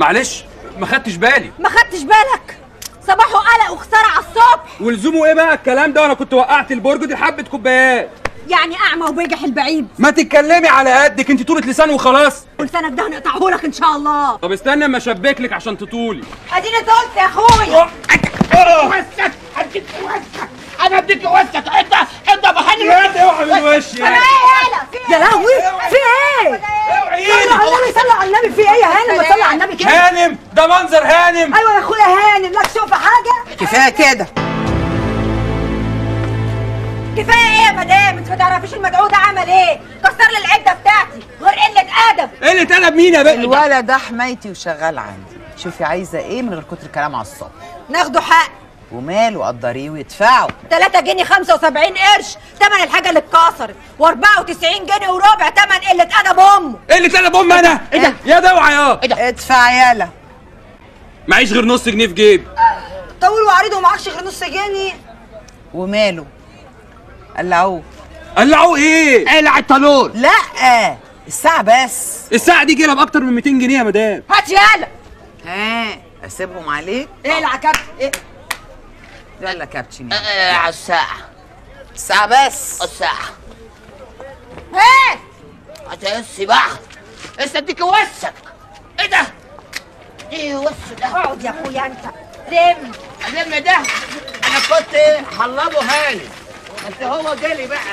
معلش ما خدتش بالي ما خدتش بالك صباحه قلق وخساره على الصبح ولزومه ايه بقى الكلام ده وانا كنت وقعت البرج دي حبه كوبايات يعني اعمى وبيجح البعيد ما تتكلمي على قدك انت طولة لسان وخلاص ولسانك ده هنقطعه لك ان شاء الله طب استنى اما اشبك لك عشان تطولي اديني قلت يا اخويا وسك اديك وسك انا اديك وسك انت انت بحني لا اوعى من وشي انا ايه يالا يا لهوي في ايه صلوا على النبي صلوا على النبي في ايه يا هانم ما تصلي على النبي كده هانم ده منظر هانم ايوه يا اخويا هانم لك شوف حاجه كفايه كده كفايه ايه يا مدام انت ما تعرفيش المدعو ده عمل ايه كسر لي العده بتاعتي غير قله ادب قلة ادب مين يا بقى الولد ده حمايتي وشغال عندي شوفي عايزه ايه من غير كتر كلام على الصبح ناخده حق وماله قدريه ويدفعوا 3 جنيه 75 قرش تمن الحاجه اللي اتكسرت و94 جنيه وربع تمن قله ادب امه قلة ادب ام انا إيه ده؟ يا ده اوعى يا ادفع يالا معيش غير نص جنيه في جيب طول وعريض ومعكش غير نص جنيه وماله قلعوه قلعوا ايه قلع الطالون لا الساعه بس الساعه دي جايه باكتر من 200 جنيه يا مدام هات يالا ها اسيبهم عليك ايه العكاب ايه يلا كابتشن يلا. آه، على الساعة الساعه بس الساعة هات هتقسي بقى بس اديك وسك ايه ده؟ ايه وس ده؟ اقعد يا اخويا انت لم الم ده انا كنت ايه حلبه هاني بس هو جالي بقى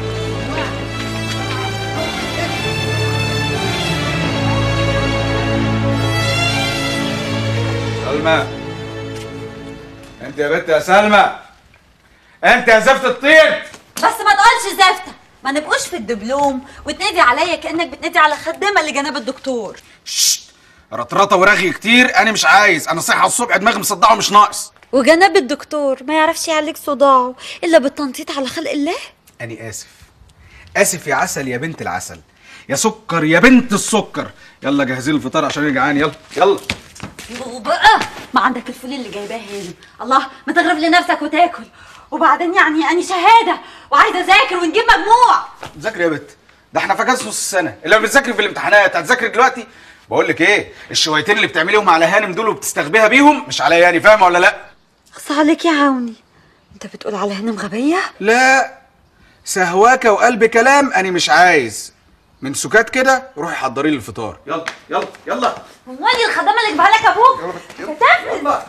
سلمى انت يا بنت يا سلمى انت يا زفت الطين بس ما تقولش زفته ما نبقوش في الدبلوم وتنادي عليا كانك بتنادي على خدامه اللي جناب الدكتور شت رطرطه ورغي كتير انا مش عايز انا صاحي على الصبح دماغي مصدعه ومش ناقص وجناب الدكتور ما يعرفش يعالج صداعه الا بالتنطيط على خلق الله انا اسف اسف يا عسل يا بنت العسل يا سكر يا بنت السكر يلا جهزي لي الفطار عشان انا جعان يلا يلا وبقى ما عندك الفول اللي جايباه هانم الله ما تغرب لنفسك وتاكل وبعدين يعني اني شهاده وعايزه اذاكر ونجيب مجموع ذاكري يا بنت ده احنا في اجازه نص السنه اللي ما بتذاكري في الامتحانات هتذاكري دلوقتي بقول لك ايه الشويتين اللي بتعمليهم على هانم دول وبتستخبيها بيهم مش عليا يعني فاهمه ولا لا اخص عليك يا عوني انت بتقول على هانم غبيه لا سهواكة وقلب كلام انا مش عايز من سكات كده روحي حضري لي الفطار يلا يلا يلا امال الخدامه اللي جابها لك ابوك كتفت يلا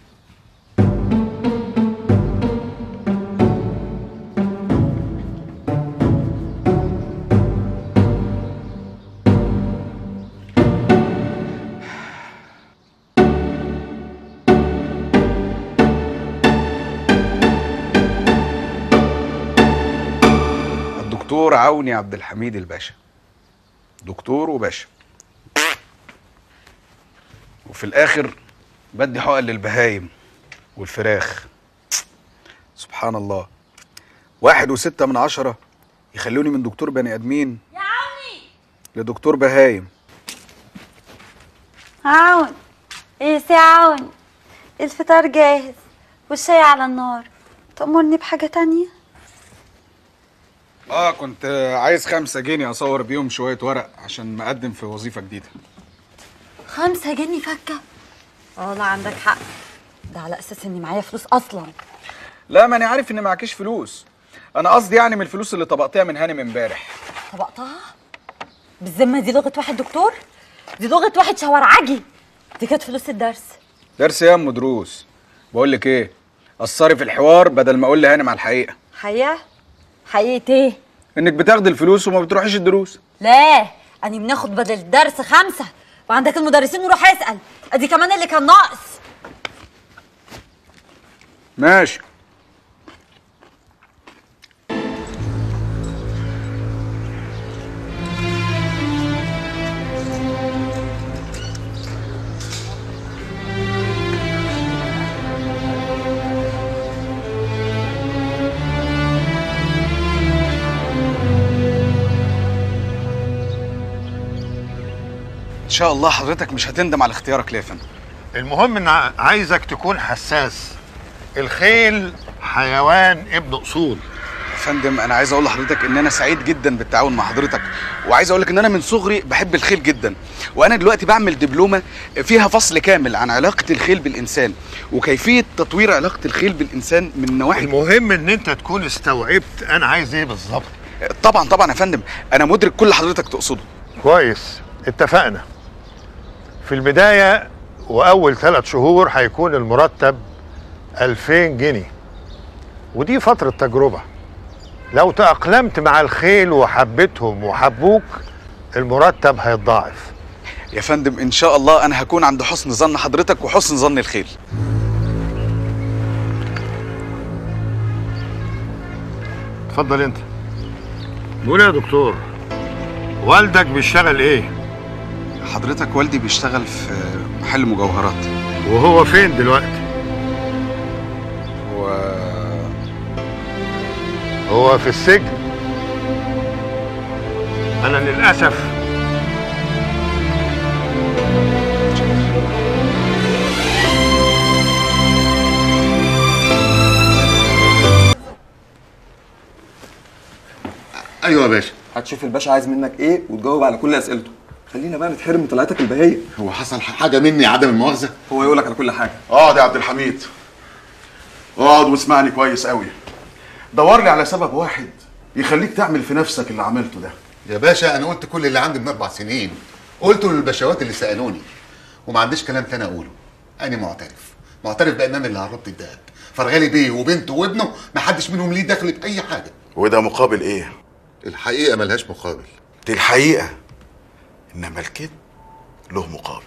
الدكتور عوني عبد الحميد الباشا دكتور وباشا وفي الاخر بدي حقن للبهايم والفراخ سبحان الله واحد وستة من عشرة يخلوني من دكتور بني ادمين يا عوني لدكتور بهايم عون ايه سي عون الفطار جاهز والشاي على النار تأمرني بحاجة تانية اه كنت عايز خمسة جنيه اصور بيهم شوية ورق عشان مقدم في وظيفة جديدة خمسة جنيه فكة اه لا عندك حق ده على اساس اني معايا فلوس اصلا لا ما انا عارف ان معكيش فلوس انا قصدي يعني من الفلوس اللي طبقتها من هانم امبارح طبقتها بالذمة دي لغة واحد دكتور دي لغة واحد شوارعجي دي كانت فلوس الدرس درس يا ام دروس بقول لك ايه قصري في الحوار بدل ما اقول لهانم على الحقيقة حقيقة حقيقة ايه انك بتاخدي الفلوس وما بتروحيش الدروس لا أنا بناخد بدل الدرس خمسة وعندك المدرسين وروح اسأل ادي كمان اللي كان ناقص ماشي ان شاء الله حضرتك مش هتندم على اختيارك ليه يا فندم المهم ان ع- عايزك تكون حساس الخيل حيوان ابن اصول فندم انا عايز اقول لحضرتك ان انا سعيد جدا بالتعاون مع حضرتك وعايز اقول لك ان انا من صغري بحب الخيل جدا وانا دلوقتي بعمل دبلومه فيها فصل كامل عن علاقه الخيل بالانسان وكيفيه تطوير علاقه الخيل بالانسان من نواحي المهم ان انت تكون استوعبت انا عايز ايه بالظبط طبعا طبعا يا فندم انا مدرك كل اللي حضرتك تقصده كويس اتفقنا في البداية وأول ثلاث شهور هيكون المرتب 2000 جنيه ودي فترة تجربة لو تأقلمت مع الخيل وحبيتهم وحبوك المرتب هيتضاعف يا فندم ان شاء الله انا هكون عند حسن ظن حضرتك وحسن ظن الخيل اتفضل انت قول يا دكتور والدك بيشتغل ايه حضرتك والدي بيشتغل في محل مجوهرات وهو فين دلوقتي و هو في السجن انا للاسف ايوه يا باشا هتشوف الباشا عايز منك ايه وتجاوب على كل اسئلته خلينا بقى نتحرم من طلعتك البهيه هو حصل حاجه مني عدم المؤاخذه هو يقول لك على كل حاجه اقعد يا عبد الحميد اقعد واسمعني كويس قوي دور لي على سبب واحد يخليك تعمل في نفسك اللي عملته ده يا باشا انا قلت كل اللي عندي من اربع سنين قلته للبشوات اللي سالوني وما عنديش كلام تاني اقوله انا معترف معترف بان انا اللي هربت الدهب فرغالي بيه وبنته وابنه ما حدش منهم ليه دخل باي حاجه وده مقابل ايه الحقيقه ملهاش مقابل دي الحقيقه انما الكذب له مقابل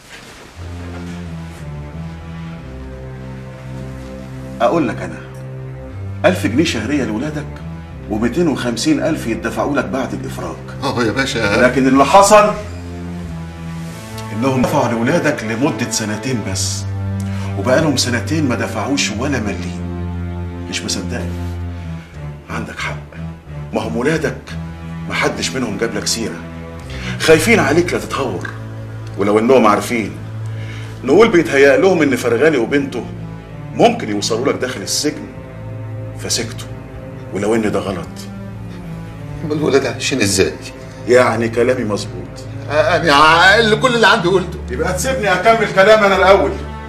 اقول لك انا ألف جنيه شهرية لولادك ومئتين وخمسين ألف يدفعوا لك بعد الإفراج اه يا باشا لكن اللي حصل إنهم دفعوا لولادك لمدة سنتين بس وبقالهم سنتين ما دفعوش ولا مليم مش مصدقني عندك حق ما هم ولادك ما حدش منهم جاب لك سيرة خايفين عليك لا تتهور ولو انهم عارفين نقول بيتهيأ لهم ان فرغاني وبنته ممكن يوصلوا لك داخل السجن فسكتوا ولو ان ده غلط امال الولاد عايشين ازاي يعني كلامي مظبوط انا عقل كل اللي عندي قلته يبقى تسيبني اكمل كلام انا الاول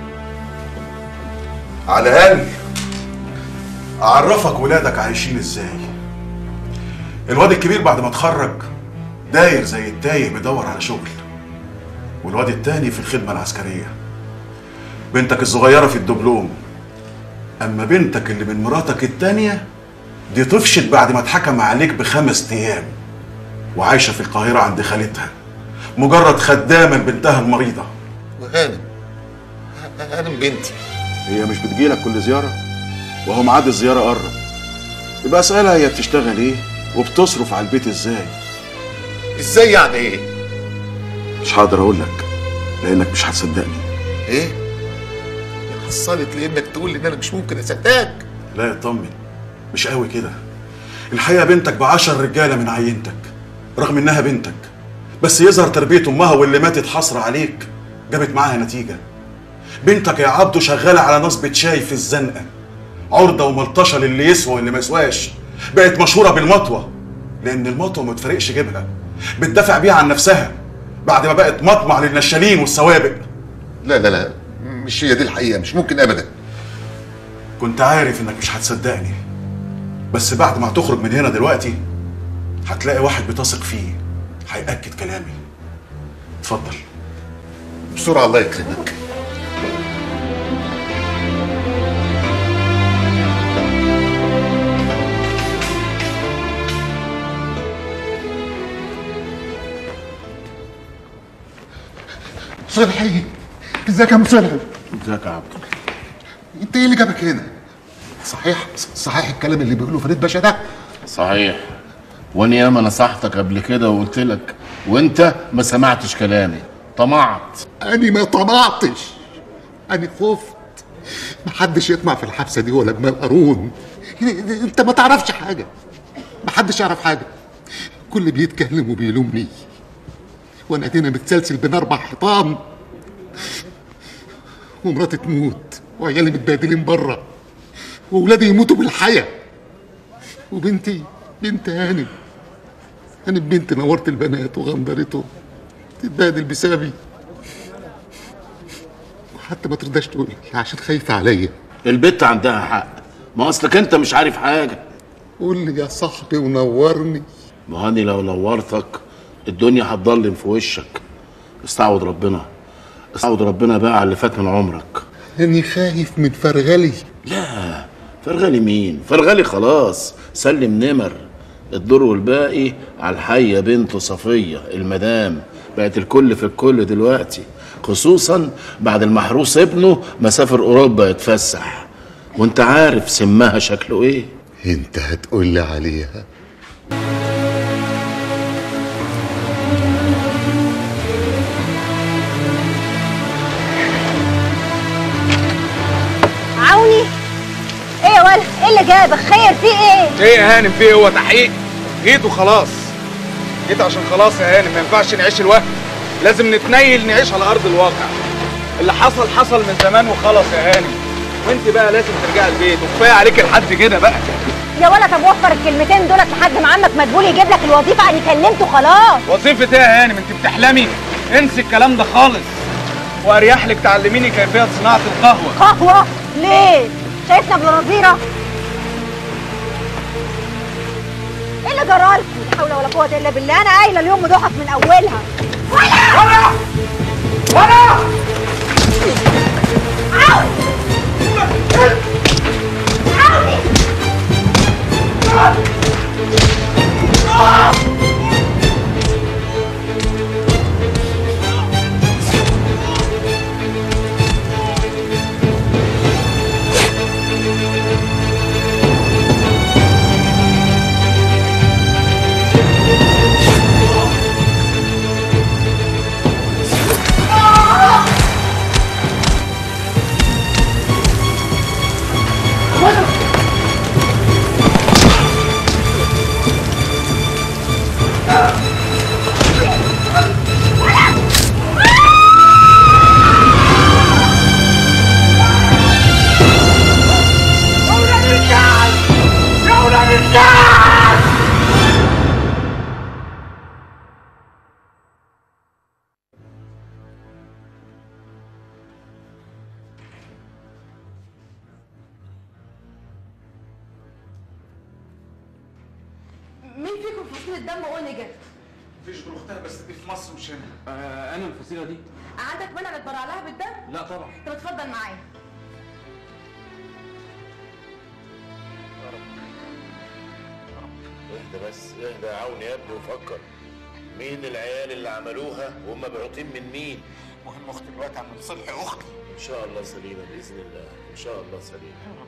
على الاقل اعرفك ولادك عايشين ازاي الواد الكبير بعد ما اتخرج داير زي التايه بيدور على شغل والواد التاني في الخدمه العسكريه بنتك الصغيره في الدبلوم اما بنتك اللي من مراتك التانيه دي طفشت بعد ما اتحكم عليك بخمس ايام وعايشه في القاهره عند خالتها مجرد خدامه لبنتها المريضه وهانم هانم بنتي هي مش بتجيلك كل زياره وهو ميعاد الزياره قرب يبقى اسالها هي بتشتغل ايه وبتصرف على البيت ازاي ازاي يعني ايه مش هقدر اقول لك لانك مش هتصدقني ايه حصلت لانك تقول لي ان انا مش ممكن اصدقك لا اطمن مش قوي كده الحقيقه بنتك بعشر رجاله من عينتك رغم انها بنتك بس يظهر تربيه امها واللي ماتت حصر عليك جابت معاها نتيجه بنتك يا عبده شغاله على نصبة شاي في الزنقه عرضه وملطشه للي يسوى واللي ما يسواش بقت مشهوره بالمطوه لان المطوه ما تفرقش جيبها بتدافع بيها عن نفسها بعد ما بقت مطمع للنشالين والسوابق لا لا لا مش هي دي الحقيقه مش ممكن ابدا كنت عارف انك مش هتصدقني بس بعد ما هتخرج من هنا دلوقتي هتلاقي واحد بتثق فيه هيأكد كلامي اتفضل بسرعه الله يكرمك صلحي ازيك يا مصلحي ازيك يا عبده انت ايه اللي جابك هنا صحيح صحيح الكلام اللي بيقوله فريد باشا ده صحيح وانا ياما نصحتك قبل كده وقلت لك وانت ما سمعتش كلامي طمعت انا ما طمعتش انا خفت محدش يطمع في الحبسه دي ولا جمال قارون انت ما تعرفش حاجه محدش يعرف حاجه كل بيتكلم وبيلومني وانا ادينا متسلسل بين اربع حيطان ومراتي تموت وعيالي متبهدلين بره واولادي يموتوا بالحياه وبنتي بنت هانم هانم بنت نورت البنات وغندرته تتبهدل بسببي وحتى ما ترضاش تقول لي عشان خايفه عليا البت عندها حق ما اصلك انت مش عارف حاجه قول لي يا صاحبي ونورني ما هاني لو نورتك الدنيا هتضلم في وشك استعوض ربنا استعوض ربنا بقى على اللي فات من عمرك اني خايف من فرغلي لا فرغلي مين فرغلي خلاص سلم نمر الدور والباقي على الحية بنته صفية المدام بقت الكل في الكل دلوقتي خصوصا بعد المحروس ابنه مسافر اوروبا يتفسح وانت عارف سمها شكله ايه انت هتقول لي عليها عوني ايه يا ولد ايه اللي جابك خير في ايه ايه يا هانم في إيه؟ هو تحقيق جيت وخلاص جيت عشان خلاص يا هانم ما ينفعش نعيش الوهم لازم نتنيل نعيش على ارض الواقع اللي حصل حصل من زمان وخلاص يا هانم وانت بقى لازم ترجعي البيت وكفايه عليك لحد كده بقى يا ولد طب وفر الكلمتين دولت لحد ما عمك مدبول يجيب لك الوظيفه انا كلمته خلاص وظيفه ايه يا هانم انت بتحلمي انسي الكلام ده خالص واريح لك تعلميني كيفيه صناعه القهوه قهوه ليه شايفنا بنظيره ايه اللي جرالكم لا حول ولا قوه الا بالله انا قايله اليوم مضحك من اولها ولا ولا ولا مين فيكم فصيلة دم اونيجا؟ مفيش غير اختها بس دي في مصر مش هنا آه انا الفصيله دي عندك منع نتبرع لها بالدم؟ لا طبعا طب اتفضل معايا اهدى بس اهدى يا عون يا ابني وفكر مين العيال اللي عملوها وهم بعوتين من مين مهم اختي دلوقتي عم صلحي اختي ان شاء الله سليمه باذن الله ان شاء الله سليمه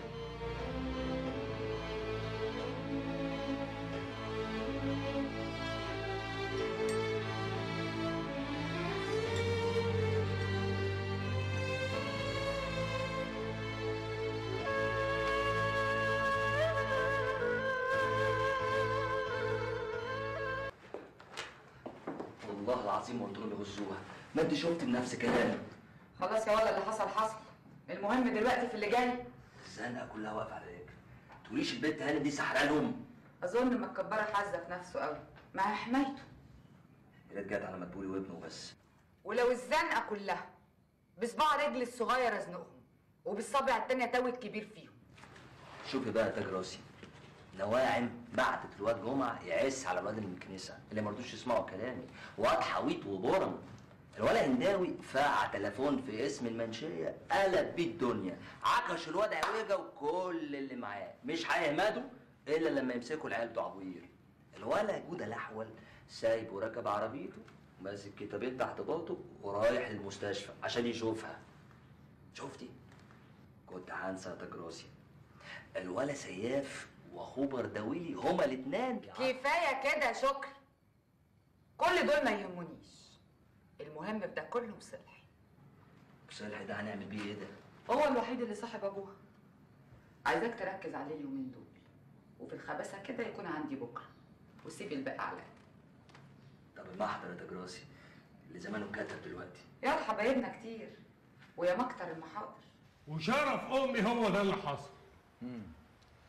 والله العظيم قلت لهم يغزوها ما انت شفت بنفسك يا خلاص يا ولد اللي حصل حصل المهم دلوقتي في اللي جاي الزنقه كلها واقفه على رجلك تقوليش البنت هانم دي سحرة لهم اظن متكبره حاسه في نفسه قوي مع حمايته يا ريت جت على مدبولي وابنه بس ولو الزنقه كلها بصباع رجل الصغير ازنقهم وبالصابع التانية توي الكبير فيهم شوفي بقى يا تاج راسي نواعم بعتت الواد جمعه يعس على الواد من الكنيسه اللي ما رضوش يسمعوا كلامي واد حويط وبرم الولا هنداوي فاع تليفون في اسم المنشيه قلب بيه الدنيا عكش الواد عويجه وكل اللي معاه مش هيهمدوا الا لما يمسكوا العيال بتوع ابوير الولا جوده الاحول سايب وراكب عربيته ماسك كتابين تحت باطه ورايح للمستشفى عشان يشوفها شفتي كنت هنسى يا تاج راسي الولا سياف واخوه بردويلي هما الاتنين كفايه كده يا شكري كل دول ما يهمونيش المهم في ده كله مصلحي صالح ده هنعمل بيه ايه ده؟ هو الوحيد اللي صاحب ابوها عايزاك تركز عليه اليومين دول وفي الخباثه كده يكون عندي بكره وسيب الباقي عليا طب المحضر يا تاج راسي اللي زمانه اتكتب دلوقتي يا حبايبنا كتير ويا مكتر المحاضر وشرف امي هو ده اللي حصل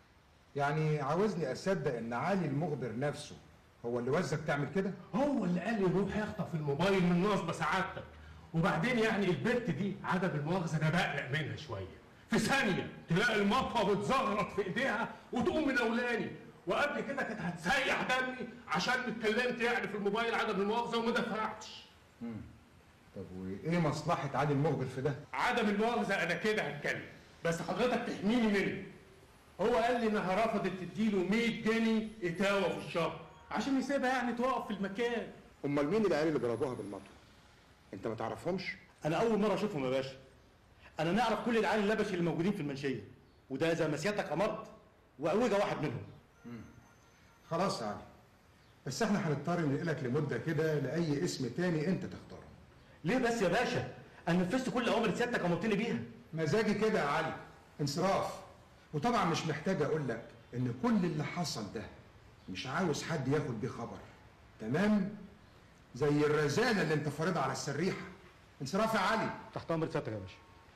يعني عاوزني اصدق ان علي المخبر نفسه هو اللي وزك تعمل كده هو اللي قال لي روح يخطف الموبايل من نصب سعادتك وبعدين يعني البت دي عدم المؤاخذه انا بقلق منها شويه في ثانيه تلاقي المطوه بتزغرط في ايديها وتقوم من اولاني وقبل كده كانت هتسيح دمي عشان اتكلمت يعني في الموبايل عدم المؤاخذه وما دفعتش طب وايه مصلحه علي المخبر في ده عدم المؤاخذه انا كده هتكلم بس حضرتك تحميني منه هو قال لي انها رفضت تديله 100 جنيه اتاوه في الشهر عشان يسيبها يعني تقف في المكان امال مين العيال اللي ضربوها بالمطوه انت ما تعرفهمش انا اول مره اشوفهم يا باشا انا نعرف كل العيال اللبش اللي موجودين في المنشيه وده زي ما سيادتك امرت واوجه واحد منهم خلاص يا علي بس احنا هنضطر ننقلك لمده كده لاي اسم تاني انت تختاره ليه بس يا باشا انا نفذت كل اوامر سيادتك امرتني بيها مزاجي كده يا علي انصراف وطبعا مش محتاج اقول لك ان كل اللي حصل ده مش عاوز حد ياخد بيه خبر تمام زي الرزاله اللي انت فارضها على السريحه انصراف يا علي تحت امر سيادتك يا باشا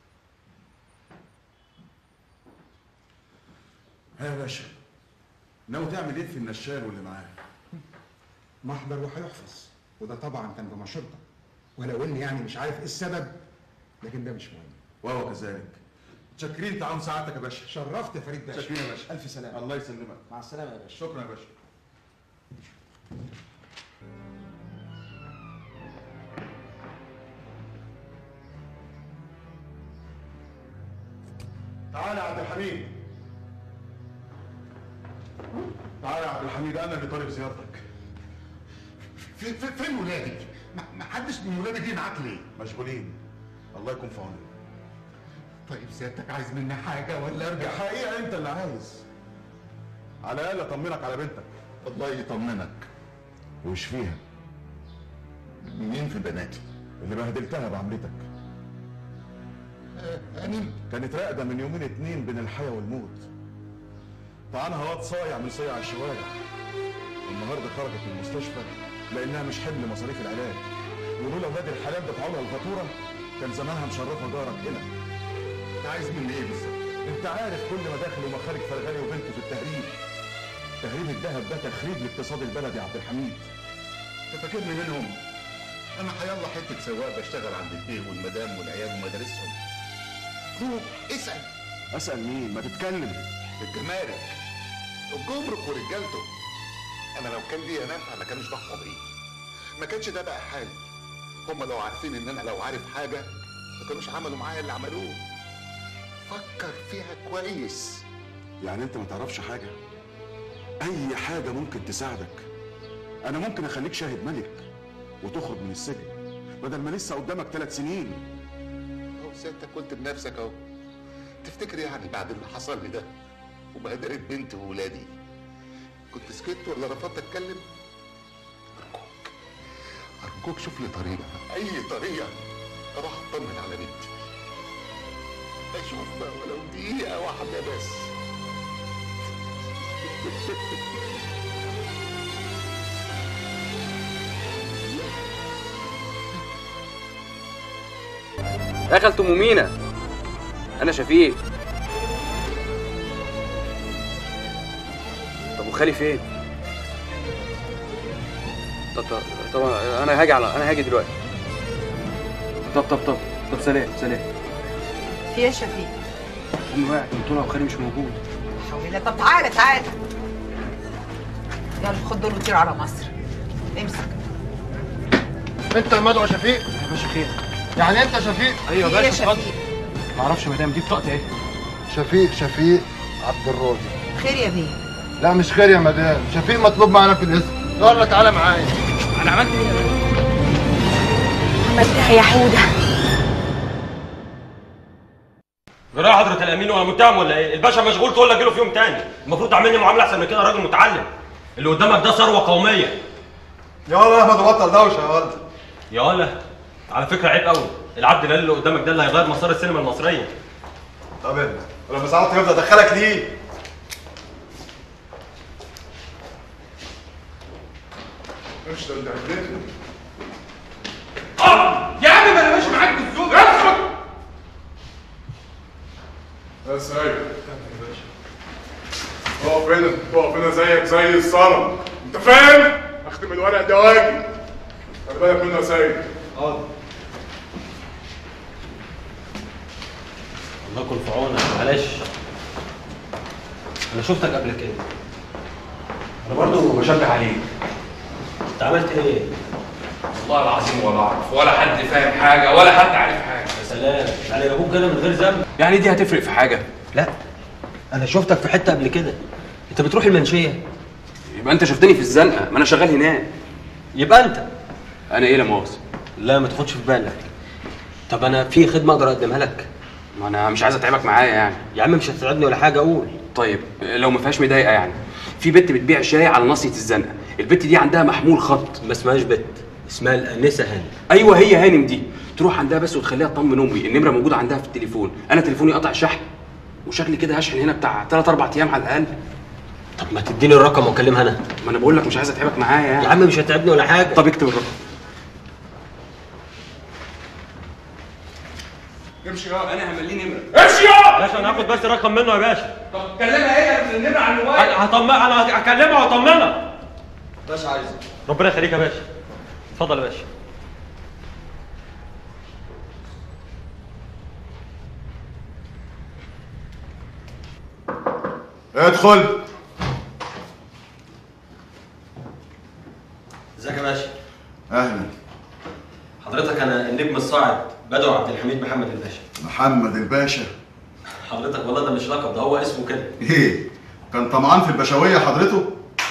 ها يا باشا ناوي تعمل ايه في النشال واللي معاه محضر وهيحفظ وده طبعا كان بمشورتك ولو اني يعني مش عارف ايه السبب لكن ده مش مهم وهو كذلك متشكرين تعاون سعادتك يا باشا شرفت يا فريد باشا متشكرين يا باشا الف سلامه الله يسلمك مع السلامه يا باشا شكرا يا باشا تعالى يا عبد الحميد تعالى يا عبد الحميد انا اللي طالب زيارتك في في فين ولادي؟ ما ما حدش من ولادي جه معاك ليه؟ مشغولين الله يكون في عونك طيب سيادتك عايز مني حاجه ولا ارجع؟ الحقيقه انت اللي عايز على الاقل اطمنك على بنتك الله يطمنك ويشفيها مين في بناتي؟ اللي بهدلتها بعملتك أني كانت راقده من يومين اتنين بين الحياه والموت طعنها واد صايع من صيع الشوارع والنهارده خرجت من المستشفى لانها مش حمل مصاريف العلاج ولولا اولاد الحلال دفعوا لها الفاتوره كان زمانها مشرفه جارك هنا انت عايز مني ايه بالظبط؟ انت عارف كل مداخل ومخارج فرغالي وبنته في التهريب تهريب الذهب ده تخريب لاقتصاد البلد يا عبد الحميد انت فاكرني منهم؟ انا حيالله حته سواق بشتغل عند البيه والمدام والعيال ومدارسهم روح اسال اسال مين ما تتكلم الجمارك الجمرك ورجالته انا لو كان ليا نفع ما كانش ضحوا بيه ما كانش ده بقى حالي هم لو عارفين ان انا لو عارف حاجه ما كانوش عملوا معايا اللي عملوه فكر فيها كويس يعني انت ما تعرفش حاجه اي حاجه ممكن تساعدك انا ممكن اخليك شاهد ملك وتخرج من السجن بدل ما لسه قدامك ثلاث سنين اهو سيادتك قلت بنفسك اهو تفتكر يعني بعد اللي حصل لي ده وبهدلت بنتي وولادي كنت سكت ولا رفضت اتكلم ارجوك ارجوك شوف لي طريقه اي طريقه اروح اطمن على بنتي اشوفها ولو دقيقه واحده بس يا خالة ام مينا انا شفيق طب وخالي فين طب طب طب انا هاجي على انا هاجي دلوقتي طب طب طب طب سلام سلام في ايه يا شفيق؟ امي وقعت قلت لها وخالي مش موجود حول الله طب تعالى تعالى يلا خد دول وطير على مصر امسك انت المدعو شفيق يا باشا خير يعني انت شفيق ايوه في يا ايه يا باشا اتفضل شفيق؟ ما اعرفش مدام دي بطاقتي اهي شفيق شفيق عبد الراضي خير يا بيه لا مش خير يا مدام شفيق مطلوب معانا في الاسم يلا تعالى معايا انا عملت ايه يا باشا عملت ايه يا حوده؟ جرايه حضرة الأمين وأنا متهم ولا إيه؟ الباشا مشغول تقول لك جيله في يوم تاني، المفروض تعملني معاملة أحسن من كده راجل متعلم. اللي قدامك ده ثروة قومية. يا ولا احمد بطل دوشه يا ولد يا ولا على فكرة عيب قوي، العبد الله اللي قدامك ده اللي هيغير مسار السينما المصرية. طب انت ولما ساعات يفضل ادخلك ليه؟ مش ده اللي عدتني يا عم ما انا ماشي معاك بالذوق اسكت بس ايوه اقف هنا اقف هنا زيك زي الصنم انت فاهم؟ اختم الورق ده واجي خلي بالك منه يا سيد حاضر الله يكون في عونك معلش انا شفتك قبل كده انا برضه بشجع عليك انت عملت ايه؟ والله العظيم ولا اعرف ولا حد فاهم حاجه ولا حد عارف حاجه يا سلام يعني جابوك كده من غير ذنب يعني دي هتفرق في حاجه لا انا شفتك في حته قبل كده انت بتروح المنشيه يبقى انت شفتني في الزنقه ما انا شغال هناك يبقى انت انا ايه لا مؤاخذه لا ما تاخدش في بالك طب انا في خدمه اقدر اقدمها لك ما انا مش عايز اتعبك معايا يعني يا عم مش هتتعبني ولا حاجه اقول طيب لو ما فيهاش مضايقه يعني في بنت بتبيع شاي على ناصيه الزنقه البت دي عندها محمول خط ما اسمهاش بت اسمها الانسه هاني ايوه هي هانم دي تروح عندها بس وتخليها تطمن امي النمره موجوده عندها في التليفون انا تليفوني قطع شحن وشكلي كده هشحن هنا بتاع 3 4 ايام على الاقل طب ما تديني الرقم واكلمها انا ما انا بقول لك مش عايز اتعبك معايا يعني يا عم مش هتعبني ولا حاجه طب اكتب الرقم امشي يا انا همليه نمره امشي يا باشا انا هاخد بس رقم منه يا باشا طب كلمها هي النمره على الموبايل هطمن انا هكلمها واطمنها باشا عايز ربنا يخليك يا باشا اتفضل يا باشا ادخل ازيك يا باشا اهلا حضرتك انا النجم الصاعد بدر عبد الحميد محمد الباشا محمد الباشا حضرتك والله ده مش لقب ده هو اسمه كده ايه كان طمعان في البشويه حضرته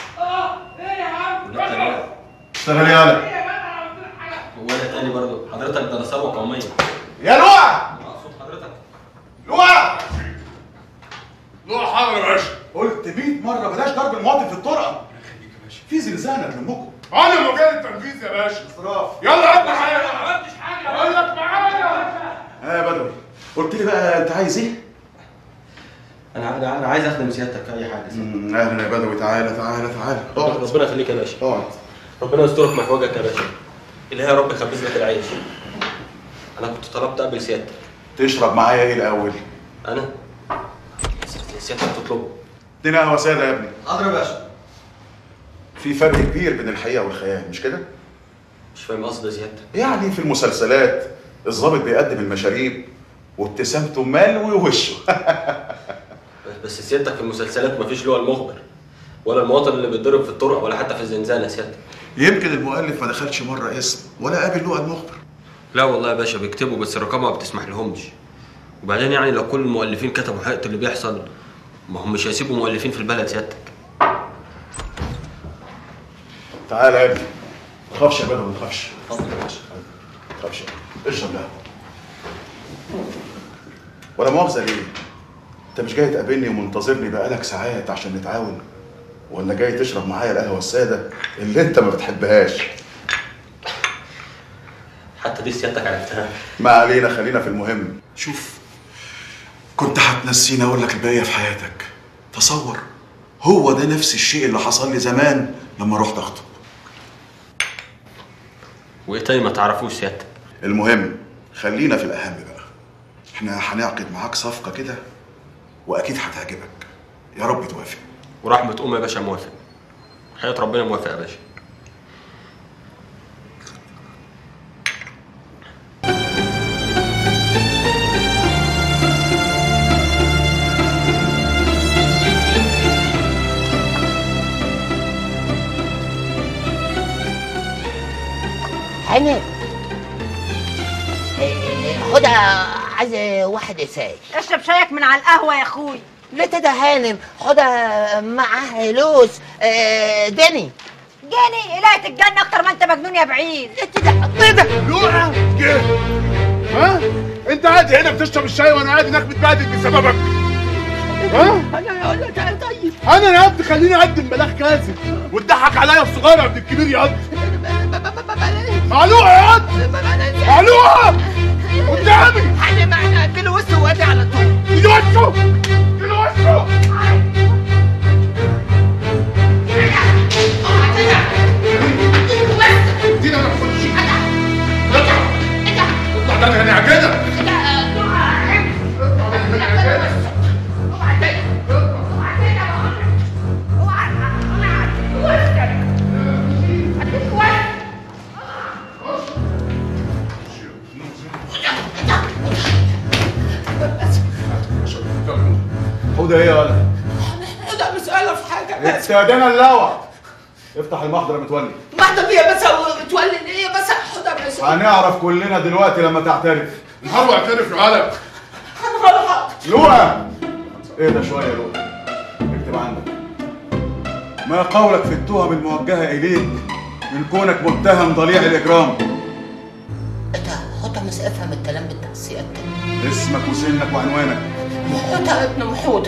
وده التاني اشتغل يالا وانا تاني برضه حضرتك ده انا ثروه قوميه يا لوع مقصود حضرتك لوع لوع حاضر يا باشا قلت 100 مره بلاش ضرب المواطن في الطرق في زنزانه تلمكم انا مجال التنفيذ يا باشا اسراف يلا هات معايا ما عملتش حاجه بقول لك معايا ها يا بدوي قلت لي بقى انت عايز ايه؟ انا انا انا عايز اخدم سيادتك في اي حاجه مم، اهلا يا بدوي تعالى تعالى تعالى اقعد ربنا يخليك يا باشا اقعد ربنا يسترك محوجك يا باشا اللي يا رب يخبز لك العيش انا كنت طلبت اقابل سيادتك تشرب معايا ايه الاول؟ انا سيادتك تطلبه ادينا قهوه ساده يا ابني حاضر يا باشا في فرق كبير بين الحقيقه والخيال مش كده؟ مش فاهم قصد سيادتك يعني في المسلسلات الضابط بيقدم المشاريب وابتسامته ملوي وشه بس سيادتك في المسلسلات مفيش له المخبر ولا المواطن اللي بيتضرب في الطرق ولا حتى في الزنزانه سيادتك يمكن المؤلف ما دخلش مره اسم ولا قابل له المخبر لا والله يا باشا بيكتبوا بس الرقابه ما بتسمح لهمش وبعدين يعني لو كل المؤلفين كتبوا حقيقه اللي بيحصل ما هم مش هيسيبوا مؤلفين في البلد سيادتك تعالى يا ابني ما تخافش يا بدوي ما تخافش اتفضل يا باشا ما تخافش اشرب القهوه ولا مؤاخذه ليه؟ انت مش جاي تقابلني ومنتظرني بقالك ساعات عشان نتعاون ولا جاي تشرب معايا القهوه الساده اللي انت ما بتحبهاش حتى دي سيادتك عرفتها ما علينا خلينا في المهم شوف كنت هتنسيني اقول لك الباقيه في حياتك تصور هو ده نفس الشيء اللي حصل لي زمان لما رحت اخطب وايه تاني ما تعرفوش سيادتك المهم خلينا في الاهم بقى احنا هنعقد معاك صفقه كده واكيد هتعجبك يا رب توافق ورحمه امي يا باشا موافق حياه ربنا موافق يا باشا هاني خد عايز واحد ساي اشرب شايك من على القهوه يا اخوي لا ده هانم خد معاه فلوس آه، دني جاني إلهي الجنة أكتر ما أنت مجنون يا بعيد ايه ده لوعة جه ها انت قاعد هنا بتشرب الشاي وانا قاعد هناك متبهدل بسببك ها انا اقول لك انا طيب انا يا ابني خليني اقدم بلاغ كاذب وتضحك عليا الصغير قبل الكبير يا ابني معلوقة يا ابني معلوقة قدامي حاجه معنا كيلو وسط وادي على طول كيلو وسط كيلو وسط دينا ما تخش اطلع اطلع ده انا هنعجنك اطلع ده انا هنعجنك حوده ايه يا ولد؟ حدا مسألة في حاجة بس استاذنا اللوع افتح المحضر يا متولي محضر ليه بس هو بتولي ليه بس حدا بس هنعرف كلنا دلوقتي لما تعترف الحرب اعترف يا علم لوقا ايه ده شويه يا لوقا اكتب عندك ما قولك في التهم الموجهه اليك من كونك متهم ضليع الاجرام حدا مش افهم الكلام بتاع سيادتك اسمك وسنك وعنوانك حدا ابن محمود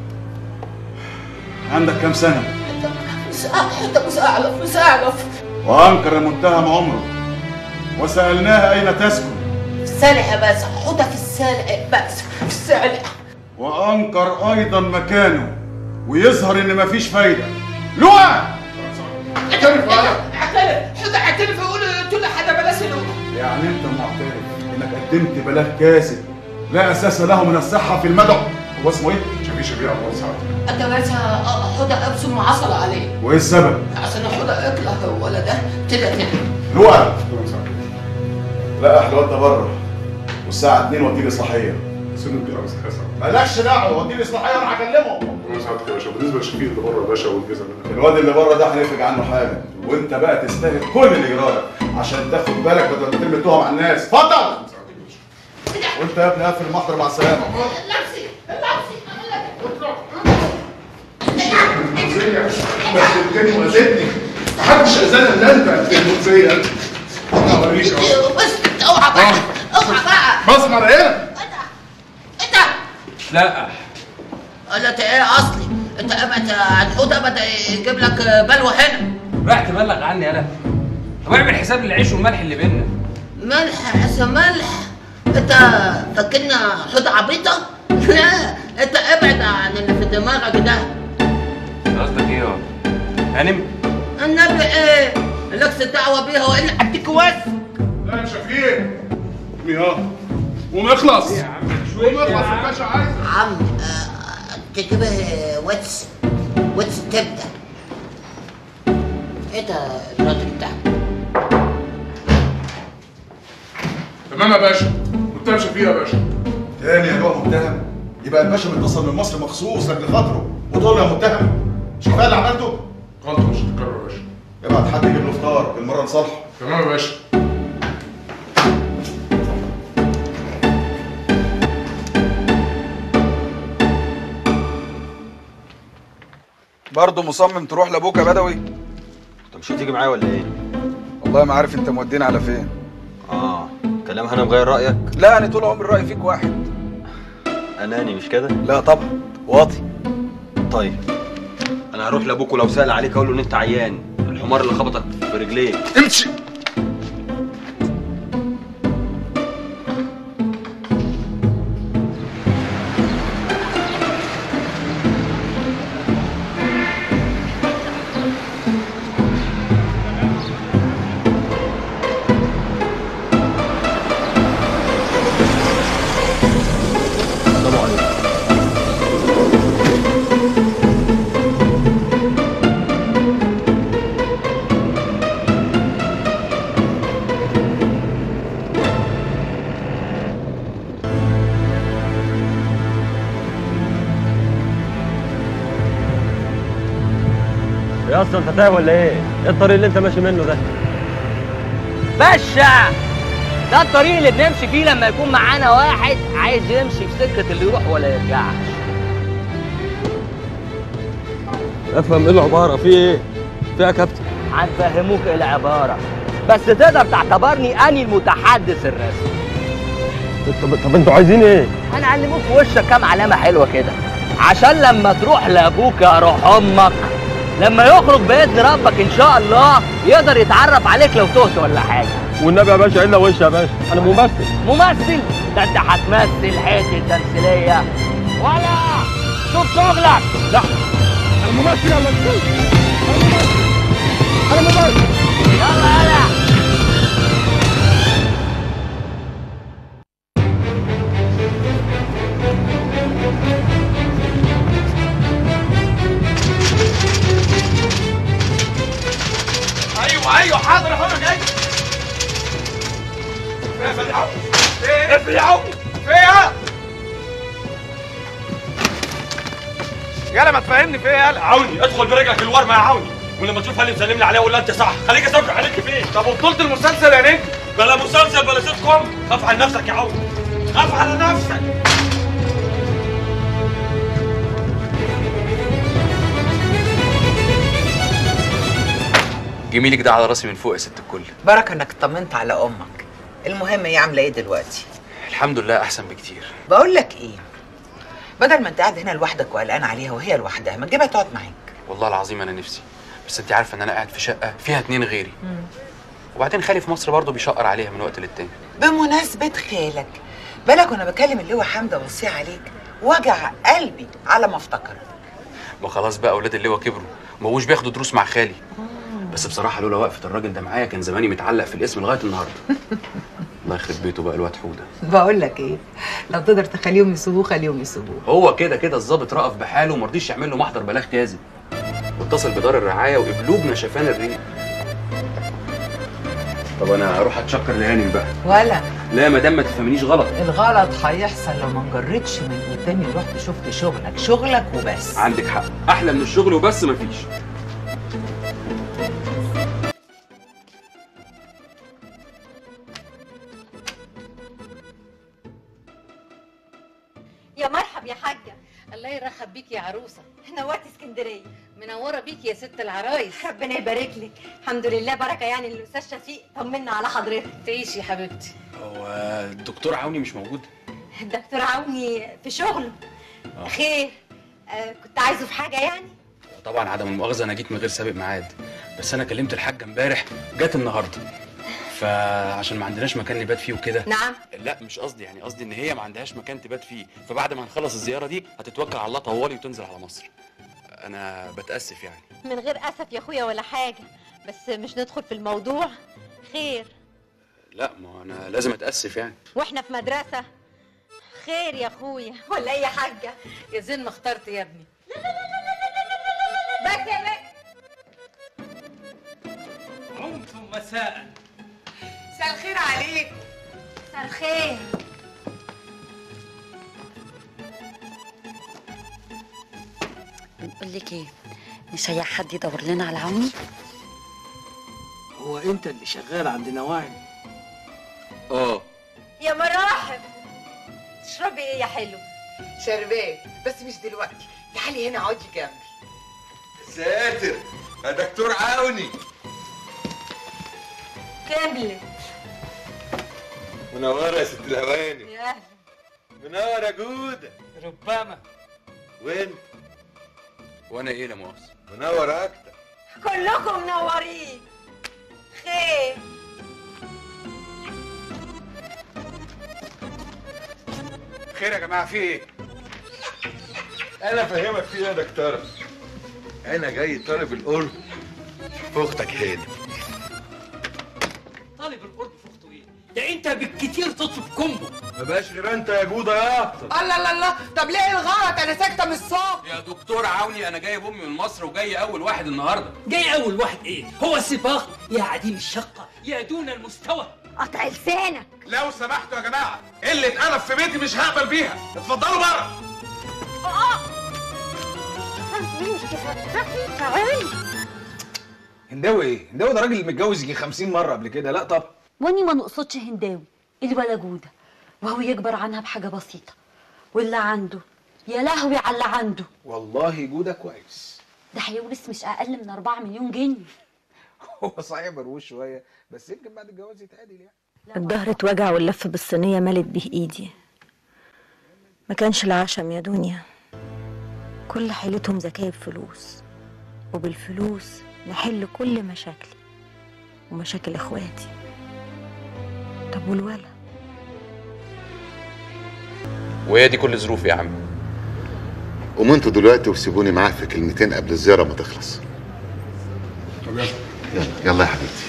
عندك كام سنه مش حدا مش اعرف مش اعرف وانكر المتهم عمره وسالناه اين تسكن في السالح بس حدا في السالح بس في السالح وانكر ايضا مكانه ويظهر ان مفيش فايده لوقا اعترف اعترف حدا اعترف يقول قلت له حدا بلاش له يعني انت معترف انك قدمت بلاغ كاذب لا اساس له من الصحه في المدعو هو اسمه ايه؟ شبيه شبيه الله سعادتك انت بس حدا ابسم معصل عليه وايه السبب؟ عشان حدا اكله ولا ده طلع كده لوقا لا احلى وانت بره والساعه 2 وديه الاصلاحيه سنة كبيرة بس حسن مالكش دعوه وديه الاصلاحيه وانا هكلمه الله سعادتك يا باشا بالنسبة للشفيق اللي بره يا باشا والجزم اللي الواد اللي بره ده هنفرج عنه حاجه وانت بقى تستاهل كل اللي يجرالك عشان تاخد بالك بدل ما ترمي التهم على الناس اتفضل وانت يا ابني قافل المحضر مع السلامه نفسي نفسي بهدلتني واذيتني محدش اذانا الا انت في المنزيه انا اوريك اهو بس اوعى بقى اوعى بقى بسمر ايه؟ لا قالت ايه اصلي انت ابد هنحوت ابد يجيب لك بلوى هنا رايح تبلغ عني يالا طب اعمل حساب للعيش والملح اللي بينا ملح عسى ملح انت فاكرنا حوت عبيطه لا انت ابعد عن اللي في دماغك ده قصدك ايه يا هانم النبي ايه لكش دعوه بيها والا اديك وس لا يا شفيق يا قوم اخلص قوم اخلص الباشا عايز عم آه، تجيبه واتس واتس تبدا ايه ده الراجل بتاعك تمام يا باشا متهم شفيق يا باشا تاني يا جوه متهم يبقى الباشا متصل من مصر مخصوص لاجل خاطره وتقول له يا متهم مش كفايه اللي عملته؟ غلطه مش هتتكرر يا باشا ابعت حد يجيب له فطار بالمره نصالحه تمام يا باشا برضه مصمم تروح لابوك يا بدوي انت مش هتيجي معايا ولا ايه؟ والله ما عارف انت مودينا على فين اه كلام انا مغير رايك لا انا طول عمري رايي فيك واحد اناني مش كده لا طبعا واطي طيب انا هروح لابوك ولو سال عليك اقول له ان انت عيان الحمار اللي خبطك في رجليك امشي يا اسطى انت تايه ولا ايه؟ ايه الطريق اللي انت ماشي منه ده؟ باشا ده الطريق اللي بنمشي فيه لما يكون معانا واحد عايز يمشي في سكة اللي يروح ولا يرجعش افهم ايه العباره في ايه؟ فيها كابتن هنفهموك ايه العبارة بس تقدر تعتبرني اني المتحدث الرسمي طب طب انتوا عايزين ايه؟ هنعلموك في وشك كام علامة حلوة كده عشان لما تروح لابوك يا روح امك لما يخرج باذن ربك ان شاء الله يقدر يتعرف عليك لو تهت ولا حاجه والنبي يا باشا الا وش يا باشا انا ممثل ممثل ده انت هتمثل حته تمثيليه ولا شوف شغلك لا انا ممثل يلا انا ممثل يلا يلا ايوه ايوه حاضر اهو انا جاي اقفل يا عم اقفل يا عم فيها يلا ما تفهمني في ايه يلا عوني ادخل برجلك الورمه يا عوني ولما تشوف اللي مسلمني عليه قول له انت صح خليك اسافر عليك فين طب وبطوله المسلسل يا نجم بلا مسلسل بلا سيت كوم خاف على نفسك يا عوني خاف على نفسك جميلك ده على راسي من فوق يا ست الكل بركه انك طمنت على امك المهم هي عامله ايه دلوقتي الحمد لله احسن بكتير بقول لك ايه بدل ما انت قاعد هنا لوحدك وقلقان عليها وهي لوحدها ما تجيبها تقعد معاك والله العظيم انا نفسي بس انت عارفه ان انا قاعد في شقه فيها اتنين غيري وبعدين خالي في مصر برضه بيشقر عليها من وقت للتاني بمناسبه خالك بالك وانا بكلم اللواء حمده وصيه عليك وجع قلبي على ما افتكر ما خلاص بقى اولاد اللواء كبروا ما بقوش بياخدوا دروس مع خالي بس بصراحه لولا وقفه الراجل ده معايا كان زماني متعلق في الاسم لغايه النهارده الله يخرب بيته بقى الواد حوده بقول لك ايه لو تقدر تخليهم يسيبوه خليهم يسيبوه هو كده كده الظابط رأف بحاله وما رضيش يعمل له محضر بلاغ كاذب واتصل بدار الرعايه وقبلوه بنشفان الريق طب انا اروح اتشكر لهانم بقى ولا لا يا مدام ما تفهمنيش غلط الغلط هيحصل لو ما انجرتش من قدامي ورحت شفت شغلك شغلك وبس عندك حق احلى من الشغل وبس مفيش يا مرحب يا حاجه الله يرحب بيك يا عروسه نورتي اسكندريه منوره بيك يا ست العرايس ربنا يبارك لك الحمد لله بركه يعني الاستاذ شفيق طمنا على حضرتك تعيشي يا حبيبتي هو الدكتور عوني مش موجود الدكتور عوني في شغله آه. خير آه كنت عايزه في حاجه يعني طبعا عدم المؤاخذه انا جيت من غير سابق ميعاد بس انا كلمت الحاجه امبارح جت النهارده فعشان ما عندناش مكان نبات فيه وكده نعم لا مش قصدي يعني قصدي ان هي ما عندهاش مكان تبات فيه فبعد ما هنخلص الزياره دي هتتوكل على الله طوالي وتنزل على مصر انا بتاسف يعني من غير اسف يا اخويا ولا حاجه بس مش ندخل في الموضوع خير لا ما انا لازم اتاسف يعني واحنا في مدرسه خير يا اخويا ولا ايه يا حاجه يا زين ما اخترت يا ابني بس يا بك عنف مساء مساء الخير عليك مساء الخير بنقول لك ايه نشيع حد يدور لنا على عوني هو انت اللي شغال عند نواعم اه يا مراحب تشربي ايه يا حلو شربات بس مش دلوقتي تعالي هنا اقعدي جنبي ساتر يا دكتور عوني كملت منورة يا ست الهواني يا اهلا منورة يا جودة ربما وانت وانا ايه لا مؤاخذه منور اكتر كلكم منورين خير خير يا جماعه في ايه انا فاهمك في ايه يا دكتورة انا جاي طالب القرب في اختك هاني طالب القرب في اخته ايه ده انت بالكتير تطلب كومبو ما بقاش غير انت يا جودة يا اخطر الله الله الله طب ليه الغلط انا ساكته من الصبح يا دكتور عوني انا جايب امي من مصر وجاي اول واحد النهارده جاي اول واحد ايه هو السباق يا عديم الشقه يا دون المستوى قطع لسانك لو سمحتوا يا جماعه اللي اتقلب في بيتي مش هقبل بيها اتفضلوا بره هنداوي ايه؟ هنداوي ده راجل متجوز يجي 50 مره قبل كده لا طب واني ما نقصدش هنداوي الولا جوده وهو يكبر عنها بحاجه بسيطه واللي عنده يا لهوي على اللي عنده والله جوده كويس ده هيورث مش اقل من 4 مليون جنيه هو صحيح مروش شويه بس يمكن بعد الجواز يتعدل يعني الظهر اتوجع واللف بالصينية ملت بيه ايدي ما كانش العشم يا دنيا كل حيلتهم ذكاء بفلوس وبالفلوس نحل كل مشاكلي ومشاكل اخواتي طب والولا وهي دي كل ظروفي يا عم قوموا انتوا دلوقتي وسيبوني معاه في كلمتين قبل الزياره ما تخلص طب يلا يلا يلا يا حبيبتي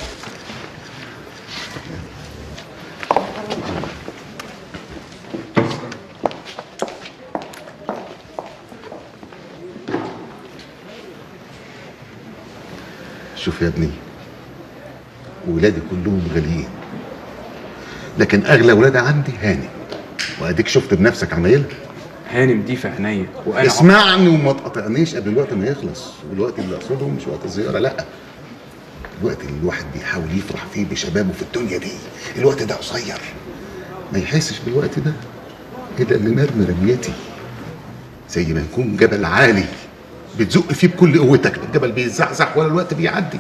شوف يا ابني ولادي كلهم غاليين لكن اغلى ولاد عندي هاني واديك شفت بنفسك عمايلها هانم دي في عينيا وانا اسمعني وما تقاطعنيش قبل الوقت ما يخلص والوقت اللي اقصده مش وقت الزياره لا الوقت اللي الواحد بيحاول يفرح فيه بشبابه في الدنيا دي الوقت ده قصير ما يحسش بالوقت ده الا اللي نرمي رميتي زي ما يكون جبل عالي بتزق فيه بكل قوتك الجبل بيزحزح ولا الوقت بيعدي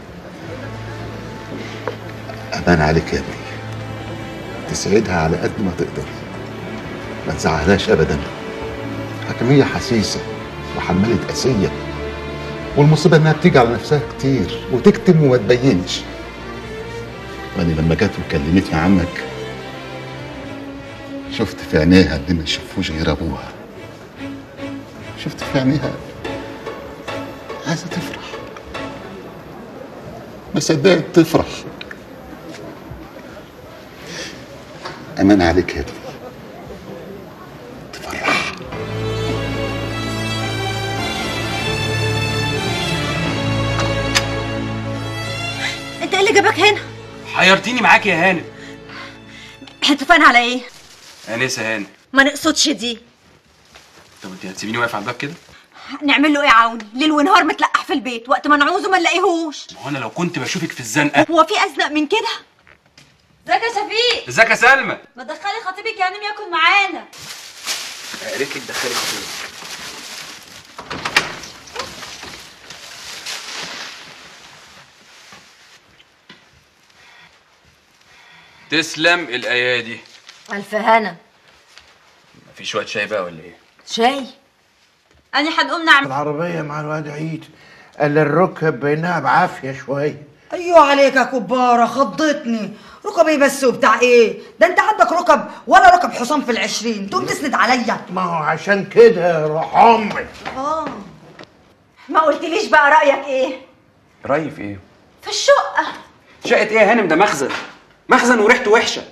امان عليك يا ابني تسعدها على قد ما تقدر ما تزعلهاش ابدا حكمية حسيسة وحمالة قاسية والمصيبة انها بتيجي على نفسها كتير وتكتم وما تبينش وانا لما جت وكلمتني عنك شفت في عينيها اللي ما يشوفوش غير ابوها شفت في عينيها عايزة تفرح ما صدقت تفرح امان عليك يا ابني انت ايه اللي جابك هنا حيرتيني معاك يا هانم اتفقنا على ايه انسه هانم ما نقصدش دي طب انت هتسيبيني واقف على الباب كده نعمل له ايه عوني ليل ونهار متلقح في البيت وقت ما نعوزه ما نلاقيهوش ما هو انا لو كنت بشوفك في الزنقه هو في ازنق من كده ازيك يا شفيق ازيك يا سلمى ما تدخلي خطيبك يا نم ياكل معانا قالت لك دخلي خطيبك تسلم الايادي الف هنا في شويه شاي بقى ولا ايه شاي أنا هنقوم نعمل العربية مع الواد عيد قال الركب بينها بعافية شوية ايوه عليك يا كبارة خضتني ركب ايه بس وبتاع ايه ده انت عندك ركب ولا ركب حصان في العشرين تقوم تسند عليا ما هو عشان كده روح امك اه ما قلتليش بقى رايك ايه رايي في ايه في الشقه شقه ايه يا هانم ده مخزن مخزن وريحته وحشه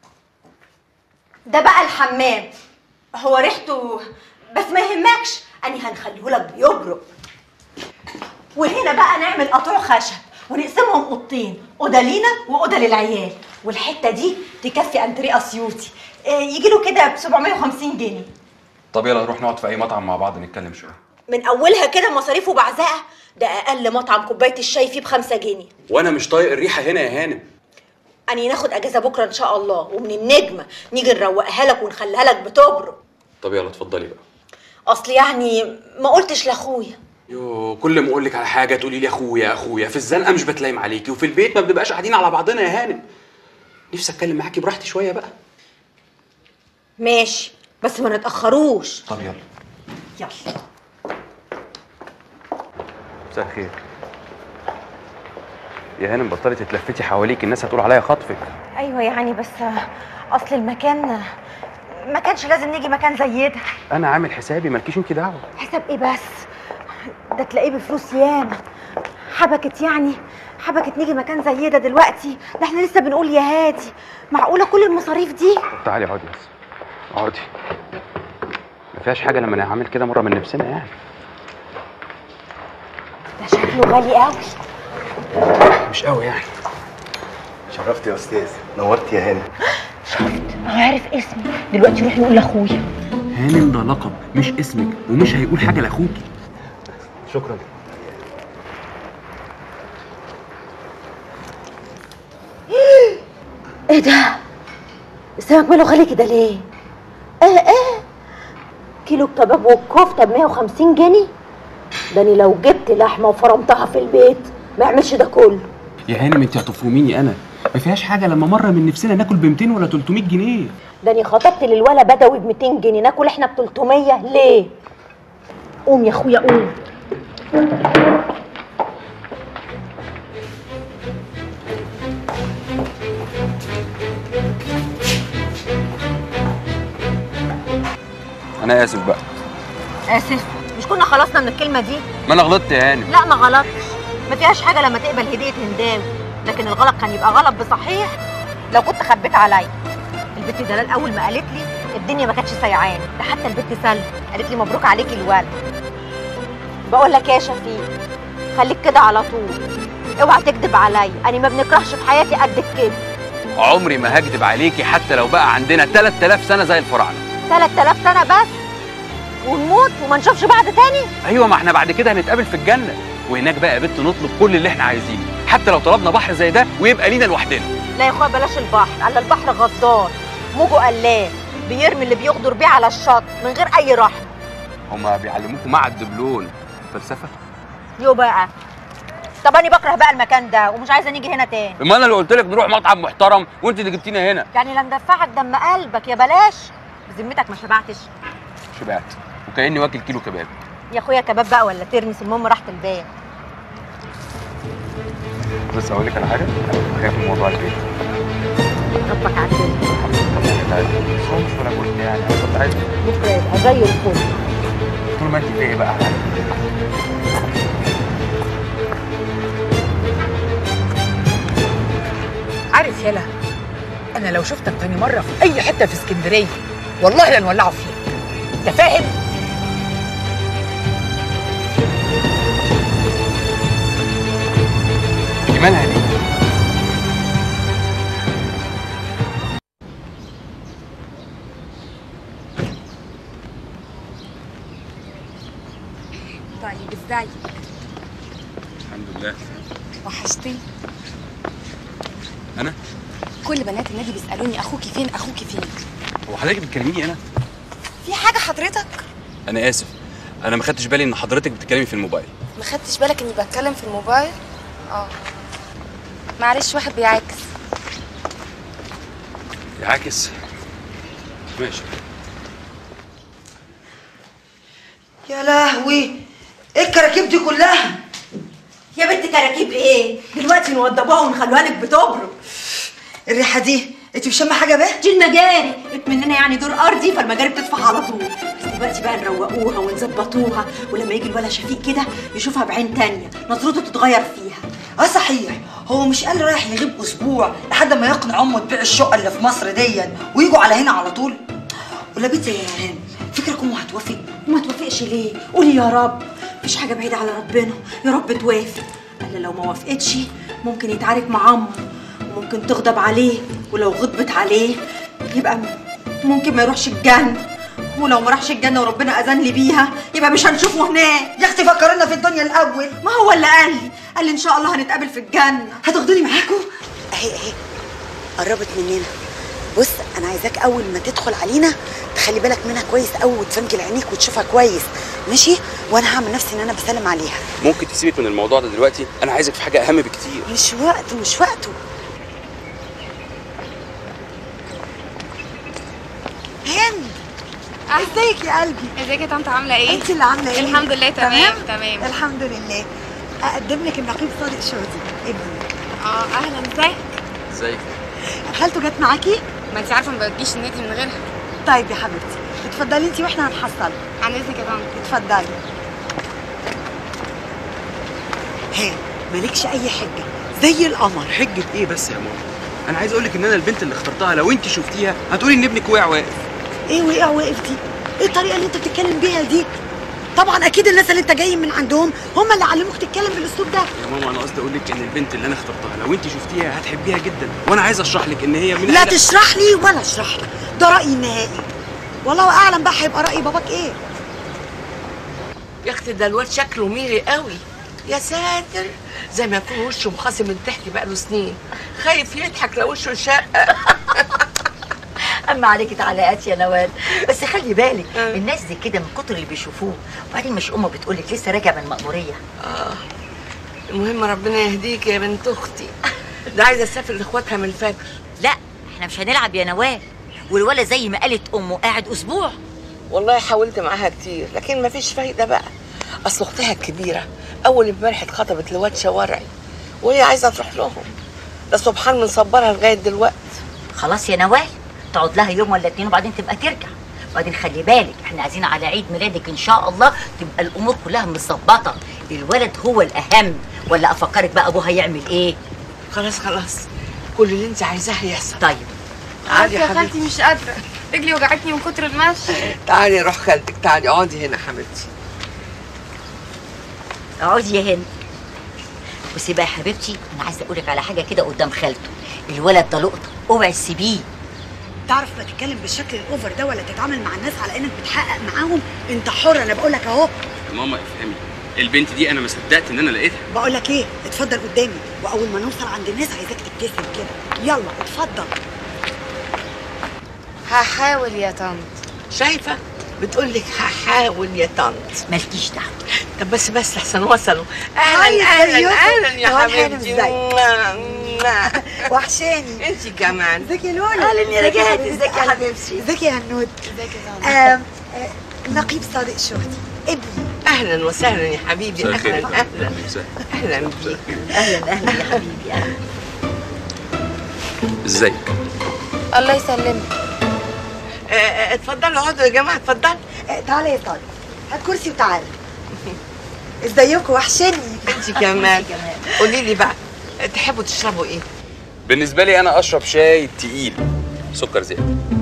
ده بقى الحمام هو ريحته بس ما يهمكش اني هنخليهولك بيبرق وهنا بقى نعمل قطوع خشب ونقسمهم اوضتين اوضه لينا واوضه للعيال والحته دي تكفي انتريه اسيوطي يجي له كده ب 750 جنيه طب يلا نروح نقعد في اي مطعم مع بعض نتكلم شويه من اولها كده مصاريفه بعزقه ده اقل مطعم كوبايه الشاي فيه بخمسة جنيه وانا مش طايق الريحه هنا يا هانم اني ناخد اجازه بكره ان شاء الله ومن النجمه نيجي نروقها لك ونخليها لك بتبرق طب يلا اتفضلي بقى اصل يعني ما قلتش لاخويا يو كل ما اقول لك على حاجه تقولي لي اخويا اخويا في الزنقه مش بتلايم عليكي وفي البيت ما بنبقاش قاعدين على بعضنا يا هانم نفسي اتكلم معاكي براحتي شويه بقى ماشي بس ما نتاخروش طب يلا يلا مساء الخير يا هانم بطلي تتلفتي حواليك الناس هتقول عليا خطفك ايوه يعني بس اصل المكان ما كانش لازم نيجي مكان زي ده انا عامل حسابي مالكيش انت دعوه حساب ايه بس ده تلاقيه بفلوس ياما حبكت يعني حبكت نيجي مكان زي ده دلوقتي ده احنا لسه بنقول يا هادي معقوله كل المصاريف دي طب تعالي اقعدي بس اقعدي ما فيهاش حاجه لما نعمل كده مره من نفسنا يعني ده شكله غالي قوي مش قوي يعني شرفت يا استاذ نورت يا هانم عارف اسمي دلوقتي نروح نقول لاخويا هانم ده لقب مش اسمك ومش هيقول حاجه لاخوكي شكرا ايه ده السمك ماله غالي كده ليه ايه ايه كيلو الكباب والكفته ب 150 جنيه ده انا لو جبت لحمه وفرمتها في البيت ما يعملش ده كله يا هانم انت هتفرميني انا ما فيهاش حاجه لما مره من نفسنا ناكل ب 200 ولا 300 جنيه ده انا خطبت للولا بدوي ب 200 جنيه ناكل احنا ب 300 ليه قوم يا اخويا قوم انا اسف بقى اسف مش كنا خلصنا من الكلمه دي ما انا غلطت يا هانم لا ما غلطش ما فيهاش حاجه لما تقبل هديه هنداوي لكن الغلط كان يبقى غلط بصحيح لو كنت خبيت عليا البت دلال اول ما قالت لي الدنيا ما كانتش سيعاني ده حتى البت سلمى قالت لي مبروك عليكي الولد بقول لك يا شفيق خليك كده على طول اوعى تكذب عليا انا ما بنكرهش في حياتي قد كده عمري ما هكدب عليكي حتى لو بقى عندنا 3000 سنه زي الفراعنه 3000 سنه بس ونموت وما نشوفش بعض تاني ايوه ما احنا بعد كده هنتقابل في الجنه وهناك بقى يا بنت نطلب كل اللي احنا عايزينه حتى لو طلبنا بحر زي ده ويبقى لينا لوحدنا لا يا اخويا بلاش البحر قال البحر غدار موجه قلاب بيرمي اللي بيغدر بيه على الشط من غير اي رحمه هما بيعلموكم مع الدبلون فلسفه يو بقى طب انا بكره بقى المكان ده ومش عايزه نيجي هنا تاني ما انا اللي قلت لك نروح مطعم محترم وانت اللي جبتينا هنا يعني لا ندفعك دم قلبك يا بلاش بذمتك ما شبعتش شبعت وكاني واكل كيلو كباب يا اخويا كباب بقى ولا ترمس المهم راحه البال بس اقول لك على حاجه انا خايف من موضوع البيت ربك عدل بس هو مش ولا قلت يعني انا كنت عايز بكره يبقى زي الفل طول ما انت فيا بقى عارف يلا انا لو شفتك تاني مره في اي حته في اسكندريه والله لا نولعه فيك انت فاهم دي مالها دي طيب ازيك الحمد لله وحشتني انا كل بنات النادي بيسالوني اخوكي فين اخوكي فين هو حضرتك بتكلميني انا في حاجه حضرتك انا اسف انا ما خدتش بالي ان حضرتك بتتكلمي في الموبايل ما خدتش بالك اني بتكلم في الموبايل اه معلش واحد بيعاكس يعاكس ماشي يا لهوي ايه الكراكيب دي كلها يا بنت كراكيب ايه دلوقتي نوضبوها ونخلوها لك بتبرق الريحه دي انت مش شامه حاجه بقى دي المجاري مننا يعني دور ارضي فالمجاري بتطفح على طول بس دلوقتي بقى نروقوها ونظبطوها ولما يجي الولا شفيق كده يشوفها بعين تانية نظرته تتغير فيها اه صحيح هو مش قال رايح يغيب اسبوع لحد ما يقنع امه تبيع الشقه اللي في مصر دي ويجوا على هنا على طول ولا بنت يا هان فكرك امه هتوافق وما توافقش ليه قولي يا رب مفيش حاجه بعيده على ربنا يا رب توافق قال لو ما وافقتش ممكن يتعارك مع امه وممكن تغضب عليه ولو غضبت عليه يبقى م- ممكن ما يروحش الجنه ولو ما راحش الجنه وربنا اذن لي بيها يبقى مش هنشوفه هناك يا اختي فكرنا في الدنيا الاول ما هو اللي قال لي قال لي ان شاء الله هنتقابل في الجنه هتاخدوني معاكم اهي اهي قربت مننا بص انا عايزاك اول ما تدخل علينا تخلي بالك منها كويس قوي وتفنجل عينيك وتشوفها كويس ماشي وانا هعمل نفسي ان انا بسلم عليها ممكن تسيبك من الموضوع ده دلوقتي انا عايزك في حاجه اهم بكتير مش وقته مش وقته هند ازيك يا قلبي ازيك يا طنط عامله ايه انت اللي عامله ايه الحمد لله تمام تمام الحمد لله اقدم لك النقيب صادق شوزي ابني اه اهلا ازيك ازيك خالته جت معاكي ما انت عارفه ما بتجيش النادي من غيرها طيب يا حبيبتي اتفضلي انت واحنا هنحصل عن اذنك يا طنط اتفضلي ها مالكش اي حجه زي القمر حجه ايه بس يا ماما انا عايز اقول لك ان انا البنت اللي اخترتها لو انت شفتيها هتقولي ان ابنك وقع واقف ايه وقع واقف دي ايه الطريقه اللي انت بتتكلم بيها دي طبعا اكيد الناس اللي انت جاي من عندهم هم اللي علموك تتكلم بالاسلوب ده يا ماما انا قصدي اقول لك ان البنت اللي انا اخترتها لو انت شفتيها هتحبيها جدا وانا عايز اشرح لك ان هي من لا أهل- تشرح لي ولا اشرح لي ده رايي النهائي والله اعلم بقى هيبقى راي باباك ايه يا اختي ده الواد شكله ميري قوي يا ساتر زي ما يكون وشه مخاصم من تحت بقاله سنين خايف يضحك لو وشه شق اما عليكي تعليقات يا نوال بس خلي بالك الناس دي كده من كتر اللي بيشوفوه وبعدين مش امه بتقولك لسه راجع من المأمورية اه المهم ربنا يهديك يا بنت اختي ده عايزه اسافر لاخواتها من الفجر لا احنا مش هنلعب يا نوال والولد زي ما قالت امه قاعد اسبوع والله حاولت معاها كتير لكن مفيش فايده بقى اصل اختها الكبيره اول امبارح اتخطبت لواد شوارعي وهي عايزه تروح لهم ده سبحان من صبرها لغايه دلوقتي خلاص يا نوال تقعد لها يوم ولا اتنين وبعدين تبقى ترجع وبعدين خلي بالك احنا عايزين على عيد ميلادك ان شاء الله تبقى الامور كلها متظبطه الولد هو الاهم ولا افكرك بقى ابوها يعمل ايه خلاص خلاص كل اللي انت عايزاه هيحصل طيب تعالي يا يا خالتي حبيبتي مش قادره رجلي وجعتني من كتر المشي تعالي روح خالتك تعالي اقعدي هنا حبيبتي اقعدي يا هند بصي بقى يا حبيبتي انا عايزه اقولك على حاجه كده قدام خالته الولد ده لقطه اوعي تسيبيه تعرف ما تتكلم بالشكل الاوفر ده ولا تتعامل مع الناس على انك بتحقق معاهم انت حر انا بقول لك اهو ماما افهمي البنت دي انا ما صدقت ان انا لقيتها بقول لك ايه اتفضل قدامي واول ما نوصل عند الناس عايزاك تبتسم كده يلا اتفضل هحاول يا طنط شايفه بتقول لك هحاول يا طنط مالكيش دعوه طب بس بس لحسن وصلوا اهلا هاي اهلا يوسف. اهلا يا تعال هانم، حبيبتي ازيك؟ موا، موا. وحشاني انت كمان ازيك يا لولا اهلا يا رجال ازيك يا حبيبتي ازيك يا هنود ازيك يا طنط آم، آه، نقيب صادق شهدي ابني اهلا وسهلا يا حبيبي مساء الخير. اهلا اهلا اهلا بيك اهلا اهلا يا حبيبي اهلا ازيك الله يسلمك آه، آه، اتفضلوا اقعدوا يا جماعه اتفضلوا آه، تعالى يا طارق هات كرسي وتعالى ازيكم وحشاني انت كمان قولي لي بقى تحبوا تشربوا ايه بالنسبه لي انا اشرب شاي تقيل سكر زياده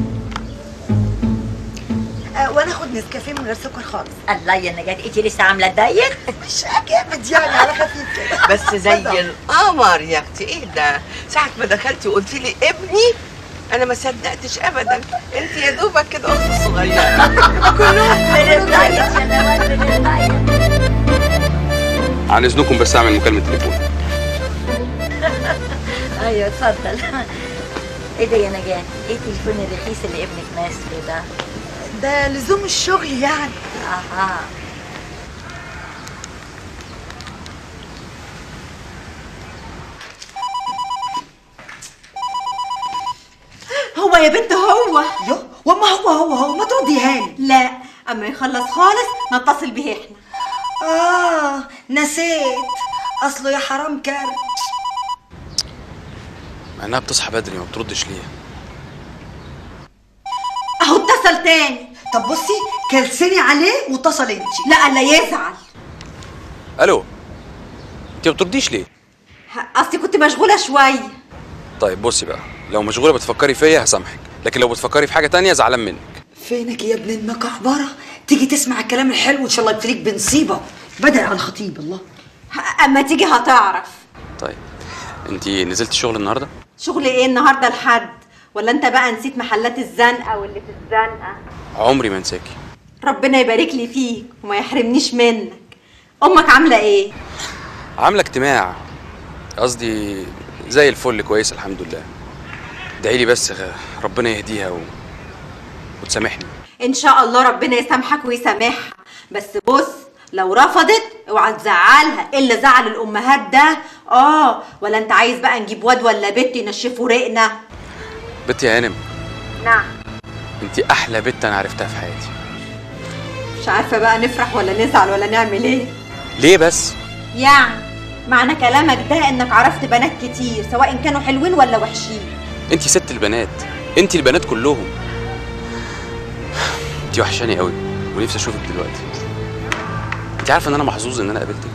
آه، وانا اخد نسكافيه من غير سكر خالص الله يا نجاة انت لسه عامله دايت مش جامد يعني على خفيف كده بس زي القمر يا اختي ايه ده ساعه ما دخلتي وقلتي لي ابني انا ما صدقتش ابدا انت يا دوبك كده اخت صغيره كلهم من الدايت يا نوال من الدايت عن اذنكم بس اعمل مكالمه تليفون ايوه اتفضل ايه ده يا نجاة ايه التليفون الرخيص اللي ابنك ماسكه ده ده لزوم الشغل يعني اها هو يا بنت هو يو وما هو هو هو ما تردي هاني لا اما يخلص خالص نتصل بيه احنا اه نسيت اصله يا حرام كان مع انها بتصحى بدري ما بتردش ليه اهو اتصل تاني طب بصي كلسني عليه واتصل انت لا لا يزعل الو انت ما بترديش ليه اصلي كنت مشغوله شويه طيب بصي بقى لو مشغوله بتفكري فيا هسامحك لكن لو بتفكري في حاجه تانية زعلان منك فينك يا ابن المكعبره تيجي تسمع الكلام الحلو ان شاء الله يبتليك بنصيبه بدل على الخطيب الله اما تيجي هتعرف طيب انت نزلت الشغل النهارده شغل ايه النهارده لحد ولا انت بقى نسيت محلات الزنقه واللي في الزنقه عمري ما انساكي ربنا يبارك لي فيك وما يحرمنيش منك امك عامله ايه عامله اجتماع قصدي زي الفل كويس الحمد لله ادعي لي بس غ- ربنا يهديها و... وتسامحني ان شاء الله ربنا يسامحك ويسامحها بس بص لو رفضت اوعى تزعلها الا زعل الامهات ده اه ولا انت عايز بقى نجيب واد ولا بنت ينشفوا رقنا بنتي يا هانم نعم انت احلى بنت انا عرفتها في حياتي مش عارفه بقى نفرح ولا نزعل ولا نعمل ايه ليه بس يعني معنى كلامك ده انك عرفت بنات كتير سواء كانوا حلوين ولا وحشين انت ست البنات انت البنات كلهم انت وحشاني قوي ونفسي اشوفك دلوقتي انت عارفه ان انا محظوظ ان انا قابلتك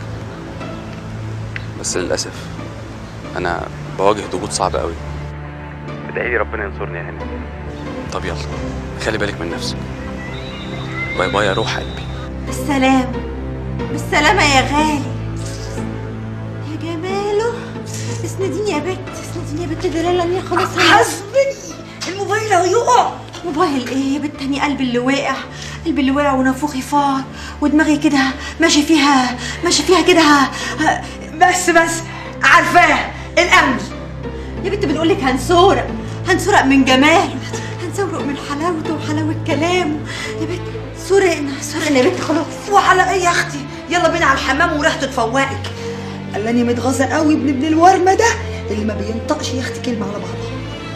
بس للاسف انا بواجه ضغوط صعبه قوي ادعي لي ربنا ينصرني يا هانم طب يلا خلي بالك من نفسك باي باي يا روح قلبي بالسلامة بالسلامة يا غالي يا جماله اسنديني يا بت اسنديني يا بت دلالة اني خلاص حسبي الموبايل هيقع موبايل ايه يا بت تاني قلبي اللي واقع قلبي اللي واقع ونافوخي فاض ودماغي كده ماشي فيها ماشي فيها كده بس بس عارفاه الامن يا بنت بنقول لك هنسورق هنسرق من جماله هنسرق من حلاوته وحلاوة كلامه يا بنت سرقنا سرقنا يا بنت خلاص وعلى ايه يا اختي يلا بينا على الحمام وريحته تفوقك قال اني متغاظه قوي ابن ابن الورمه ده اللي ما بينطقش يا اختي كلمه على بعضها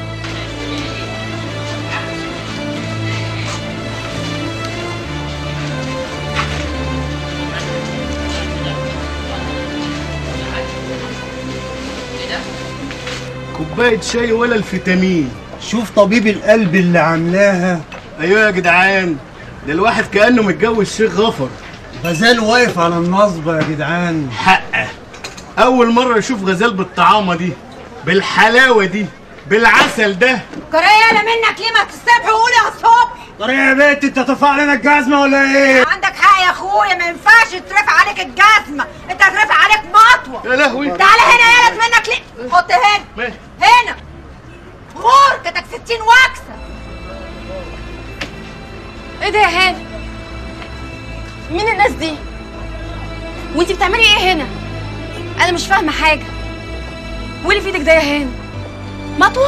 كوباية شاي ولا الفيتامين شوف طبيب القلب اللي عاملاها ايوه يا جدعان ده الواحد كأنه متجوز شيخ غفر غزال واقف على النصبة يا جدعان حقه أول مرة أشوف غزال بالطعامة دي بالحلاوة دي بالعسل ده كريالة منك ليه ما تستبح وقول يا الصبح طريقة يا بنت انت ترفع علينا الجزمة ولا ايه؟ عندك حق يا اخويا ما ينفعش ترفع عليك الجزمة انت هترفع عليك مطوة يا لهوي تعالى هنا يالك منك ليه حط هنا هنا غور كتك 60 وكسة ايه ده يا هاني مين الناس دي وانتي بتعملي ايه هنا انا مش فاهمه حاجه واللي في ايدك ده يا هاني مطوه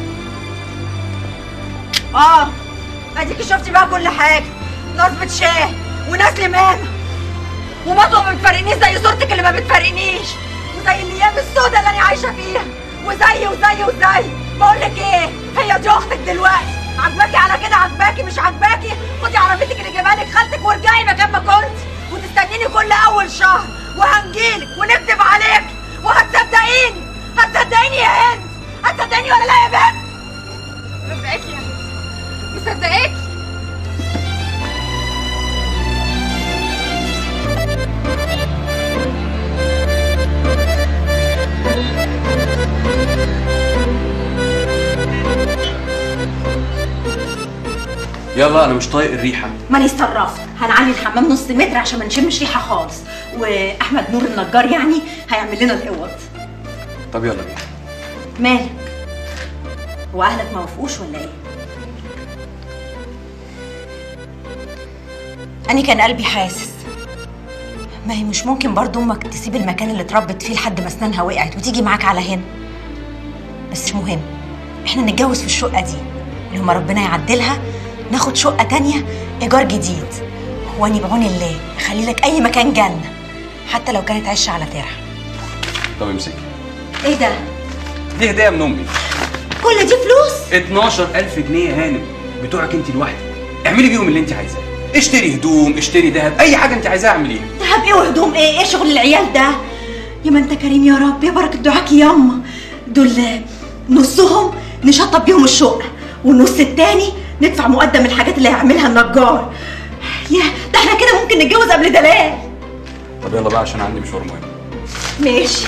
اه اديكي شفتي بقى كل حاجه نصبة شاه وناس لمامة ومطوة ما بتفرقنيش زي صورتك اللي ما بتفرقنيش وزي الايام السوداء اللي انا عايشه فيها وزي وزي وزي بقول لك ايه هي دي اختك دلوقتي عجباكي على كده عجباكي مش عجباكي خدي عربيتك اللي جايبها لك خالتك وارجعي مكان ما كنت وتستنيني كل اول شهر وهنجيلك ونكتب عليك وهتصدقيني هتصدقيني يا هند هتصدقيني ولا لا يا بنت مصدقاكي يا مصدقاكي يلا انا مش طايق الريحه ماني اتصرفت هنعلي الحمام نص متر عشان ما نشمش ريحه خالص واحمد نور النجار يعني هيعمل لنا الاوض طب يلا بينا مالك هو اهلك ما وافقوش ولا ايه أنا كان قلبي حاسس ما هي مش ممكن برضو أمك تسيب المكان اللي اتربت فيه لحد ما أسنانها وقعت وتيجي معاك على هنا بس مش مهم إحنا نتجوز في الشقة دي لما ربنا يعدلها ناخد شقة تانية إيجار جديد وأني بعون الله أخلي لك أي مكان جنة حتى لو كانت عشة على ترعة طب امسكي إيه ده؟ دي هديه من امي كل دي فلوس؟ 12000 جنيه يا هانم بتوعك انت لوحدك اعملي بيهم اللي انت عايزاه اشتري هدوم اشتري ذهب اي حاجه انت عايزاها اعمليها دهب ايه وهدوم ايه ايه شغل العيال ده يا ما انت كريم يا رب يا بركه دعاك ياما دول نصهم نشطب بيهم الشقه والنص التاني ندفع مقدم الحاجات اللي هيعملها النجار يا ده احنا كده ممكن نتجوز قبل دلال طب يلا بقى عشان عندي مشوار مهم ماشي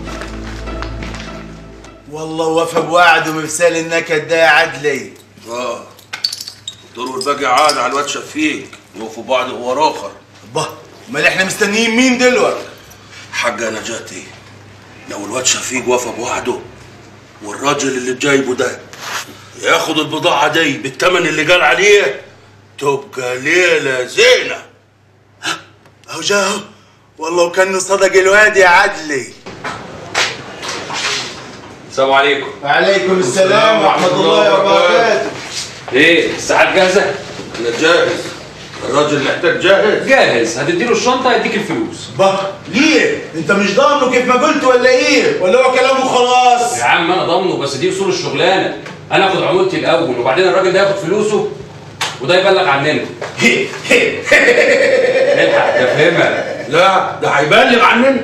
والله وفى بوعد ومثال النكد ده يا عدلي اه دور والباقي عاد على الواد شفيق يوقفوا بعض هو اخر با امال احنا مستنيين مين دلوقتي حاجة نجاتي لو الواد شفيق وفى بوعده والراجل اللي جايبه ده ياخد البضاعة دي بالثمن اللي قال عليه تبقى ليلة زينة اهو جاهو والله وكانه صدق الواد يا عدلي السلام عليكم وعليكم السلام ورحمة الله وبركاته ايه الساعات جاهزه انا جاهز الراجل محتاج جاهز جاهز هتديله الشنطه يديك الفلوس با ليه؟ انت مش ضامنه كيف ما قلت ولا ايه؟ ولا هو كلامه خلاص؟ يا عم انا ضامنه بس دي اصول الشغلانه انا اخد عمولتي الاول وبعدين الراجل ده ياخد فلوسه وده يبلغ عننا الحق ده فهمها لا ده هيبلغ عننا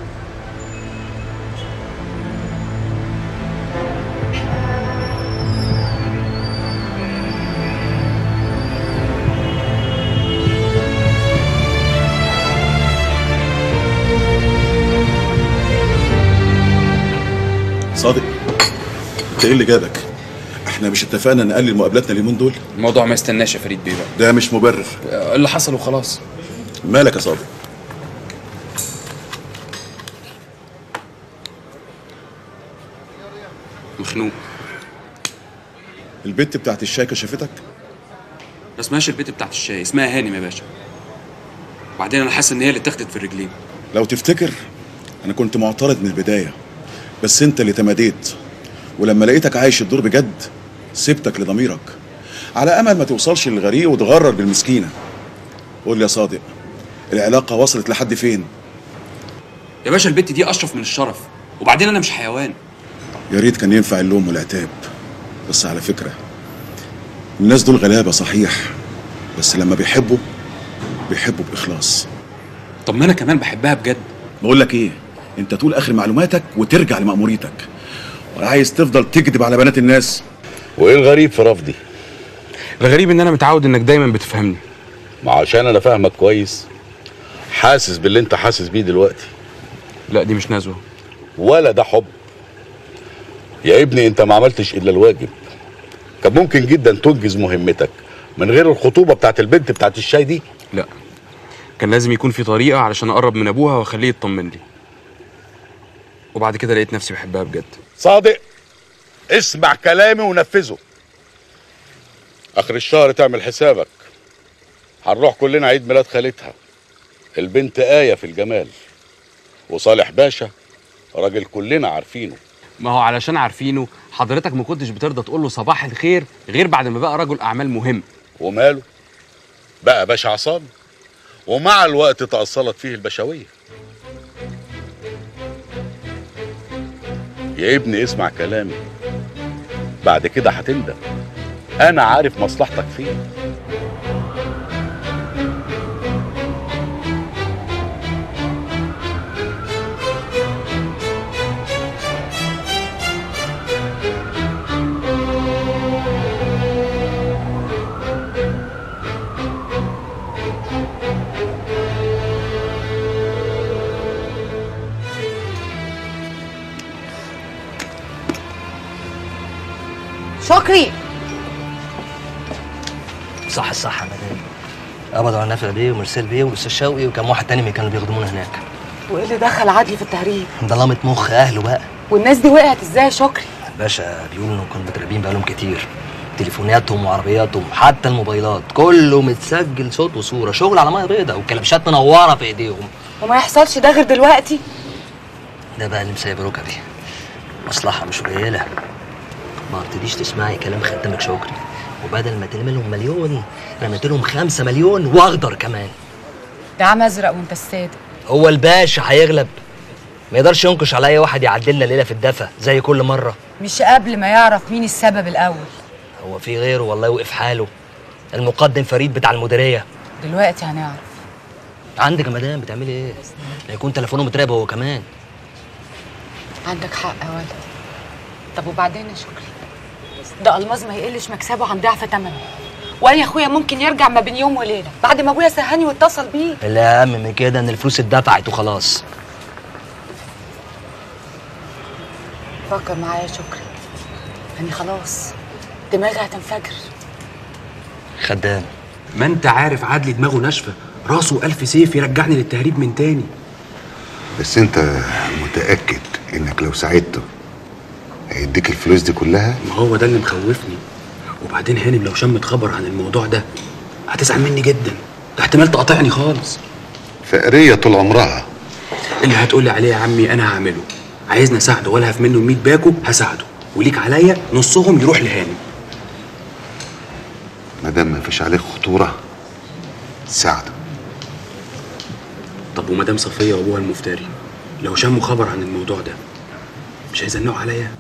صادق انت ايه اللي جابك؟ احنا مش اتفقنا نقلل مقابلاتنا اليومين دول؟ الموضوع ما يستناش يا فريد بيه بقى ده مش مبرر اللي حصل وخلاص مالك يا صادق؟ مخنوق البت بتاعت الشاي كشفتك؟ ما اسمهاش البيت بتاعت الشاي اسمها هانم يا باشا وبعدين انا حاسس ان هي اللي اتاخدت في الرجلين لو تفتكر انا كنت معترض من البدايه بس انت اللي تماديت ولما لقيتك عايش الدور بجد سبتك لضميرك على امل ما توصلش للغريق وتغرر بالمسكينه قول لي يا صادق العلاقه وصلت لحد فين يا باشا البت دي اشرف من الشرف وبعدين انا مش حيوان يا ريت كان ينفع اللوم والعتاب بس على فكره الناس دول غلابه صحيح بس لما بيحبوا بيحبوا باخلاص طب ما انا كمان بحبها بجد بقول لك ايه انت تقول اخر معلوماتك وترجع لمأموريتك ولا عايز تفضل تكذب على بنات الناس وايه الغريب في رفضي؟ الغريب ان انا متعود انك دايما بتفهمني ما عشان انا فاهمك كويس حاسس باللي انت حاسس بيه دلوقتي لا دي مش نزوه ولا ده حب يا ابني انت ما عملتش الا الواجب كان ممكن جدا تنجز مهمتك من غير الخطوبه بتاعت البنت بتاعت الشاي دي لا كان لازم يكون في طريقه علشان اقرب من ابوها واخليه يطمن لي وبعد كده لقيت نفسي بحبها بجد صادق اسمع كلامي ونفذه اخر الشهر تعمل حسابك هنروح كلنا عيد ميلاد خالتها البنت آية في الجمال وصالح باشا راجل كلنا عارفينه ما هو علشان عارفينه حضرتك ما كنتش بترضى تقول له صباح الخير غير بعد ما بقى رجل اعمال مهم وماله بقى باشا عصام ومع الوقت تأصلت فيه البشوية يا ابني اسمع كلامي بعد كده هتندم انا عارف مصلحتك فين شكري صح الصح يا مدام قبضوا على نافع بيه ومرسال بيه والاستاذ شوقي وكم واحد تاني من كانوا بيخدمونا هناك وايه اللي دخل عدلي في التهريب ضلامة مخ اهله بقى والناس دي وقعت ازاي يا شكري باشا بيقولوا انهم كانوا متراقبين بقالهم كتير تليفوناتهم وعربياتهم حتى الموبايلات كله متسجل صوت وصوره شغل على ميه بيضاء والكلبشات منوره في ايديهم وما يحصلش ده غير دلوقتي ده بقى اللي مسايب ركبي مصلحه مش قليله ما ابتديش تسمعي كلام خدامك شكري وبدل ما تلم لهم مليون رميت لهم خمسة مليون واخضر كمان ده عم ازرق وانت الصادق هو الباشا هيغلب ما يقدرش ينكش على اي واحد يعدلنا ليله في الدفا زي كل مره مش قبل ما يعرف مين السبب الاول هو في غيره والله وقف حاله المقدم فريد بتاع المديريه دلوقتي هنعرف عندك يا مدام بتعملي ايه لا يكون تليفونه متراقب هو كمان عندك حق يا ولد طب وبعدين يا شكري ده الماظ ما يقلش مكسبه عن ضعف ثمنه وانا يا اخويا ممكن يرجع ما بين يوم وليله بعد ما ابويا سهاني واتصل بيه الاهم من كده ان الفلوس اتدفعت وخلاص فكر معايا يا شكري يعني خلاص دماغي هتنفجر خدام ما انت عارف عدلي دماغه ناشفه راسه ألف سيف يرجعني للتهريب من تاني بس انت متاكد انك لو ساعدته هيديك الفلوس دي كلها ما هو ده اللي مخوفني وبعدين هانم لو شمت خبر عن الموضوع ده هتزعل مني جدا ده احتمال تقاطعني خالص فقريه طول عمرها اللي هتقولي عليه يا عمي انا هعمله عايزني اساعده ولا هف منه 100 باكو هساعده وليك عليا نصهم يروح لهانم ما دام ما فيش عليك خطوره ساعده طب ومدام صفيه وابوها المفتري لو شموا خبر عن الموضوع ده مش هيزنقوا عليا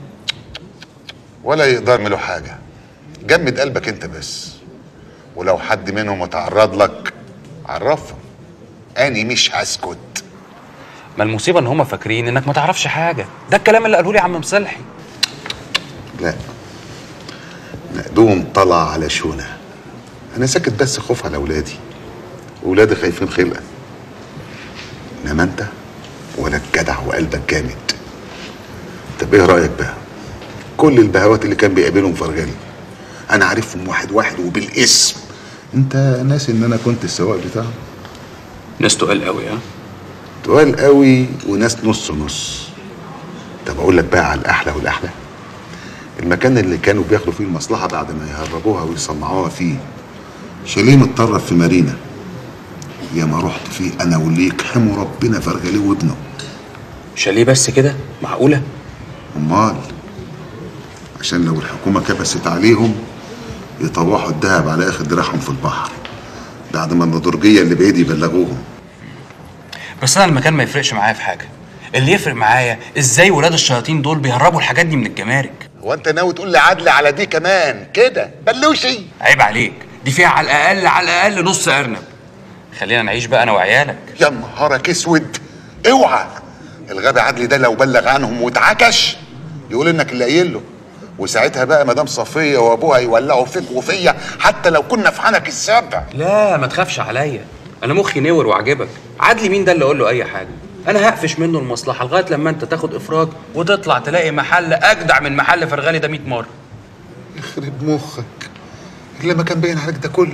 ولا يقدر يعملوا حاجه جمد قلبك انت بس ولو حد منهم اتعرض لك عرفهم اني مش هسكت ما المصيبه ان هم فاكرين انك ما تعرفش حاجه ده الكلام اللي قاله لي عم مصلحي لا نقدوم طلع على شونه انا ساكت بس خوف على اولادي اولادي خايفين خلقه انما انت ولد جدع وقلبك جامد طب ايه رايك بقى كل البهوات اللي كان بيقابلهم فرغلي انا عارفهم واحد واحد وبالاسم انت ناسي ان انا كنت السواق بتاعهم ناس تقال قوي ها تقال قوي وناس نص نص طب اقول لك بقى على الاحلى والاحلى المكان اللي كانوا بياخدوا فيه المصلحه بعد ما يهربوها ويصنعوها فيه شاليه متطرف في مارينا يا ما رحت فيه انا واللي يكحموا ربنا فرغلي وابنه شاليه بس كده معقوله امال عشان لو الحكومه كبست عليهم يطوحوا الذهب على اخر دراعهم في البحر بعد ما النضرجيه اللي بعيد يبلغوهم بس انا المكان ما يفرقش معايا في حاجه اللي يفرق معايا ازاي ولاد الشياطين دول بيهربوا الحاجات دي من الجمارك هو انت ناوي تقول لي عدل على دي كمان كده بلوشي عيب عليك دي فيها على الاقل على الاقل نص ارنب خلينا نعيش بقى انا وعيالك يا نهارك اسود اوعى الغبي عدلي ده لو بلغ عنهم واتعكش يقول انك اللي قايل له وساعتها بقى مدام صفيه وابوها يولعوا فيك وفيا حتى لو كنا في حنك السبع لا ما تخافش عليا انا مخي نور وعجبك عدلي مين ده اللي اقول له اي حاجه انا هقفش منه المصلحه لغايه لما انت تاخد افراج وتطلع تلاقي محل اجدع من محل فرغالي ده 100 مره يخرب مخك اللي ما كان باين عليك ده كله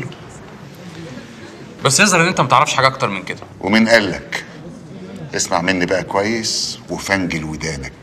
بس يظهر ان انت ما تعرفش حاجه اكتر من كده ومين قال لك اسمع مني بقى كويس وفنجل ودانك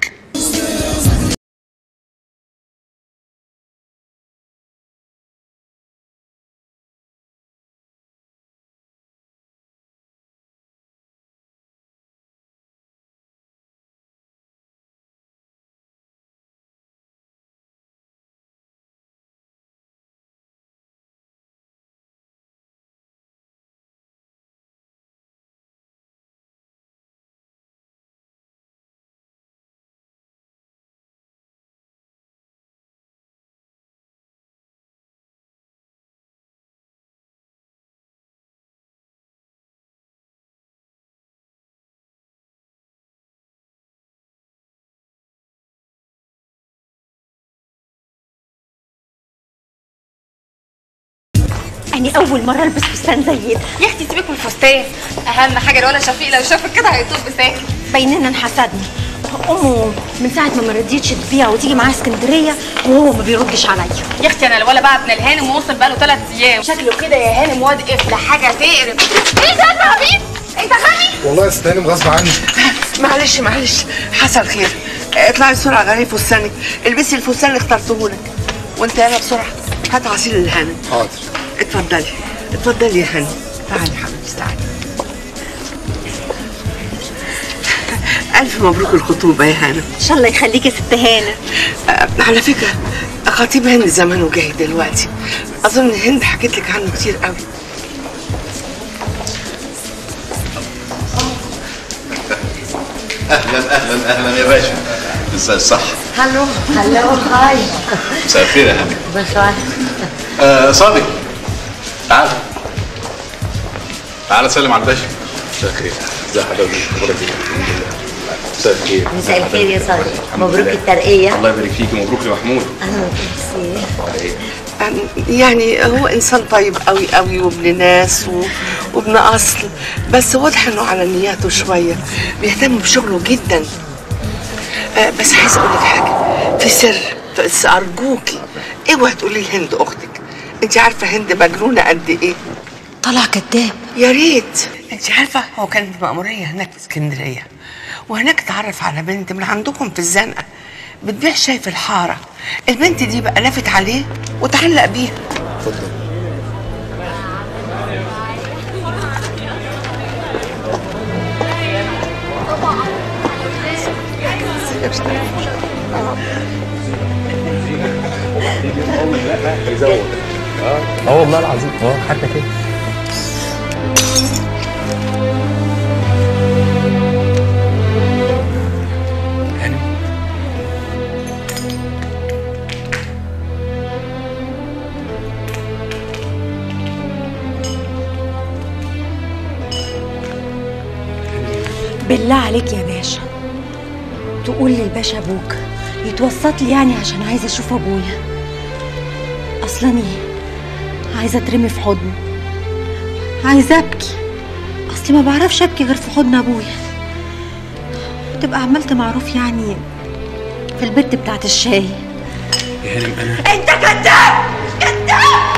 اني اول مره البس فستان زي ده يا اختي سيبك من الفستان اهم حاجه الولا شفيق لو شافك كده هيطب ساكت بيننا انحسدنا امه من ساعه ما ما رضيتش تبيع وتيجي معاها اسكندريه وهو ما بيردش عليا يا اختي انا الولا بقى ابن الهانم ووصل بقاله ثلاث ايام شكله كده يا هانم واد قفله حاجه تقرف ايه ده يا حبيب انت غبي والله يا ست هانم غصب عني معلش معلش حصل خير اطلعي بسرعه غيري فستانك البسي الفستان اللي اخترته لك وانت يلا بسرعه هات عصير الهانم حاضر اتفضلي اتفضلي يا هانم تعالي حبيبتي تعالي ألف مبروك الخطوبة يا هانم ان شاء الله يخليك يا ست هانه آه، على فكرة خطيب هند زمانه جاي دلوقتي أظن هند حكيت لك عنه كتير قوي اهلا اهلا اهلا يا باشا ازاي الصح هلو هلو هاي مساء الخير يا هاني بشوار آه صادق تعال تعال سلم على الباشا مساء الخير ازي حضرتك اخبارك ايه الحمد لله مساء الخير مساء الخير يا صادق مبروك الترقية الله يبارك فيكي مبروك يا محمود أهلا ميرسي أم- يعني هو إنسان طيب قوي قوي وابن ناس و... وابن أصل بس واضح إنه على نياته شوية بيهتم بشغله جدا آه، بس عايزة أقول لك حاجة في سر بس أرجوكي اوعي تقولي لهند أختك أنت عارفة هند مجنونة قد إيه طلع كذاب يا ريت انت عارفه هو كان في مأمورية هناك في اسكندريه وهناك اتعرف على بنت من عندكم في الزنقه بتبيع شاي في الحاره البنت دي بقى لفت عليه وتعلق بيها اه والله العظيم اه حتى كده بالله عليك يا باشا تقول للباشا ابوك يتوسط لي يعني عشان عايزه اشوف ابويا اصلا ايه عايزه اترمي في حضنه عايزه ابكي اصلي ما بعرفش ابكي غير في حضن ابويا تبقى عملت معروف يعني في البت بتاعت الشاي يا هانم انا انت كذاب كذاب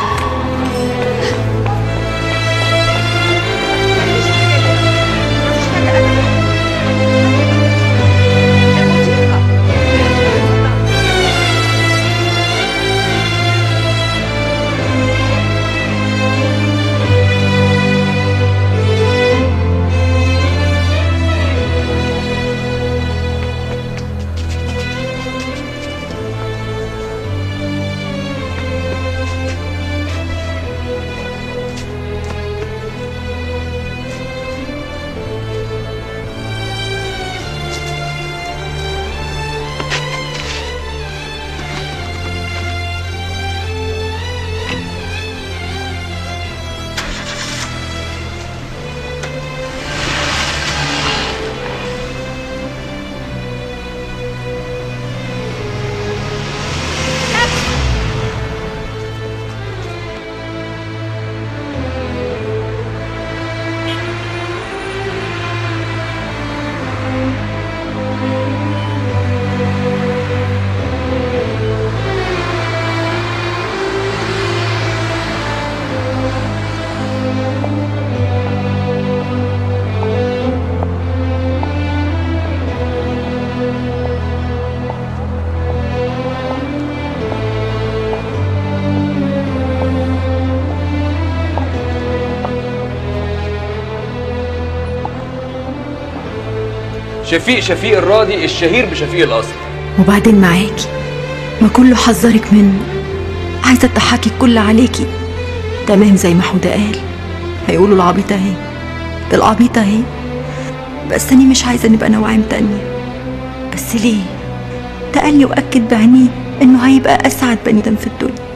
شفيق شفيق الراضي الشهير بشفيق الاصل وبعدين معاكي ما كله حذرك منه عايزه تضحكي الكل عليكي تمام زي ما حوده قال هيقولوا العبيطه اهي العبيطه اهي بس انا مش عايزه نبقى نوعين تانية بس ليه ده قال لي واكد بعينيه انه هيبقى اسعد بني ادم في الدنيا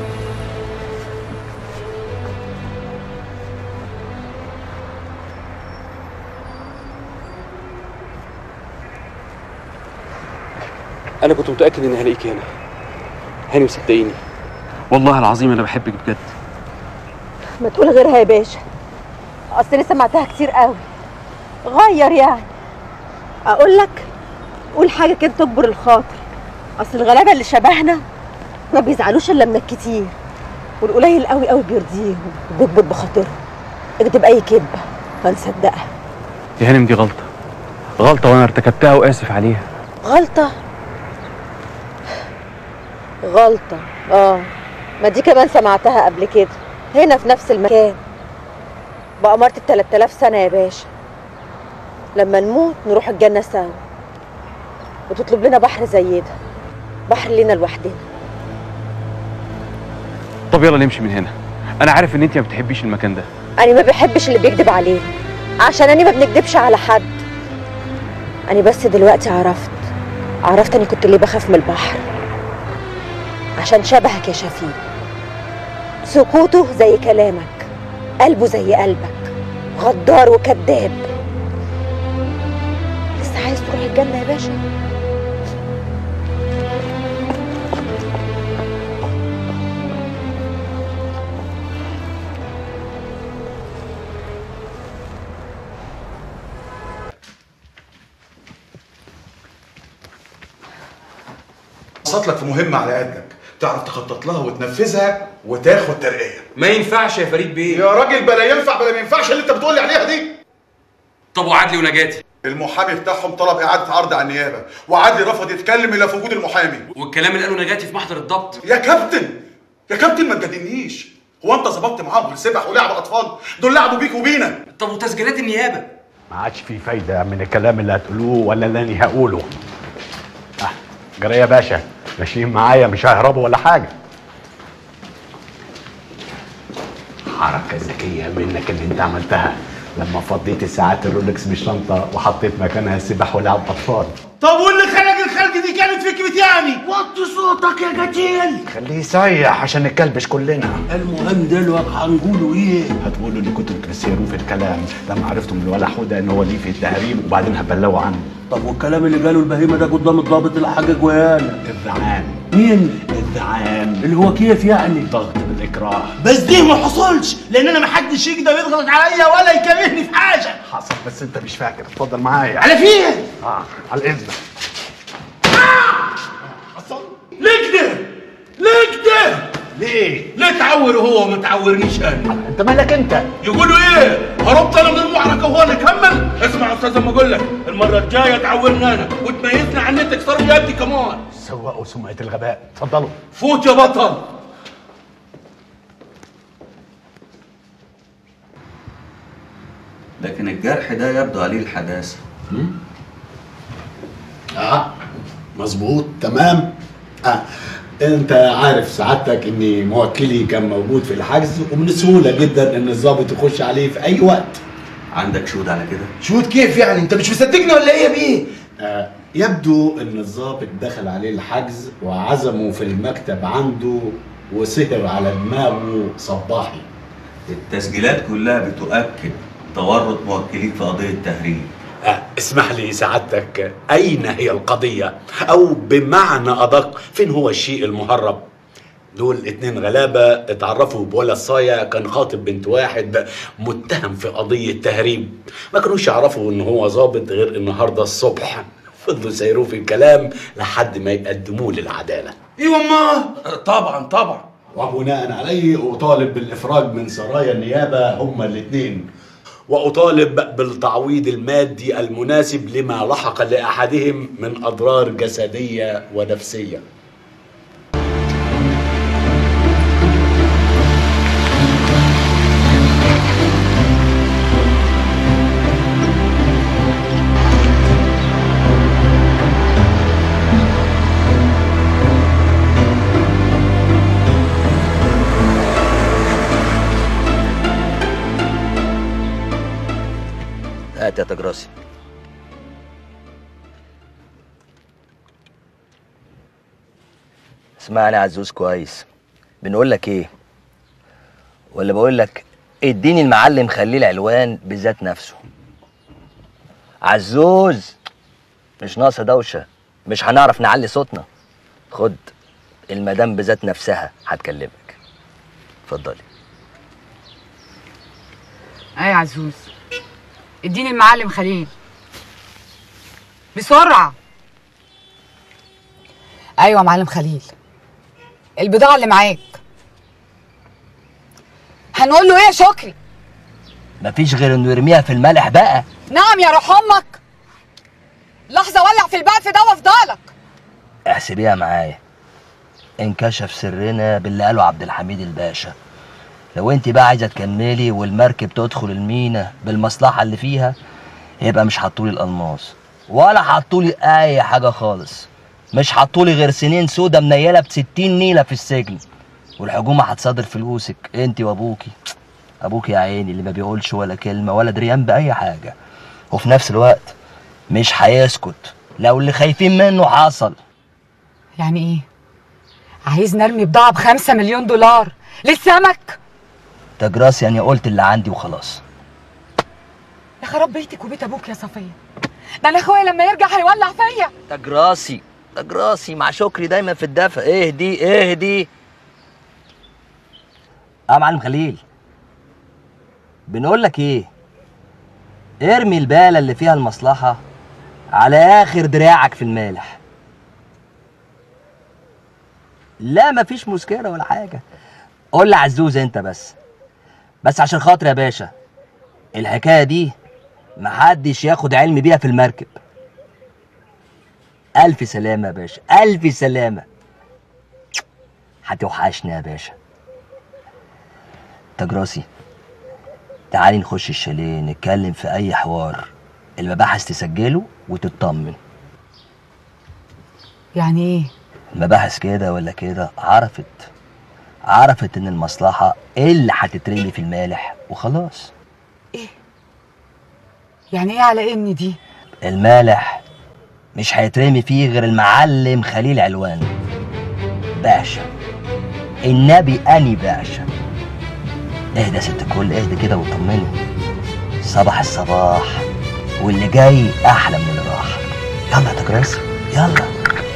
انا كنت متاكد اني هلاقيك هنا هاني مصدقيني والله العظيم انا بحبك بجد ما تقول غيرها يا باشا اصل انا سمعتها كتير قوي غير يعني اقول لك قول حاجه كده تكبر الخاطر اصل الغلابه اللي شبهنا ما بيزعلوش الا من الكتير والقليل قوي قوي بيرضيهم وبيكبر بخاطرهم اكتب اي كدبه فنصدقها يا هانم دي غلطه غلطه وانا ارتكبتها واسف عليها غلطه غلطه اه ما دي كمان سمعتها قبل كده هنا في نفس المكان بأمارة ال 3000 سنة يا باشا لما نموت نروح الجنة سوا وتطلب لنا بحر زي ده بحر لينا لوحدنا طب يلا نمشي من هنا انا عارف ان انت ما بتحبيش المكان ده أنا ما بحبش اللي بيكذب علينا عشان أنا ما بنكدبش على حد أنا بس دلوقتي عرفت عرفت أني كنت اللي بخاف من البحر عشان شبهك يا شفيق سكوته زي كلامك قلبه زي قلبك غدار وكذاب لسه عايز تروح الجنة يا باشا وصلت لك في مهمة على قدك تعرف تخطط لها وتنفذها وتاخد ترقية ما ينفعش يا فريد بيه يا راجل بلا ينفع بلا ما ينفعش اللي انت بتقولي عليها دي طب وعدلي ونجاتي المحامي بتاعهم طلب إعادة عرض على النيابة وعدلي رفض يتكلم إلا في وجود المحامي والكلام اللي قاله نجاتي في محضر الضبط يا كابتن يا كابتن ما تجادلنيش هو انت ظبطت معاهم السبح ولعب اطفال دول لعبوا بيك وبينا طب وتسجيلات النيابه ما عادش في فايدة من الكلام اللي هتقولوه ولا اللي أنا هقوله آه جرى يا باشا ماشيين معايا مش هيهربوا ولا حاجة حركة ذكية منك اللي انت عملتها لما فضيت ساعات الرولكس من الشنطة وحطيت مكانها السبح ولعب أطفال طب واللي خلق الخلق دي كانت فكرة يعني وطي صوتك يا جتيل خليه يسيح عشان نتكلبش كلنا المهم دلوقتي هنقولوا ايه هتقولوا اللي كنتوا بتكسروا في الكلام لما عرفتوا من الولا حوده ان هو ليه في التهريب وبعدين هتبلغوا عنه طب والكلام اللي قاله البهيمه ده قدام الضابط اللي حاجج ويانا الدعان مين الدعان اللي هو كيف يعني ضغط بالاكراه بس دي ما حصلش لان انا ما حدش يقدر يضغط عليا ولا يكرهني في حاجه حصل بس انت مش فاكر اتفضل معايا على فين اه على الاذن ليه كده ليه كده ليه ليه تعور هو وما تعورنيش انا انت مالك انت يقولوا ايه هربت انا من المعركه وهو نكمل اسمع يا استاذ لما اقول لك المره الجايه تعورني انا وتميزني عن انت تكسر لي يدي كمان سوقوا سمعه الغباء اتفضلوا فوت يا بطل لكن الجرح ده يبدو عليه الحداثة اه مظبوط تمام اه انت عارف سعادتك ان موكلي كان موجود في الحجز ومن السهوله جدا ان الضابط يخش عليه في اي وقت عندك شهود على كده؟ شهود كيف يعني انت مش مصدقني ولا ايه يا بيه آه يبدو ان الضابط دخل عليه الحجز وعزمه في المكتب عنده وسهر على دماغه صباحي التسجيلات كلها بتؤكد تورط موكليك في قضية تهريب آه اسمح لي سعادتك أين هي القضية؟ أو بمعنى أدق فين هو الشيء المهرب؟ دول اتنين غلابة اتعرفوا بولا صايع كان خاطب بنت واحد متهم في قضية تهريب ما كانوش يعرفوا ان هو ظابط غير النهاردة الصبح فضلوا يسيروا في الكلام لحد ما يقدموه للعدالة ايوه ما طبعا طبعا وبناء عليه أطالب بالإفراج من سرايا النيابة هما الاتنين وأطالب بالتعويض المادي المناسب لما لحق لأحدهم من أضرار جسدية ونفسية هات يا تجراسي اسمعني يا عزوز كويس بنقول لك ايه ولا بقول لك اديني المعلم خليه العلوان بذات نفسه عزوز مش ناقصه دوشه مش هنعرف نعلي صوتنا خد المدام بذات نفسها هتكلمك اتفضلي ايه يا عزوز اديني المعلم خليل بسرعه ايوه معلم خليل البضاعه اللي معاك هنقول له ايه يا شكري مفيش غير انه يرميها في الملح بقى نعم يا روح امك لحظه ولع في البقف ده وافضلك احسبيها معايا انكشف سرنا باللي قاله عبد الحميد الباشا لو انت بقى عايزه تكملي والمركب تدخل المينا بالمصلحه اللي فيها يبقى مش حطولي الالماس ولا حطولي اي حاجه خالص مش حطولي غير سنين سودا منيله ب 60 نيله في السجن والحكومه هتصادر فلوسك انت وابوكي ابوك يا عيني اللي ما بيقولش ولا كلمه ولا دريان باي حاجه وفي نفس الوقت مش هيسكت لو اللي خايفين منه حصل يعني ايه عايز نرمي بضاعه بخمسة مليون دولار للسمك تجراس يعني قلت اللي عندي وخلاص يا خراب بيتك وبيت ابوك يا صفيه ده انا اخويا لما يرجع هيولع فيا تجراسي تجراسي مع شكري دايما في الدفع اهدي اهدي اه معلم خليل بنقول لك ايه ارمي البالة اللي فيها المصلحة على اخر دراعك في المالح لا مفيش مشكلة ولا حاجة قول لعزوز انت بس بس عشان خاطر يا باشا الحكاية دي محدش ياخد علم بيها في المركب ألف سلامة يا باشا ألف سلامة هتوحشني يا باشا تجراسي تعالي نخش الشاليه نتكلم في أي حوار المباحث تسجله وتطمن يعني ايه المباحث كده ولا كده عرفت عرفت ان المصلحة اللي هتترمي في المالح وخلاص يعني ايه على ان دي المالح مش هيترمي فيه غير المعلم خليل علوان باشا النبي اني باشا اهدى يا ست الكل اهدى كده وطمني صباح الصباح واللي جاي احلى من اللي راح يلا يا تجراسي يلا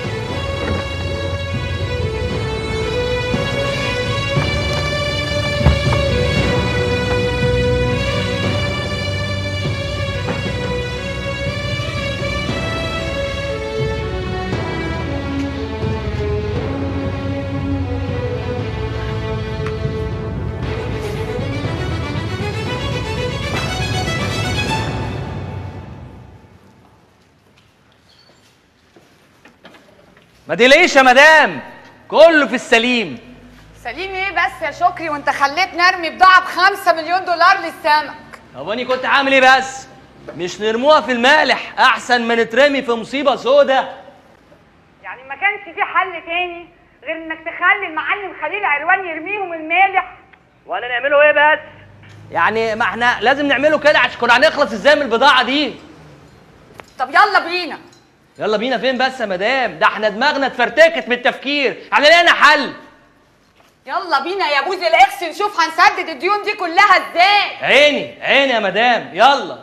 ما تقلقيش يا مدام كله في السليم سليم ايه بس يا شكري وانت خليت نرمي بضاعه بخمسة مليون دولار للسمك طب انا كنت هعمل ايه بس مش نرموها في المالح احسن ما نترمي في مصيبه سودا يعني ما كانش في حل تاني غير انك تخلي المعلم خليل علوان يرميهم المالح ولا نعمله ايه بس يعني ما احنا لازم نعمله كده عشان كنا هنخلص ازاي من البضاعه دي طب يلا بينا يلا بينا فين بس يا مدام ده احنا دماغنا اتفرتكت من التفكير احنا لقينا حل يلا بينا يا بوز الاكس نشوف هنسدد الديون دي كلها ازاي عيني عيني يا مدام يلا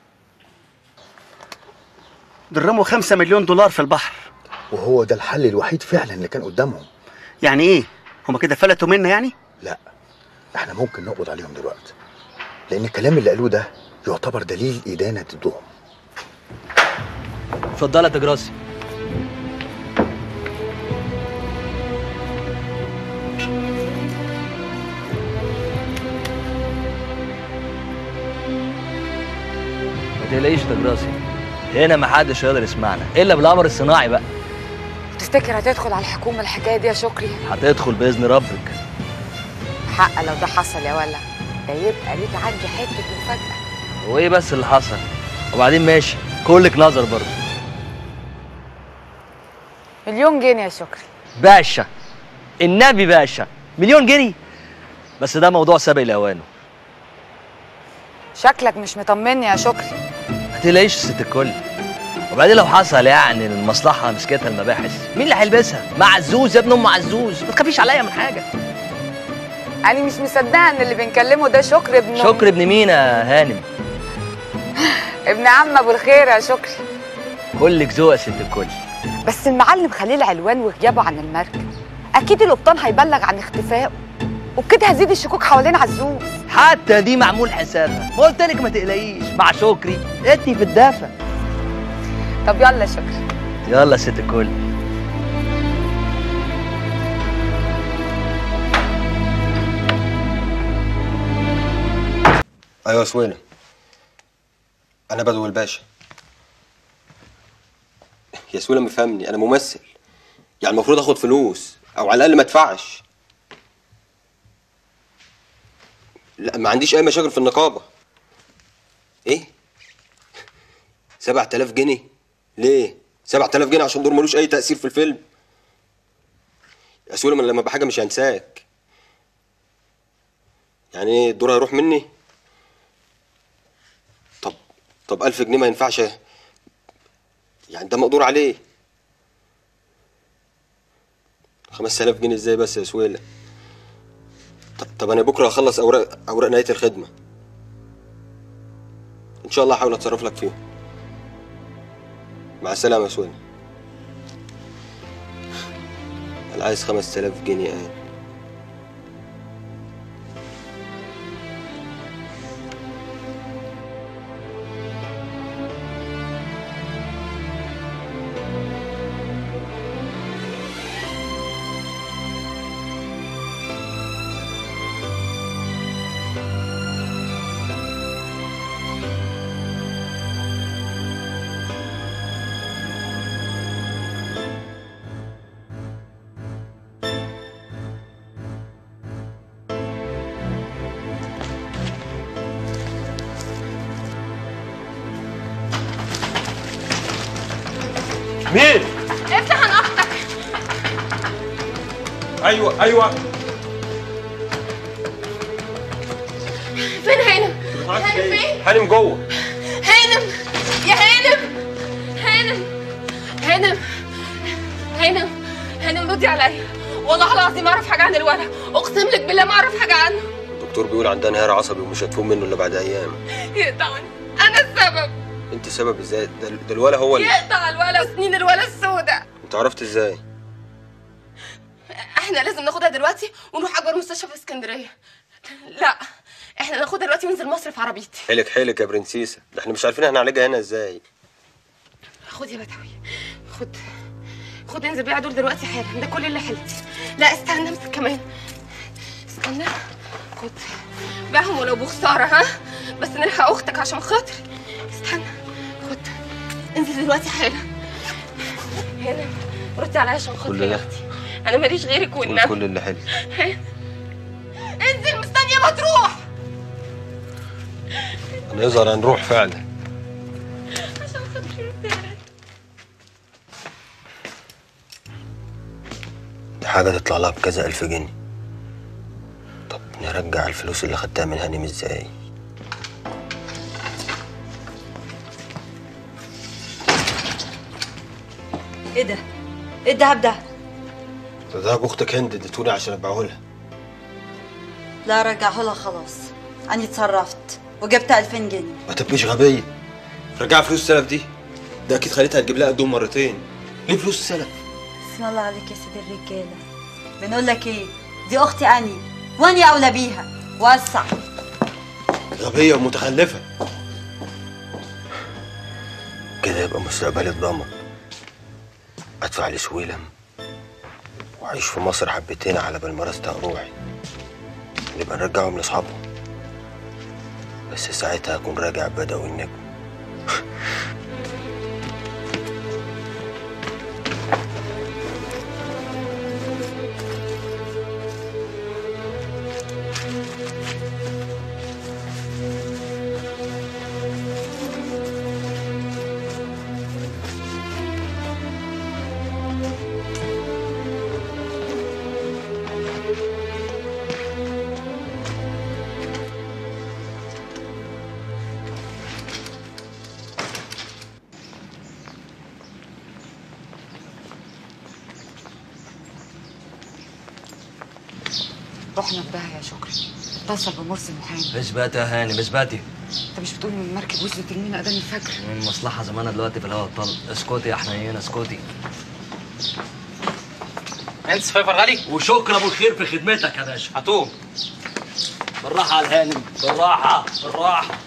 درموا خمسة مليون دولار في البحر وهو ده الحل الوحيد فعلا اللي كان قدامهم يعني ايه هما كده فلتوا منا يعني لا احنا ممكن نقبض عليهم دلوقتي لان الكلام اللي قالوه ده يعتبر دليل ادانه ضدهم اتفضل يا تجراسي ما تقلقيش يا تجراسي هنا محدش يقدر يسمعنا الا بالقمر الصناعي بقى تفتكر هتدخل على الحكومه الحكايه دي يا شكري هتدخل باذن ربك حق لو ده حصل يا ولا ده يبقى ليك عندي حته مفاجاه وايه بس اللي حصل وبعدين ماشي كلك نظر برضه مليون جنيه يا شكري باشا النبي باشا مليون جنيه بس ده موضوع سابق لاوانه شكلك مش مطمني يا شكري ما تقلقيش يا ست الكل وبعدين لو حصل يعني إن المصلحه مسكتها المباحث مين اللي هيلبسها مع عزوز يا ابن ام عزوز ما تخافيش عليا من حاجه انا مش مصدقه ان اللي بنكلمه ده شكر ابن شكر ابن مين يا هانم ابن عم ابو الخير يا شكري كلك ذوق يا ست الكل بس المعلم خليل علوان وغيابه عن المركب اكيد القبطان هيبلغ عن اختفائه وبكده هزيد الشكوك حوالين عزوز حتى دي معمول حسابها ما قلت لك ما تقلقيش مع شكري انت في الدفا طب يلا شكري يلا يا ست الكل ايوه يا سويلم انا بدو الباشا يا سويلم افهمني انا ممثل يعني المفروض اخد فلوس او على الاقل ما ادفعش لا ما عنديش اي مشاكل في النقابه ايه 7000 جنيه ليه 7000 جنيه عشان دور ملوش اي تاثير في الفيلم يا سويلم أنا لما بحاجه مش هنساك يعني ايه الدور هيروح مني طب ألف جنيه ما ينفعش يعني ده مقدور عليه خمس آلاف جنيه ازاي بس يا سويلة طب, طب أنا بكرة هخلص أوراق أوراق نهاية الخدمة إن شاء الله هحاول أتصرف لك فيهم مع السلامة يا سويلة أنا عايز خمس آلاف جنيه قال مين؟ افتح عن اختك ايوه ايوه فين هانم؟ هانم فين؟ هانم جوه هانم يا هانم هانم هانم هانم هانم ردي عليا والله العظيم ما اعرف حاجه عن الولد اقسم لك بالله ما اعرف حاجه عنه الدكتور بيقول عندها انهيار عصبي ومش هتفوق منه الا بعد ايام يقطعني انا السبب انت سبب ازاي ده, ده الولا هو اللي يقطع الولد وسنين الولد السوداء انت عرفت ازاي احنا لازم ناخدها دلوقتي ونروح اكبر مستشفى في اسكندريه لا احنا ناخدها دلوقتي وننزل مصر في عربيتي حيلك حيلك يا برنسيسة ده احنا مش عارفين احنا هنعالجها هنا ازاي خد يا بدوي خد خد انزل بيها دول دلوقتي حالا ده كل اللي حلتي لا استنى امسك كمان استنى خد بيعهم ولو بخساره ها بس نلحق اختك عشان خاطري استنى خد انزل دلوقتي حالا هنا ردي عليا عشان خاطري كل يا ده اختي انا ماليش غيرك قول والنبي كل اللي حلو ها؟ انزل مستنيه ما تروح هنظهر هنروح فعلا عشان خاطري دي حاجة تطلع لها بكذا ألف جنيه طب نرجع الفلوس اللي خدتها من هانم ازاي ايه ده؟ ايه الدهب ده؟ ده ده اختك هند اديتوني عشان ابيعه لها لا رجعه لها خلاص أنا اتصرفت وجبت 2000 جنيه ما تبقيش غبية رجع فلوس السلف دي ده اكيد خليتها تجيب لها قدهم مرتين ليه فلوس السلف بسم الله عليك يا سيدي الرجالة بنقول لك ايه؟ دي أختي أني وأني أولى بيها وسع غبية ومتخلفة كده يبقى مستقبلي اتضمن ادفع لسويلم واعيش في مصر حبتين على بال ما ارستق روحي نبقى نرجعهم لاصحابهم بس ساعتها اكون راجع بدوي النجم روح نبهها يا شكري اتصل بمرسي محامي اثبتي يا هاني اثبتي انت مش بتقول ان المركب وصلت لمينا اذان الفجر من المصلحة زمانها دلوقتي في الهواء الطلق اسكتي يا حنينة اسكتي انت صفيفر غالي وشكرا ابو الخير في خدمتك يا باشا هاتوه بالراحه على الهانم بالراحه بالراحه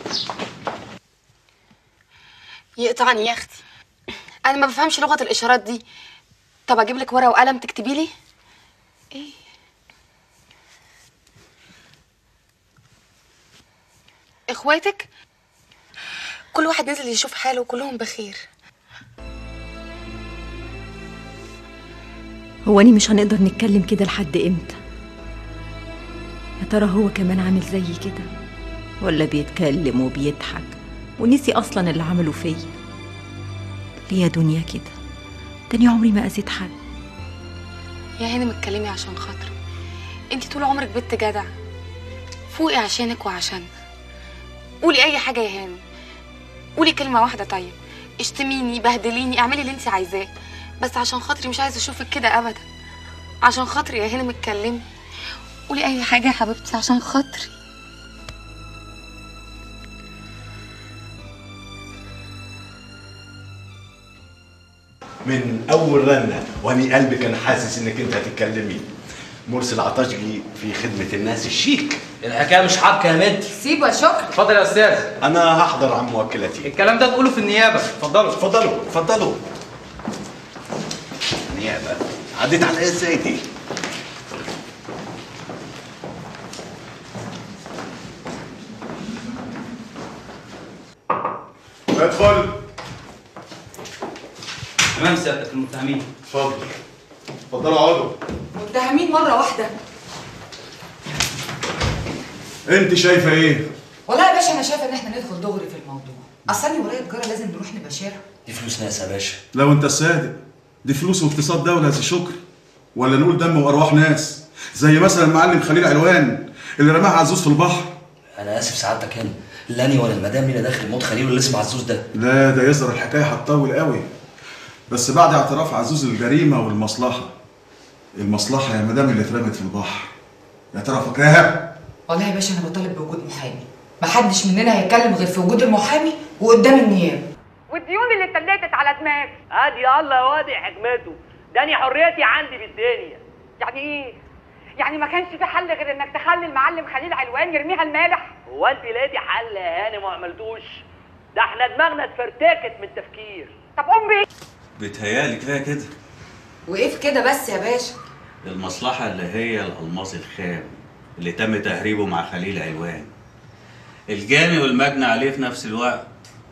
يقطعني يا اختي انا ما بفهمش لغه الاشارات دي طب اجيب لك ورقه وقلم تكتبي لي ايه اخواتك كل واحد نزل يشوف حاله وكلهم بخير هو أني مش هنقدر نتكلم كده لحد إمتى يا ترى هو كمان عامل زي كده ولا بيتكلم وبيضحك ونسي أصلا اللي عمله فيا ليه يا دنيا كده تاني عمري ما أذيت حد يا هانم اتكلمي عشان خاطري انت طول عمرك بنت جدع فوقي عشانك وعشان قولي اي حاجه يا هانم قولي كلمه واحده طيب اشتميني بهدليني اعملي اللي انت عايزاه بس عشان خاطري مش عايزه اشوفك كده ابدا عشان خاطري يا هانم اتكلمي قولي اي حاجه يا حبيبتي عشان خاطري من اول رنه واني قلبي كان حاسس انك انت هتتكلمي مرسل عطشجي في خدمه الناس الشيك الحكايه مش حبكه يا مد سيبه يا شكرا اتفضل يا استاذ انا هحضر عن موكلتي الكلام ده تقوله في النيابه اتفضلوا اتفضلوا اتفضلوا نيابه عديت على ايه ازاي دي ادخل تمام سيادتك المتهمين اتفضل اتفضلوا اقعدوا متهمين مره واحده انت شايفه ايه والله يا باشا انا شايفه ان احنا ندخل دغري في الموضوع اصل أنا ورايا تجاره لازم نروح نباشرها دي فلوس ناس يا باشا لو انت صادق دي فلوس واقتصاد دوله يا سي شكري ولا نقول دم وارواح ناس زي مثلا المعلم خليل علوان اللي رماها عزوز في البحر انا اسف سعادتك هنا لا أنا ولا المدام لينا داخل موت خليل واللي اسمه عزوز ده لا ده يظهر الحكايه هتطول قوي بس بعد اعتراف عزوز الجريمه والمصلحه المصلحه يا مدام اللي اترمت في البحر يا ترى فاكراها والله يا باشا انا بطالب بوجود محامي محدش مننا هيتكلم غير في وجود المحامي وقدام النيابه والديون اللي اتلتت على دماغي ادي الله وادي حكمته داني حريتي عندي في الدنيا يعني ايه يعني ما كانش في حل غير انك تخلي المعلم خليل علوان يرميها المالح هو انت لقيتي حل يا هانم وما عملتوش ده احنا دماغنا اتفرتكت من التفكير طب قوم بيه بيتهيألي كفايه كده وايه في كده بس يا باشا المصلحة اللي هي الألماس الخام اللي تم تهريبه مع خليل علوان الجاني والمجني عليه في نفس الوقت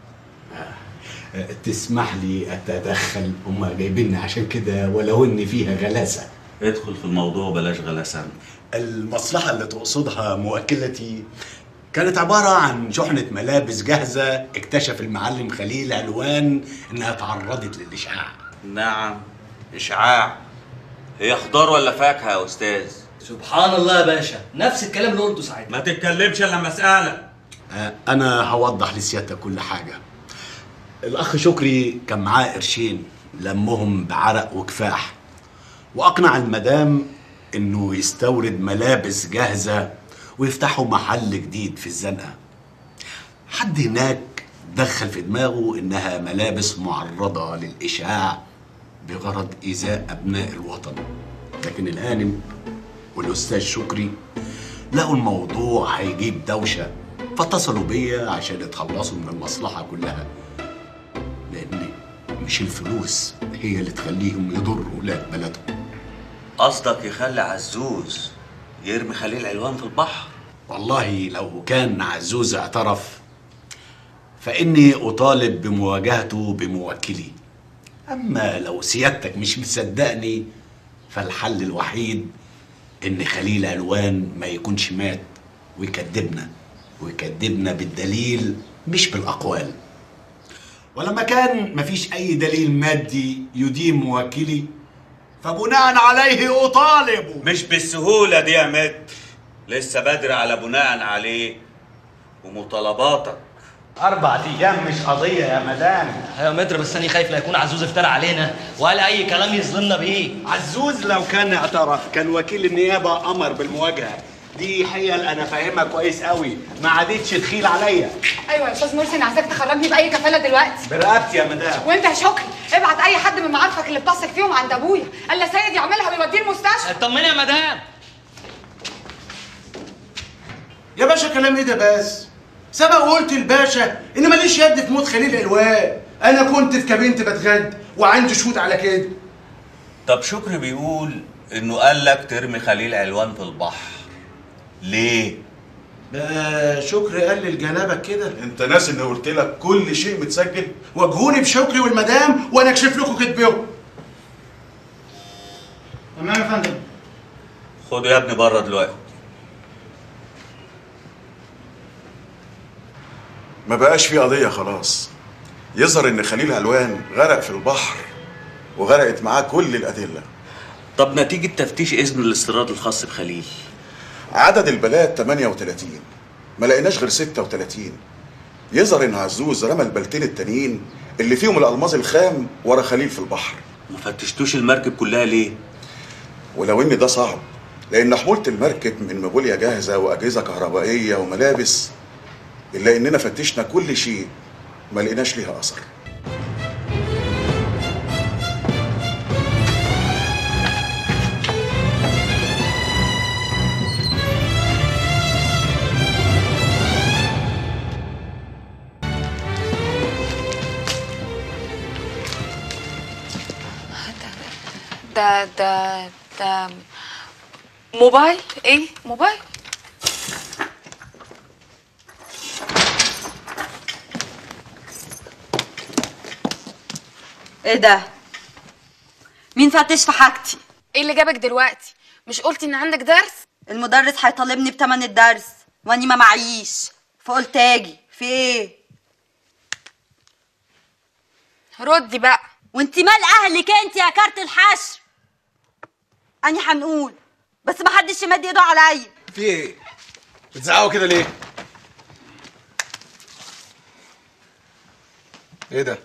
تسمح لي اتدخل هم جايبيني عشان كده ولو ان فيها غلاسه ادخل في الموضوع بلاش غلاسة المصلحه اللي تقصدها موكلتي كانت عبارة عن شحنة ملابس جاهزة اكتشف المعلم خليل علوان انها تعرضت للإشعاع نعم إشعاع هي خضار ولا فاكهة يا أستاذ سبحان الله يا باشا نفس الكلام اللي قلته ساعتها ما تتكلمش إلا مسألة آه، أنا هوضح لسيادتك كل حاجة الأخ شكري كان معاه قرشين لمهم بعرق وكفاح وأقنع المدام إنه يستورد ملابس جاهزة ويفتحوا محل جديد في الزنقة حد هناك دخل في دماغه إنها ملابس معرضة للإشاع بغرض إيذاء أبناء الوطن لكن الهانم والأستاذ شكري لقوا الموضوع هيجيب دوشة فاتصلوا بيا عشان يتخلصوا من المصلحة كلها لأن مش الفلوس هي اللي تخليهم يضروا ولاد بلدهم قصدك يخلي عزوز يرمي خليل علوان في البحر والله لو كان عزوز اعترف فإني أطالب بمواجهته بموكلي أما لو سيادتك مش مصدقني فالحل الوحيد إن خليل علوان ما يكونش مات ويكذبنا ويكذبنا بالدليل مش بالأقوال ولما كان مفيش أي دليل مادي يدين موكلي فبناء عليه أطالب مش بالسهولة دي يا مد لسه بدري على بناء عليه ومطالباتك أربع أيام مش قضية يا مدام يا متر بس انا خايف لا يكون عزوز افترى علينا وقال اي كلام يظلمنا بيه عزوز لو كان اعترف كان وكيل النيابة أمر بالمواجهة دي حيل انا فاهمها كويس قوي ما عادتش تخيل عليا ايوه يا استاذ مرسي انا عايزاك تخرجني باي كفاله دلوقتي برقبتي يا مدام وانت يا شكري ابعت اي حد من معارفك اللي بتثق فيهم عند ابويا قال سيد يعملها ويوديه المستشفى اطمني يا مدام يا باشا كلام ايه ده بس سبق وقلت الباشا ان ماليش يد في موت خليل علوان انا كنت في كابينتي بتغدى وعندي شهود على كده طب شكري بيقول انه قال لك ترمي خليل علوان في البحر ليه ده شكري قال لجنابك كده انت ناس اني قلت لك كل شيء متسجل واجهوني بشكري والمدام وانا اكشف لكم كدبهم تمام يا فندم خده يا ابني بره دلوقتي ما بقاش في قضيه خلاص يظهر ان خليل علوان غرق في البحر وغرقت معاه كل الادله طب نتيجة تفتيش إذن الاستيراد الخاص بخليل عدد البلاد 38 ما لقيناش غير 36 يظهر ان عزوز رمى البلتين التانيين اللي فيهم الالماظ الخام ورا خليل في البحر ما فتشتوش المركب كلها ليه؟ ولو ان ده صعب لان حمولة المركب من مبوليا جاهزة واجهزة كهربائية وملابس الا اننا فتشنا كل شيء ما لقيناش ليها اثر ده ده ده موبايل ايه موبايل ايه ده مين فتش في حاجتي ايه اللي جابك دلوقتي مش قلتي ان عندك درس المدرس هيطالبني بتمن الدرس واني ما معيش فقلت اجي في ايه ردي بقى وانت مال اهلك انت يا كارت الحشر اني هنقول بس ما حدش يمد ايده عليا في ايه؟ بتزعقوا كده ليه؟ ايه ده؟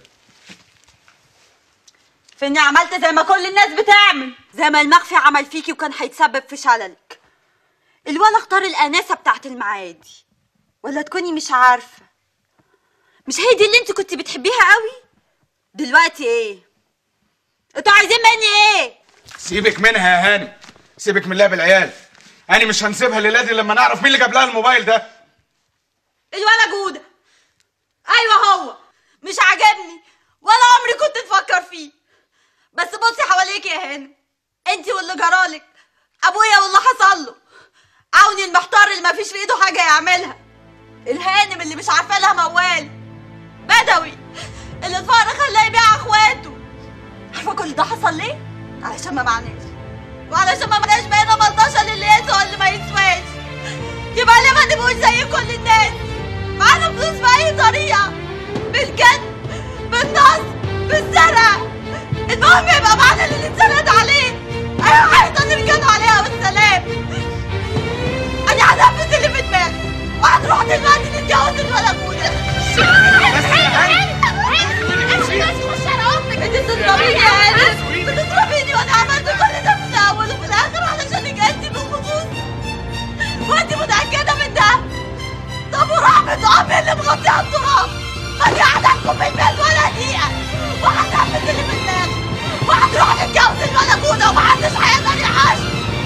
في اني عملت زي ما كل الناس بتعمل زي ما المخفي عمل فيكي وكان هيتسبب في شللك الولا اختار الاناسه بتاعت المعادي ولا تكوني مش عارفه مش هي دي اللي انت كنت بتحبيها قوي دلوقتي ايه انتوا عايزين مني ايه سيبك منها يا هاني سيبك من لعب العيال انا مش هنسيبها الليله دي لما نعرف مين اللي جاب لها الموبايل ده الولا جوده ايوه هو مش عاجبني ولا عمري كنت تفكر فيه بس بصي حواليك يا هانم انت واللي جرالك ابويا واللي حصل له عوني المحتار اللي ما فيش في ايده حاجه يعملها الهانم اللي مش عارفه لها موال بدوي اللي اتفرج خلاه يبيع اخواته عارفه كل ده حصل ليه علشان ما معناش وعلشان ما معناش بقينا ملطشه للي يسوى واللي ما يسواش يبقى ليه ما نبقوش زي كل الناس معانا فلوس بأي طريقة بالكذب بالنصب بالسرقة المهم يبقى معانا اللي نتسند عليه أيوة حيطة نركنوا عليها والسلام أنا هنفذ اللي في دماغي وهنروح دلوقتي نتجوز الولد بس انت بتضربيني يا انس بتضربيني وانا عملت كل ده في الاول وفي الاخر علشانك انت بالخصوص وانت متاكده من ده طب ورحمة امي اللي مغطيها التراب ماني هتحكم بالبيت ولا دقيقة وهتنفذ اللي في دماغي وهتروح نتجوز الملكونة ومحدش هيقدر يحاش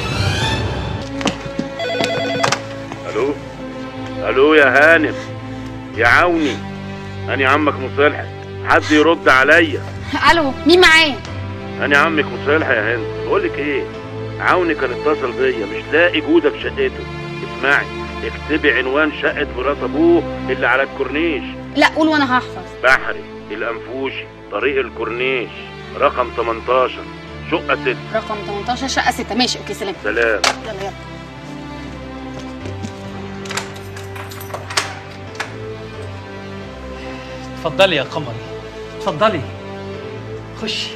الو الو يا هانم يا عوني انا عمك مصلحي حد يرد عليا الو مين معايا انا عمك مصلحي يا هند بقول لك ايه عوني كان اتصل بيا مش لاقي جوده في شقته اسمعي اكتبي عنوان شقه مرات ابوه اللي على الكورنيش لا قول وانا هحفظ بحري الانفوشي طريق الكورنيش رقم 18 شقه 6 رقم 18 شقه 6 ماشي اوكي سلام سلام يلا يلا اتفضلي يا قمري اتفضلي خشي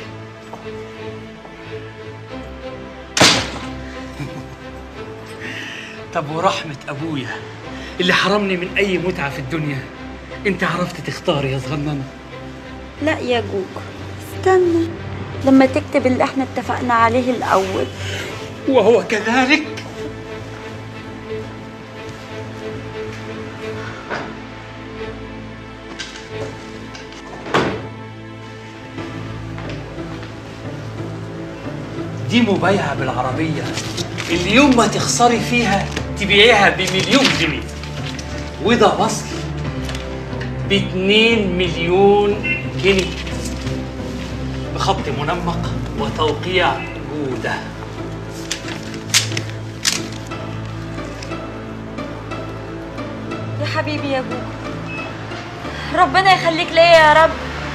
طب ورحمة أبويا اللي حرمني من أي متعة في الدنيا أنت عرفت تختاري يا صغننة لا يا جوجو استنى لما تكتب اللي احنا اتفقنا عليه الاول وهو كذلك دي مبايعة بالعربية اللي يوم ما تخسري فيها تبيعيها بمليون جنيه وده وصل باتنين مليون جنيه بخط منمق وتوقيع جودة يا حبيبي يا ابوك ربنا يخليك ليا يا رب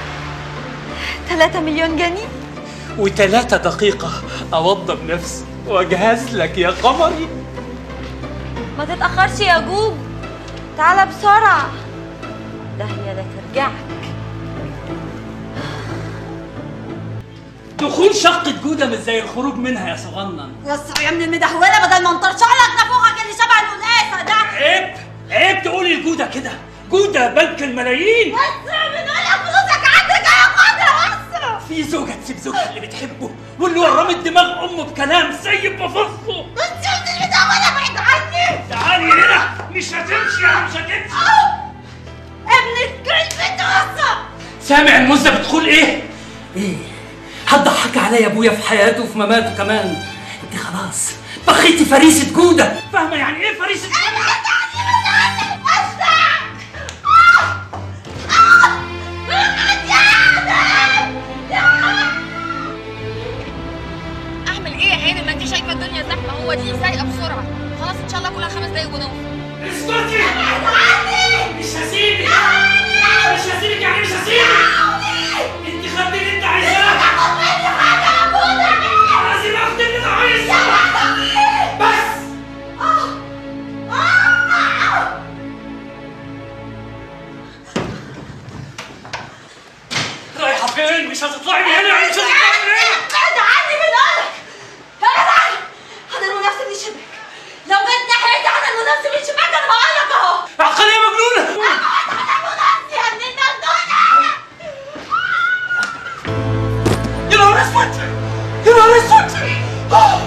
3 مليون جنيه وتلاتة دقيقة أوضب نفسي وأجهز لك يا قمري ما تتأخرش يا جوج تعالى بسرعة ده هي ده ترجعك دخول شقة جودة مش زي الخروج منها يا صغنن وسع يا ابن المدهولة بدل ما نطرشع لك نافوخك اللي شبه القلقاسة ده عيب عيب تقولي الجودة كده جودة بنك الملايين وسع بنقول لك فلوسك عندك يا قدر وسع في زوجة تسيب زوجها اللي بتحبه واللي ورمت دماغ أمه بكلام سيب بفصه بس يا ابن المدهولة بعيد عني تعالي هنا مش هتمشي يعني مش هتمشي ابن الكلب توسع سامع المزة بتقول ايه؟ ايه؟ هتضحك عليا يا ابويا في حياته وفي مماته كمان انت خلاص بخيتي فريسة جودة فاهمة يعني ايه فريسة جودة؟ اعمل ايه يا هانم ما انت شايفه الدنيا زحمه هو دي سايقه بسرعه خلاص ان شاء الله كلها خمس دقايق ونوصل اسكتي مش هسيبك مش هسيبك يعني مش هسيبك انت خدي اللي انت عايزاه لازم اخد اللي انا عايزه بس رايحة فين؟ مش هتطلعي من هنا يعني مش هتطلعي من هنا بعد عني بنقولك يا جدع هنرمي نفسي من الشباك لو جيت ناحيتي هنرمي نفسي من الشباك انا بقول لك اهو عقلية مجنونة يا ابن المجنونة يا نهار اسود يا نهار اسود آه.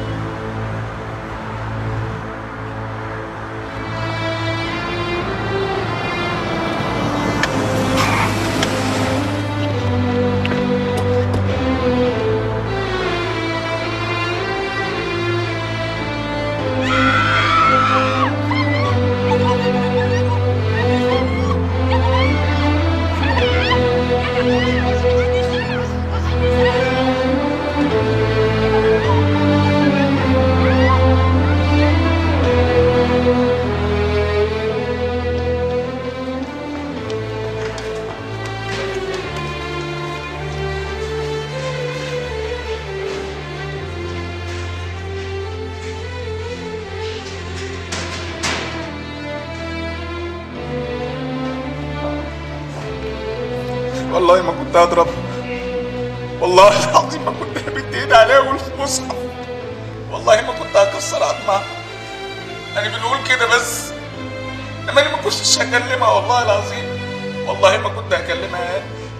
والله ما كنت هضرب والله العظيم ما كنت همد ايدي عليها والمصحف والله ما كنت هكسر عظمها انا بنقول كده بس انما انا ما كنتش هكلمها والله العظيم والله ما كنت هكلمها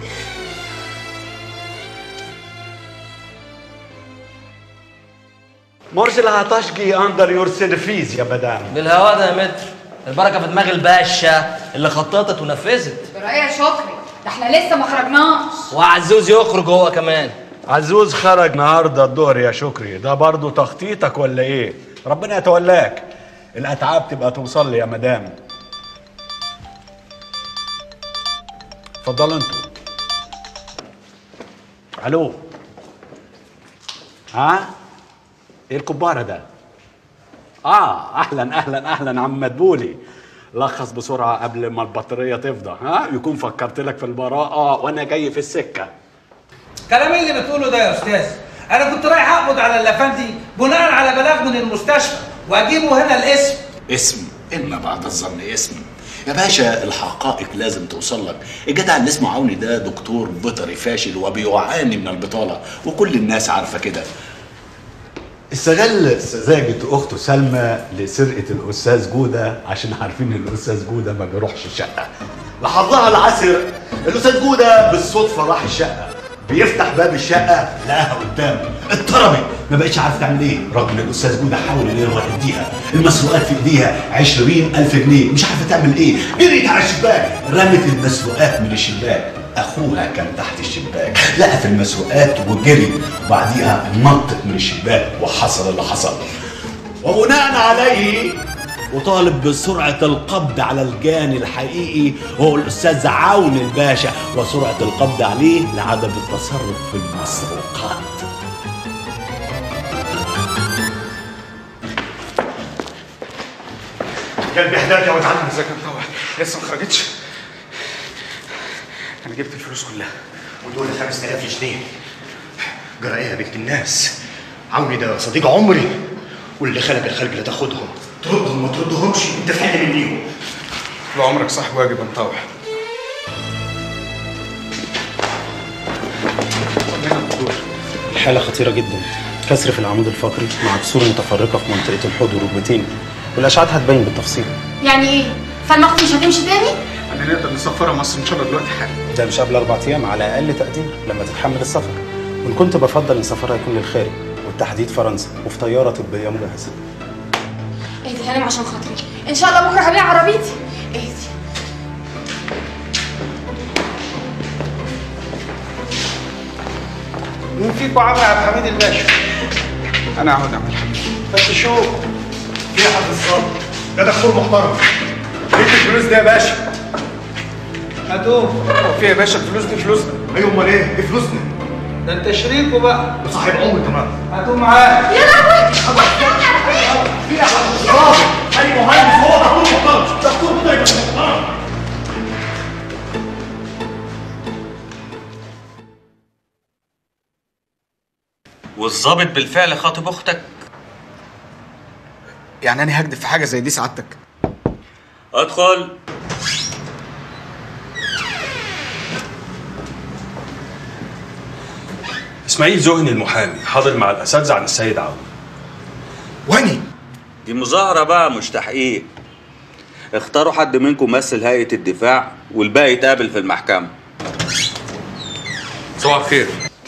مرسل هتشقي اندر يور سيرفيز يا مدام بالهوا ده يا متر البركه في دماغ الباشا اللي خططت ونفذت برأي يا شكري ده احنا لسه ما خرجناش وعزوز يخرج هو كمان عزوز خرج النهارده الظهر يا شكري ده برضه تخطيطك ولا ايه ربنا يتولاك الاتعاب تبقى توصل لي يا مدام اتفضلوا انتوا الو ها ايه الكبارة ده اه اهلا اهلا اهلا عم مدبولي لخص بسرعة قبل ما البطارية تفضى ها يكون فكرت لك في البراءة وانا جاي في السكة كلام إيه اللي بتقوله ده يا استاذ انا كنت رايح اقبض على الافندي بناء على بلاغ من المستشفى واجيبه هنا الاسم اسم إن بعد الظن اسم يا باشا الحقائق لازم توصل لك الجدع اللي اسمه عوني ده دكتور بيطري فاشل وبيعاني من البطالة وكل الناس عارفة كده استغل سذاجة أخته سلمى لسرقة الأستاذ جودة عشان عارفين إن الأستاذ جودة ما بيروحش الشقة لحظها العسر الأستاذ جودة بالصدفة راح الشقة بيفتح باب الشقة لقاها قدامه اتضربت ما بقتش عارف تعمل ايه رغم ان الاستاذ جودة حاول ان يروح يديها المسروقات في ايديها 20000 جنيه مش عارفه تعمل ايه جريت على الشباك رمت المسروقات من الشباك اخوها كان تحت الشباك لقى في المسروقات وجري وبعديها نطت من الشباك وحصل اللي حصل وبناء عليه وطالب بسرعة القبض على الجاني الحقيقي هو الأستاذ عون الباشا وسرعة القبض عليه لعدم التصرف في المسروقات قلبي احداك يا ولد عم ازيك انت لسه ما خرجتش انا جبت الفلوس كلها ودول 5000 جنيه جرى ايه يا بنت الناس عوني ده صديق عمري واللي خلق الخلق لا تاخدهم تردهم ما تردهمش انت في حل منيهم طول عمرك صاحب واجب يا مطوع الحالة خطيرة جدا كسر في العمود الفقري مع كسور متفرقة في منطقة الحوض والركبتين والأشعات هتبين بالتفصيل يعني ايه فالمخ مش هتمشي تاني انا نقدر نسفرها مصر ان شاء الله دلوقتي حالا ده مش قبل أربع أيام على أقل تقدير لما تتحمل السفر وإن كنت بفضل إن سفرها يكون للخارج والتحديد فرنسا وفي طيارة طبية مجهزة اهدي هانم عشان خاطري ان شاء الله بكره هبيع عربيتي اهدي مين فيكم عم عبد الحميد الباشا؟ انا عاود اعمل فتشوه في حد الصبر ده دكتور محترم ليك الفلوس دي يا باشا هاتوه هو في يا باشا الفلوس دي فلوسنا ايوه امال ايه؟ دي فلوسنا ده انت شريكه بقى وصاحب عمري كمان هاتوه معاه يا لهوي ايوه هاي هو دكتور محترم دكتور كده يبقى محترم والظابط بالفعل خاطب اختك يعني انا هكدب في حاجه زي دي سعادتك ادخل اسماعيل زهني المحامي حاضر مع الاساتذه عن السيد عون واني دي مظاهرة بقى مش تحقيق اختاروا حد منكم يمثل هيئة الدفاع والباقي يتقابل في المحكمة صباح الخير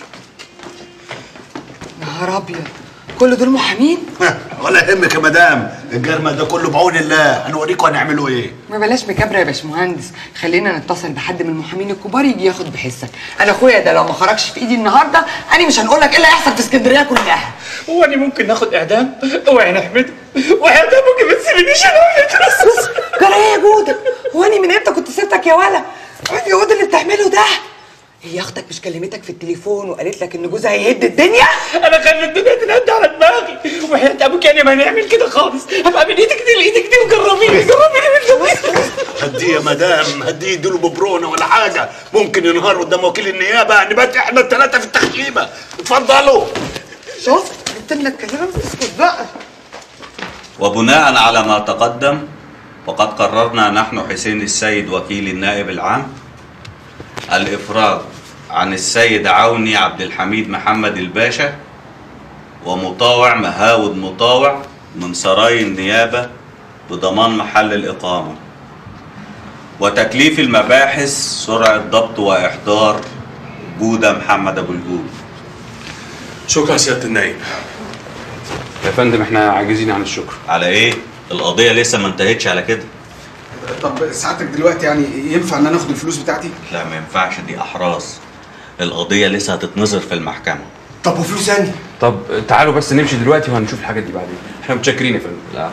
نهار ابيض كل دول محامين ولا يهمك يا مدام الجرمة ده كله بعون الله هنوريكم هنعملوا ايه ما بلاش مكابره يا باشمهندس خلينا نتصل بحد من المحامين الكبار يجي ياخد بحسك انا اخويا ده لو ما خرجش في ايدي النهارده انا مش هنقول لك ايه اللي هيحصل في اسكندريه كلها هو انا ممكن ناخد اعدام؟ اوعي نحمده وحياة ابوك ما تسيبنيش انا بس بس جرى ايه يا جوده هو انا من امتى كنت سبتك يا ولا ايه يا جوده اللي بتعمله ده هي اختك مش كلمتك في التليفون وقالت لك ان جوزها هيهد الدنيا انا خلي الدنيا تنهد على دماغي وحياة ابوك يعني ما نعمل كده خالص هبقى من ايدك دي لايدك دي وجربيني جربيني هديه يا مدام هديه يديله ببرونه ولا حاجه ممكن ينهار قدام وكيل النيابه نبات احنا الثلاثه في التحكيمه اتفضلوا شفت قلت لك كلام اسكت بقى وبناء على ما تقدم وقد قررنا نحن حسين السيد وكيل النائب العام الإفراج عن السيد عوني عبد الحميد محمد الباشا ومطاوع مهاود مطاوع من سراي النيابة بضمان محل الإقامة وتكليف المباحث سرعة ضبط وإحضار جودة محمد أبو الجود شكرا سياده النائب يا فندم احنا عاجزين عن الشكر على إيه؟ القضية لسه ما انتهتش على كده طب سعادتك دلوقتي يعني ينفع ان انا اخد الفلوس بتاعتي؟ لا ما ينفعش دي أحراز القضية لسه هتتنظر في المحكمة طب وفلوس اني؟ طب تعالوا بس نمشي دلوقتي وهنشوف الحاجات دي بعدين احنا متشكرين يا فندم لا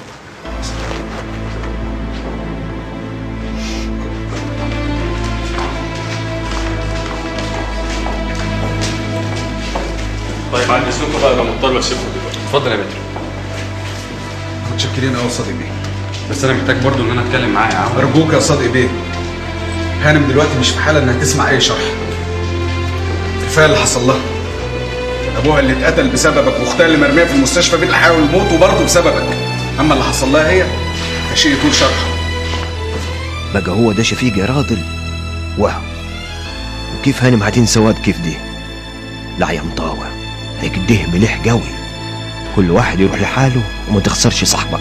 طيب عند اذنكم بقى انا مضطر اسيبكم دلوقتي اتفضل يا متر متشكرين قوي يا صديقي بيه بس انا محتاج برضو ان انا اتكلم معاه يا عم ارجوك يا صديقي بيه هانم دلوقتي مش في حاله انها تسمع اي شرح كفايه اللي حصل لها ابوها اللي اتقتل بسببك واختها اللي مرميه في المستشفى بين الحياه والموت وبرضه بسببك اما اللي حصل لها هي فشيء يطول شرحه بقى هو ده شفيق يا راجل واه وكيف هانم هتنسى واد كيف دي لا يا مطاوع هيكده مليح قوي كل واحد يروح لحاله وما تخسرش صاحبك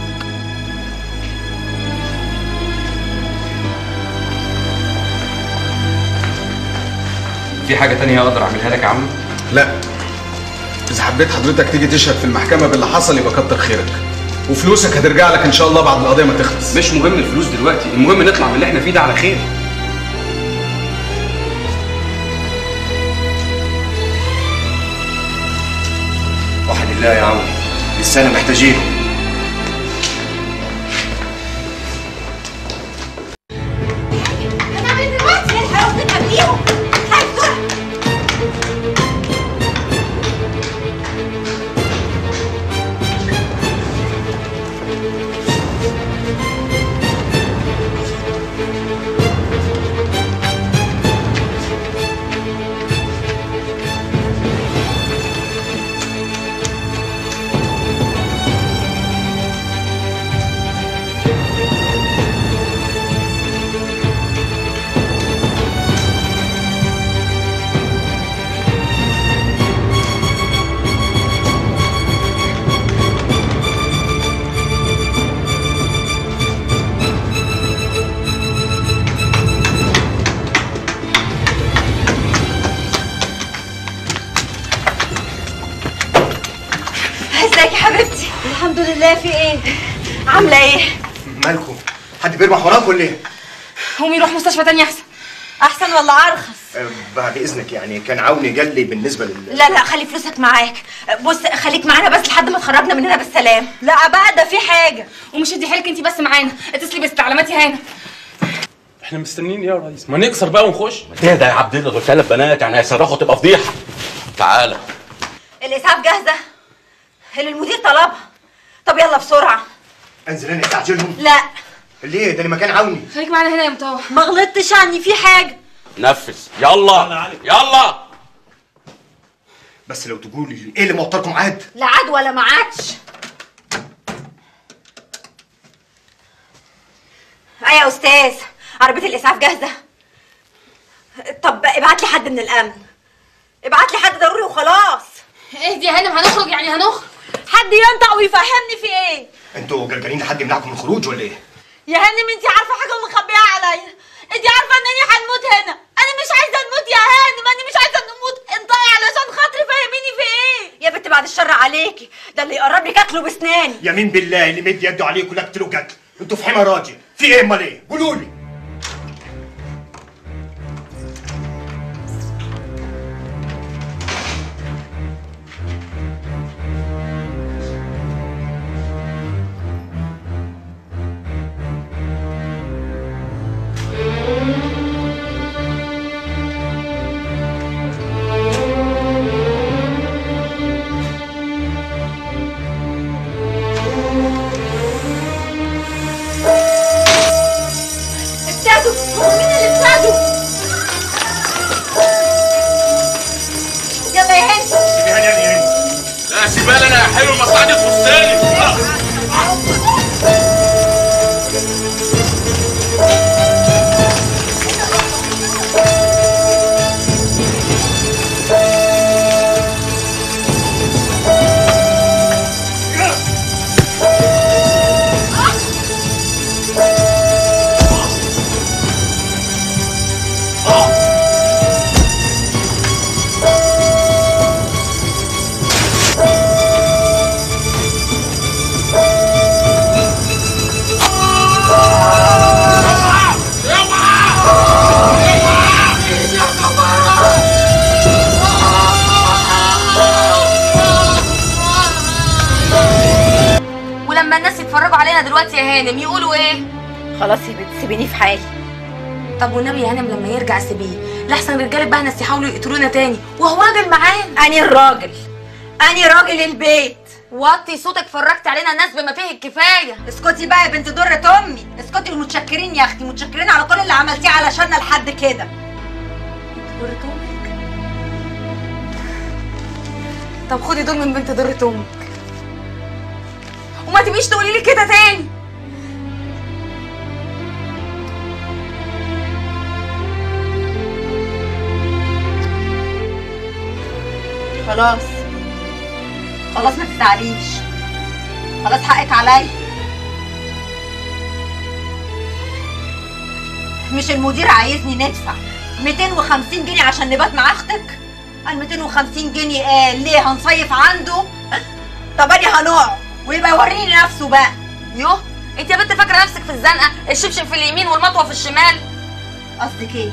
في حاجه تانية اقدر اعملها لك يا عم لا اذا حبيت حضرتك تيجي تشهد في المحكمه باللي حصل يبقى كتر خيرك وفلوسك هترجع لك ان شاء الله بعد القضيه ما تخلص مش مهم الفلوس دلوقتي المهم نطلع من اللي احنا فيه ده على خير بالله يا عم لسانا محتاجينه هنعمل دلوقتي الحق قبليهم ازيك يا حبيبتي الحمد لله في ايه عامله ايه مالكم حد بيرمح وراك ولا ايه قومي روح مستشفى تاني احسن احسن ولا ارخص أه، بعد اذنك يعني كان عوني قال لي بالنسبه لل لا لا خلي فلوسك معاك بص خليك معانا بس لحد ما تخرجنا من هنا بالسلام لا بقى ده في حاجه ومش ادي حيلك انت بس معانا اتصلي باستعلامات يا هانه احنا مستنيين ايه يا ريس ما نكسر بقى ونخش تهدى يا عبد الله دول ثلاث بنات يعني هيصرخوا تبقى فضيحه تعالى الاسعاف جاهزه اللي المدير طلبها طب يلا بسرعه انزل انا استعجلهم لا ليه ده انا مكان عوني خليك معانا هنا يا مطوع ما غلطتش عني في حاجه نفذ يلا يلا بس لو تقولي لي ايه اللي موتركم عاد لا عاد ولا ما عادش ايه يا استاذ عربيه الاسعاف جاهزه طب ابعت لي حد من الامن ابعت لي حد ضروري وخلاص اهدي يا هانم هنخرج يعني هنخرج حد ينطق ويفهمني في ايه انتوا جرجرين لحد يمنعكم من الخروج ولا ايه يا هانم انت عارفه حاجه مخبيه عليا انت عارفه انني هنموت هنا انا مش عايزه نموت يا هانم انا مش عايزه نموت انطقي علشان خاطري فهميني في ايه يا بنت بعد الشر عليكي ده اللي يقرب لي اكله بسناني يمين بالله اللي مد يده عليكم لا اقتلوا قتل انتوا في حمى راجل في ايه امال ايه قولوا لي ابتدوا هو مين اللي ابتدوا يلا يا هانم لا سيبها لي انا يا حلو المصلحه دي تخصني ولما الناس يتفرجوا علينا دلوقتي يا هانم يقولوا ايه خلاص يا بنت سيبيني في حالي طب والنبي يا هانم لما يرجع سيبيه لحسن رجاله بقى ناس يحاولوا يقتلونا تاني وهو راجل معانا اني الراجل اني راجل البيت وطي صوتك فرجت علينا ناس بما فيه الكفايه اسكتي بقى يا بنت درة امي اسكتي ومتشكرين يا اختي متشكرين على كل اللي عملتيه علشاننا لحد كده درة امك طب خدي دول من بنت درة امك وما تبقيش تقولي لي كده تاني خلاص خلاص ما تزعليش خلاص حقك عليا مش المدير عايزني ندفع 250 جنيه عشان نبات مع اختك قال 250 جنيه قال ليه هنصيف عنده طب اني هنقعد ويبقى يوريني نفسه بقى يوه انت يا بنت فاكره نفسك في الزنقه الشبشب في اليمين والمطوه في الشمال قصدك ايه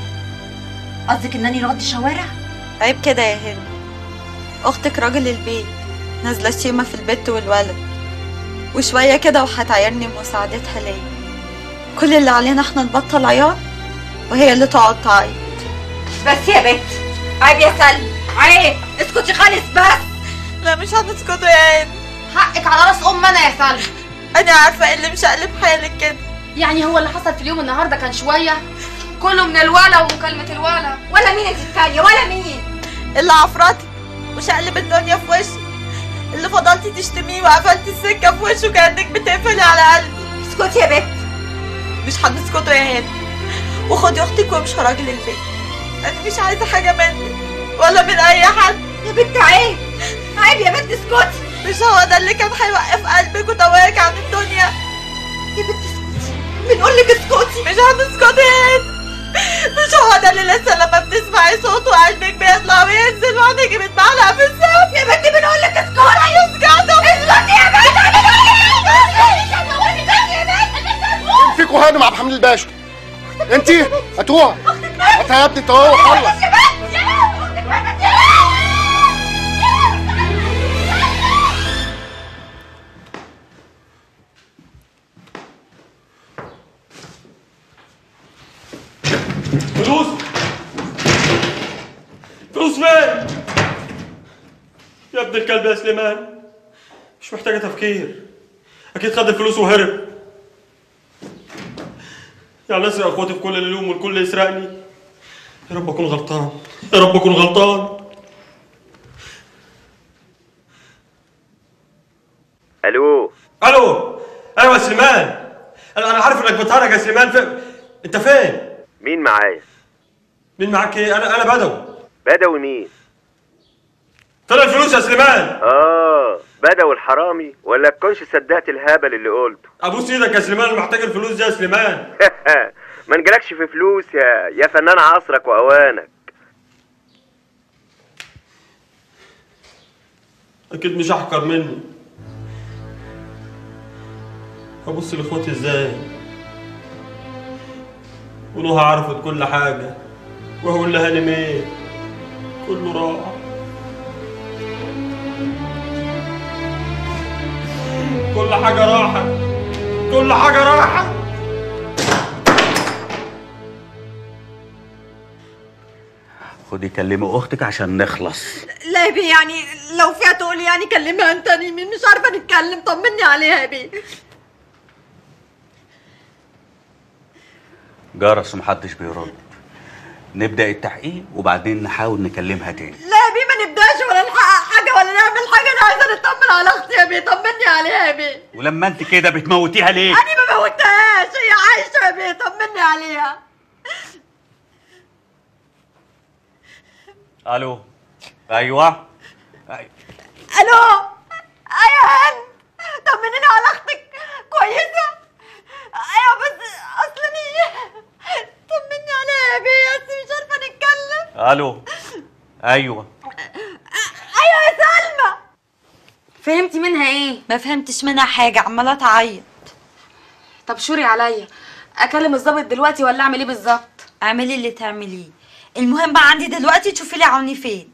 قصدك انني رد شوارع عيب كده يا هند اختك راجل البيت نازلة شيمة في البيت والولد وشوية كده وهتعيرني بمساعدتها ليا كل اللي علينا احنا نبطل عياط وهي اللي تقعد تعيط بس يا بت عيب يا سلمى عيب اسكتي خالص بس لا مش هتسكتوا يا عين حقك على راس ام انا يا سلمى انا عارفة ايه اللي مشقلب حالك كده يعني هو اللي حصل في اليوم النهارده كان شويه كله من الولا ومكالمه الولا ولا مين انت التانيه ولا مين اللي عفرتي وشقلب الدنيا في وشي اللي فضلتي تشتميه وقفلتي السكة في وشه كأنك بتقفلي على قلبي اسكتي يا بت مش هتسكتوا يا هاني وخدي اختك وامشي راجل البيت انا مش عايزة حاجة منك ولا من اي حد يا بنت عيب عيب يا بنت اسكتي مش هو ده اللي كان هيوقف قلبك وتواك عن الدنيا يا بنت اسكتي بنقول لك اسكتي مش هتسكتي يا هاني مش هو ده اللي لسه لما بتسمعي صوته قلبك بيطلع وينزل وعينيكي بتمعلق في السقف يا بنتي بنقول لك اسكتي اسكتوا اسكتي يا بنت فيكوا هانم عبد الحميد الباشا انت هتوع هاتها يا ابني انت هو خلص فلوس فلوس فين يا ابن الكلب يا سليمان مش محتاجة تفكير أكيد خد الفلوس وهرب يعني أسرق أخواتي في كل اليوم والكل يسرقني يا رب أكون غلطان يا رب أكون غلطان الو ألو أيوة يا سليمان أنا أنا عارف إنك بتهرج يا سليمان في... أنت فين؟ مين معايا مين معاك إيه؟ أنا أنا بدوي بدوي مين فين الفلوس يا سليمان؟ اه بدوي الحرامي ولا تكونش صدقت الهبل اللي قلته ابوس ايدك يا سليمان أنا محتاج الفلوس دي يا سليمان ما نجلكش في فلوس يا يا فنان عصرك واوانك اكيد مش احقر مني ابص لاخواتي ازاي ونوها عرفت كل حاجه وهقول لها هانم ايه كله راح كل حاجه راحت كل حاجه راحت خدي كلمي اختك عشان نخلص لا يا بيه يعني لو فيها تقولي يعني كلمها انت أنا مش عارفة نتكلم طمني عليها يا بيه جرس ومحدش بيرد نبدأ التحقيق وبعدين نحاول نكلمها تاني لا يا بيه ما نبداش ولا نحقق حاجة ولا نعمل حاجة أنا عايزة نطمن على أختي يا بيه طمني عليها يا بيه ولما انت كده بتموتيها ليه؟ أنا ما موتهاش هي عايشة يا بيه طمني عليها الو ايوه أي- ألو أيوة هن طمنيني على أختك كويسة أيوة بس أصلا طمني عليها يا بيه بس مش عارفة نتكلم الو ايوه أيوة يا سلمى فهمتي منها ايه ما فهمتش منها حاجة عمالة تعيط طب شوري عليا اكلم الظابط دلوقتي ولا اعمل ايه بالظبط اعملي اللي تعمليه المهم بقى عندي دلوقتي تشوفي لي عوني فين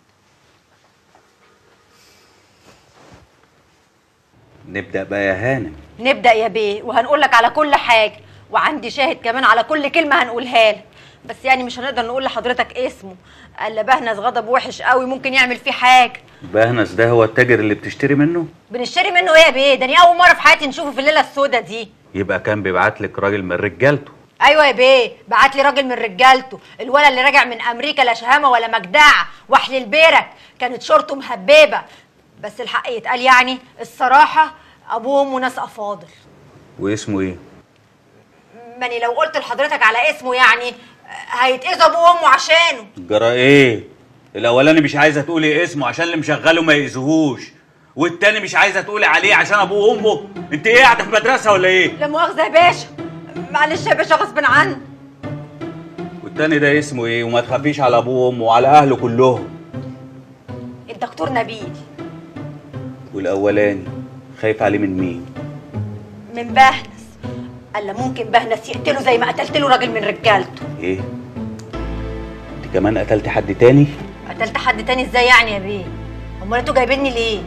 نبدأ بقى يا هانم نبدأ يا بيه وهنقول لك على كل حاجة وعندي شاهد كمان على كل كلمة هنقولها لك بس يعني مش هنقدر نقول لحضرتك اسمه قال لا بهنس غضب وحش قوي ممكن يعمل فيه حاجة بهنس ده هو التاجر اللي بتشتري منه بنشتري منه ايه يا بيه ده أنا اول مرة في حياتي نشوفه في الليلة السودة دي يبقى كان بيبعت لك راجل من رجالته ايوه يا بيه بعت لي راجل من رجالته الولد اللي راجع من امريكا لا شهامه ولا مجدعه واحلي البيرك كانت شورته مهببه بس الحق يتقال يعني الصراحه ابوه وامه ناس افاضل واسمه ايه ماني لو قلت لحضرتك على اسمه يعني هيتأذوا ابوه وامه عشانه جرى ايه الاولاني مش عايزه تقولي اسمه عشان اللي مشغله ما يأذيهوش والتاني مش عايزه تقولي عليه عشان ابوه وامه انت ايه قاعده في مدرسه ولا ايه لا مؤاخذه يا باشا معلش يا باشا غصب عني والتاني ده اسمه ايه وما تخافيش على ابوه وامه وعلى اهله كلهم الدكتور نبيل والاولاني خايف عليه من مين من بهنس قال لا ممكن بهنس يقتله زي ما قتلت له راجل من رجالته ايه انت كمان قتلت حد تاني قتلت حد تاني ازاي يعني يا بيه امال انتوا جايبيني ليه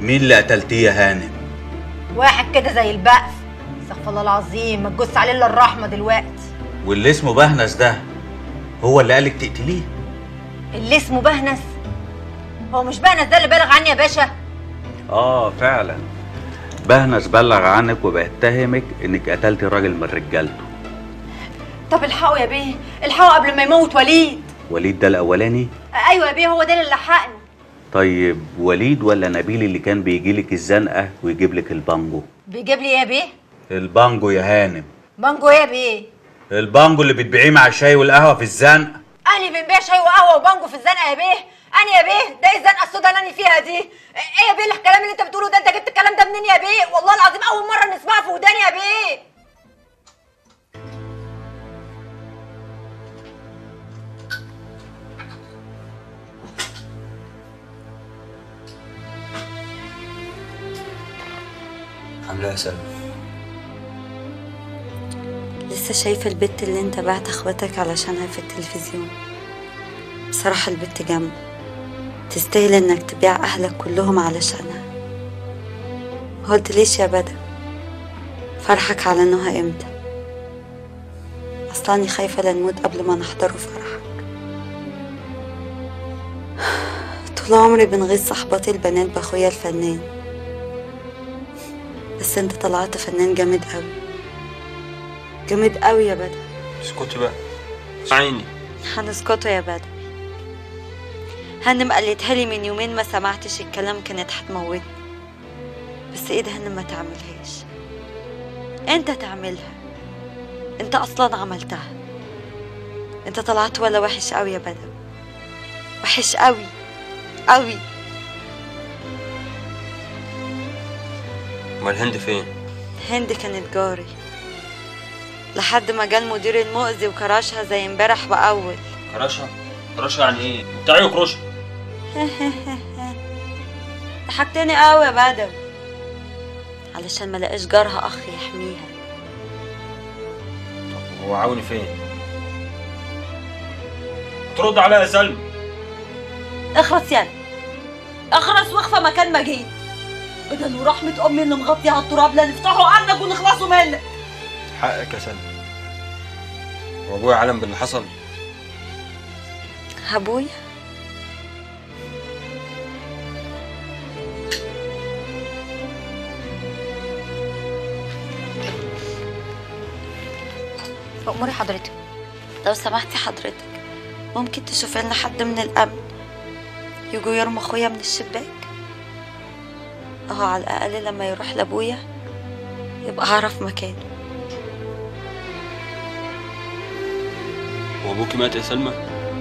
مين اللي قتلتيه يا هانم واحد كده زي البقف استغفر الله العظيم ما تجوز عليه الا الرحمه دلوقتي واللي اسمه بهنس ده هو اللي قالك تقتليه اللي اسمه بهنس هو مش بهنس ده اللي بالغ عني يا باشا اه فعلا بهنس بلغ عنك وبيتهمك انك قتلتي راجل من رجالته طب الحقه يا بيه الحقه قبل ما يموت وليد وليد ده الاولاني ايوه يا بيه هو ده اللي لحقني طيب وليد ولا نبيل اللي كان بيجيلك الزنقه ويجيب لك البانجو بيجيب لي ايه يا بيه البانجو يا هانم مانجو ايه يا بيه البانجو اللي بتبيعيه مع الشاي والقهوه في الزنقه اني بنبيع شاي وقهوه وبانجو في الزنقه يا بيه اني يا بيه ده ايه الزنقه السودا اللي انا فيها دي ايه يا بيه الكلام اللي انت بتقوله ده انت جبت الكلام ده منين يا بيه والله العظيم اول مره نسمعه في وداني يا بيه عامله ايه يا سلمى لسه شايفة البت اللي انت بعت اخواتك علشانها في التلفزيون بصراحة البت جامدة تستاهل انك تبيع اهلك كلهم علشانها قلت ليش يا بدر فرحك على انها امتى اصلاني خايفة لنموت قبل ما نحضره فرحك طول عمري بنغيظ صحباتي البنات باخويا الفنان بس انت طلعت فنان جامد قوي جامد قوي يا بدر اسكتي بقى اسمعيني هنسكتوا يا بدر هنم قالتها لي من يومين ما سمعتش الكلام كانت هتموتني بس ايه ده هنم ما تعملهاش انت تعملها انت اصلا عملتها انت طلعت ولا وحش قوي يا بدر وحش قوي قوي امال الهند فين هند كانت جاري لحد ما جه المدير المؤذي وكرشها زي امبارح واول كراشة كراشة يعني ايه بتاعي كروشة ضحكتني قوي يا بدر علشان ما لقاش جارها اخ يحميها هو عاوني فين ترد عليا يا سلمى اخرس يلا اخرس واخفى مكان ما جيت بدل ورحمة امي اللي مغطية على التراب لا نفتحه عنك ونخلصوا منك حقك يا سلمى وابويا علم باللي حصل ابويا أموري حضرتك لو سمحتي حضرتك ممكن تشوفي لنا حد من الامن يجوا يرموا اخويا من الشباك اهو على الاقل لما يروح لابويا يبقى هعرف مكانه وابوكي مات يا سلمى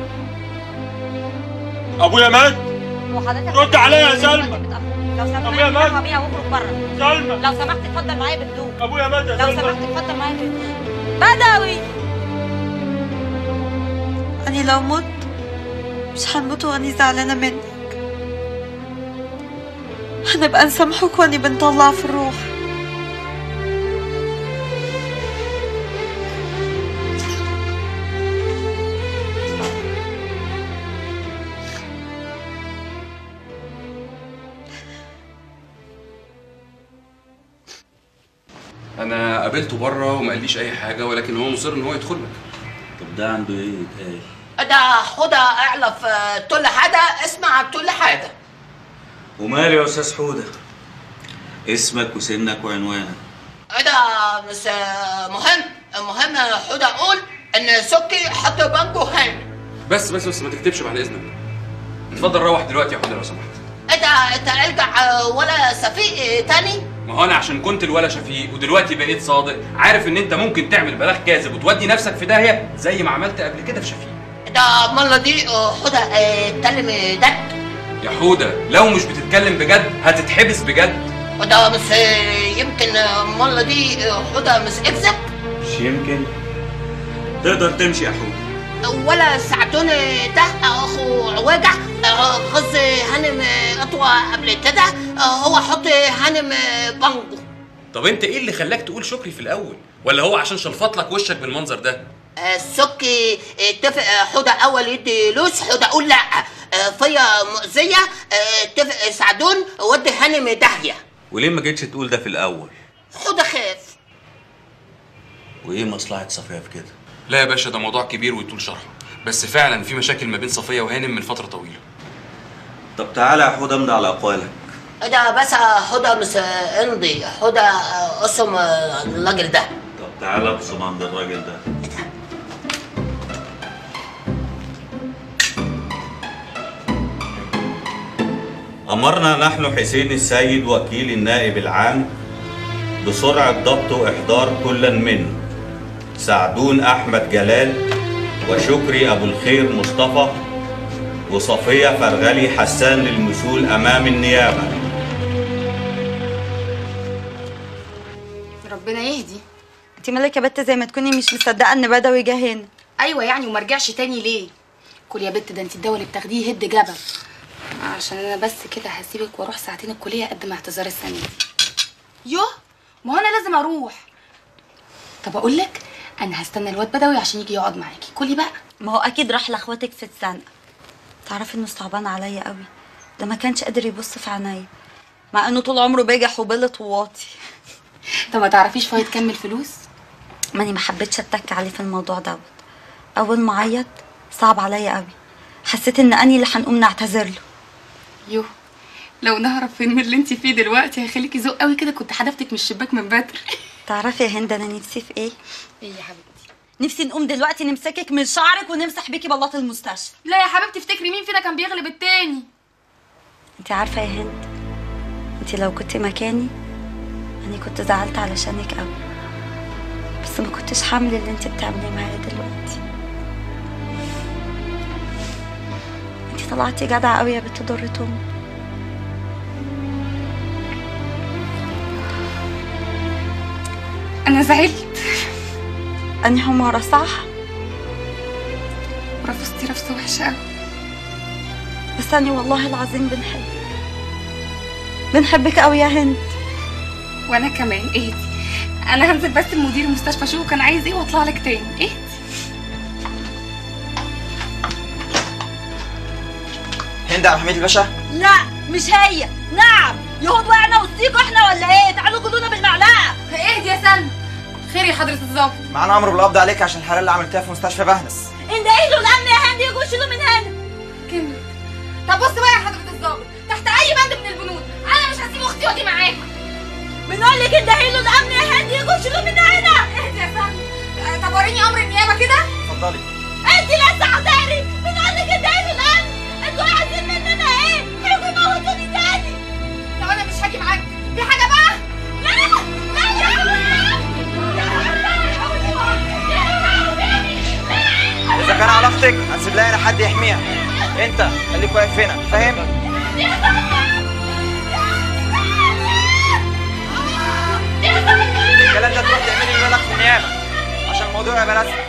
ابويا مات وحضرتك رد عليا يا سلمى لو سمحت أبويا مات. بيها واخرج بره سلمى لو سمحت اتفضل معايا بهدوء ابويا مات يا لو سلمى سمحت اتفضل معايا بهدوء بدوي أنا لو مت مش هنموت وأني زعلانة منك هنبقى نسامحك وأني بنطلع في الروح انا قابلته بره وما قاليش اي حاجه ولكن هو مصر ان هو يدخل لك طب ده عنده ايه يتقال ده حوده اعلف آه، كل حاجه اسمع كل حاجه ومالي يا استاذ حوده اسمك وسنك وعنوانك ده مش آه، مهم المهم حوده اقول ان سكي حط بانجو هاني بس بس بس ما تكتبش بعد اذنك اتفضل روح دلوقتي يا حوده لو سمحت انت انت ارجع آه، ولا صفيق تاني ما هو انا عشان كنت الولا شفيق ودلوقتي بقيت صادق عارف ان انت ممكن تعمل بلاغ كاذب وتودي نفسك في داهيه زي ما عملت قبل كده في شفيق ده المره دي آه، حوده آه، اتكلم جد يا حوده لو مش بتتكلم بجد هتتحبس بجد ده مش آه، يمكن آه، المره دي آه، حوده مش اكذب مش يمكن تقدر تمشي يا حوده ولا ساعتون ده اخو عواجع آه، غز هانم آه، اطوى قبل كده آه، هو حط هانم آه، بانجو طب انت ايه اللي خلاك تقول شكري في الاول ولا هو عشان شلفط لك وشك بالمنظر ده آه، سكي اتفق آه، حوده اول يدي لوس حوده اقول لا آه، فيا مؤذيه آه، اتفق سعدون ودي هانم داهيه وليه ما جيتش تقول ده في الاول حوده خاف وايه مصلحه صفيه في كده لا يا باشا ده موضوع كبير ويطول شرحه بس فعلا في مشاكل ما بين صفيه وهانم من فتره طويله طب تعالى يا حوده امضي على اقوالك ده بس حوده مش امضي حوده آه، اسم آه، الراجل ده طب تعالى ابصم عند الراجل ده أمرنا نحن حسين السيد وكيل النائب العام بسرعة ضبط وإحضار كل من سعدون أحمد جلال وشكري أبو الخير مصطفى وصفية فرغلي حسان للمثول أمام النيابة ربنا يهدي انت مالك يا بت زي ما تكوني مش مصدقه ان بدوي جه هنا ايوه يعني وما رجعش تاني ليه كل يا بت ده انت الدواء اللي بتاخديه هد جبل عشان انا بس كده هسيبك واروح ساعتين الكليه اقدم اعتذار السنه دي يوه ما هو انا لازم اروح طب اقول لك انا هستنى الواد بدوي عشان يجي يقعد معاكي كلي بقى ما هو اكيد راح لاخواتك في الزنقه تعرفي انه صعبان عليا قوي ده ما كانش قادر يبص في عينيا مع انه طول عمره بجح وبلط وواطي طب ما تعرفيش فايت كمل فلوس ماني ما حبيتش اتك عليه في الموضوع دوت اول ما عيط صعب عليا قوي حسيت ان اني اللي هنقوم نعتذر له يوه لو نعرف فين من اللي انت فيه دلوقتي هيخليكي ذوق قوي كده كنت حدفتك من الشباك من بدري تعرفي يا هند انا نفسي في ايه ايه يا حبيبتي نفسي نقوم دلوقتي نمسكك من شعرك ونمسح بيكي بلاط المستشفى لا يا حبيبتي افتكري مين فينا كان بيغلب التاني انت عارفه يا هند انت لو كنت مكاني انا كنت زعلت علشانك قوي بس ما كنتش حامل اللي انت بتعمليه معايا دلوقتي انت طلعتي جدعه قوي يا بنت ضرة امي انا زعلت انهي مرة صح رفضتي رفضة وحشة قوي بس أنا والله العظيم بنحبك بنحبك قوي يا هند وانا كمان اهدي انا هنزل بس المدير المستشفى اشوفه كان عايز ايه واطلع لك تاني اهدي هند عبد الحميد الباشا لا مش هي نعم يهود وقعنا وسطيكوا احنا ولا ايه تعالوا كلونا بالمعلقة اهدي يا سن خير يا حضرة الظابط معانا امر بالقبض عليك عشان الحريقه اللي عملتها في مستشفى بهنس انت ايه له الامن يا هند يجوا يشيلوا من هنا كمل طب بص بقى يا حضرة الظابط تحت اي بند من البنود انا مش هسيب اختي واجي معاكم بنقول لك انت ايه له الامن يا هند يجوا يشيلوا من هنا اهدي يا سن آه، طب وريني امر النيابة كده اتفضلي انت لسه عطاري بنقول لك انت ايه له الامن انتوا عايزين مننا ايه هيجوا يموتوني تاني طب انا مش هاجي معاك في حاجة بقى لا لا اذا كان علاقتك هنسيب لها هنا حد يحميها انت خليك واقف هنا فاهم الكلام ده تروح تعملي بلغ في النيابه عشان الموضوع يبقى رسمي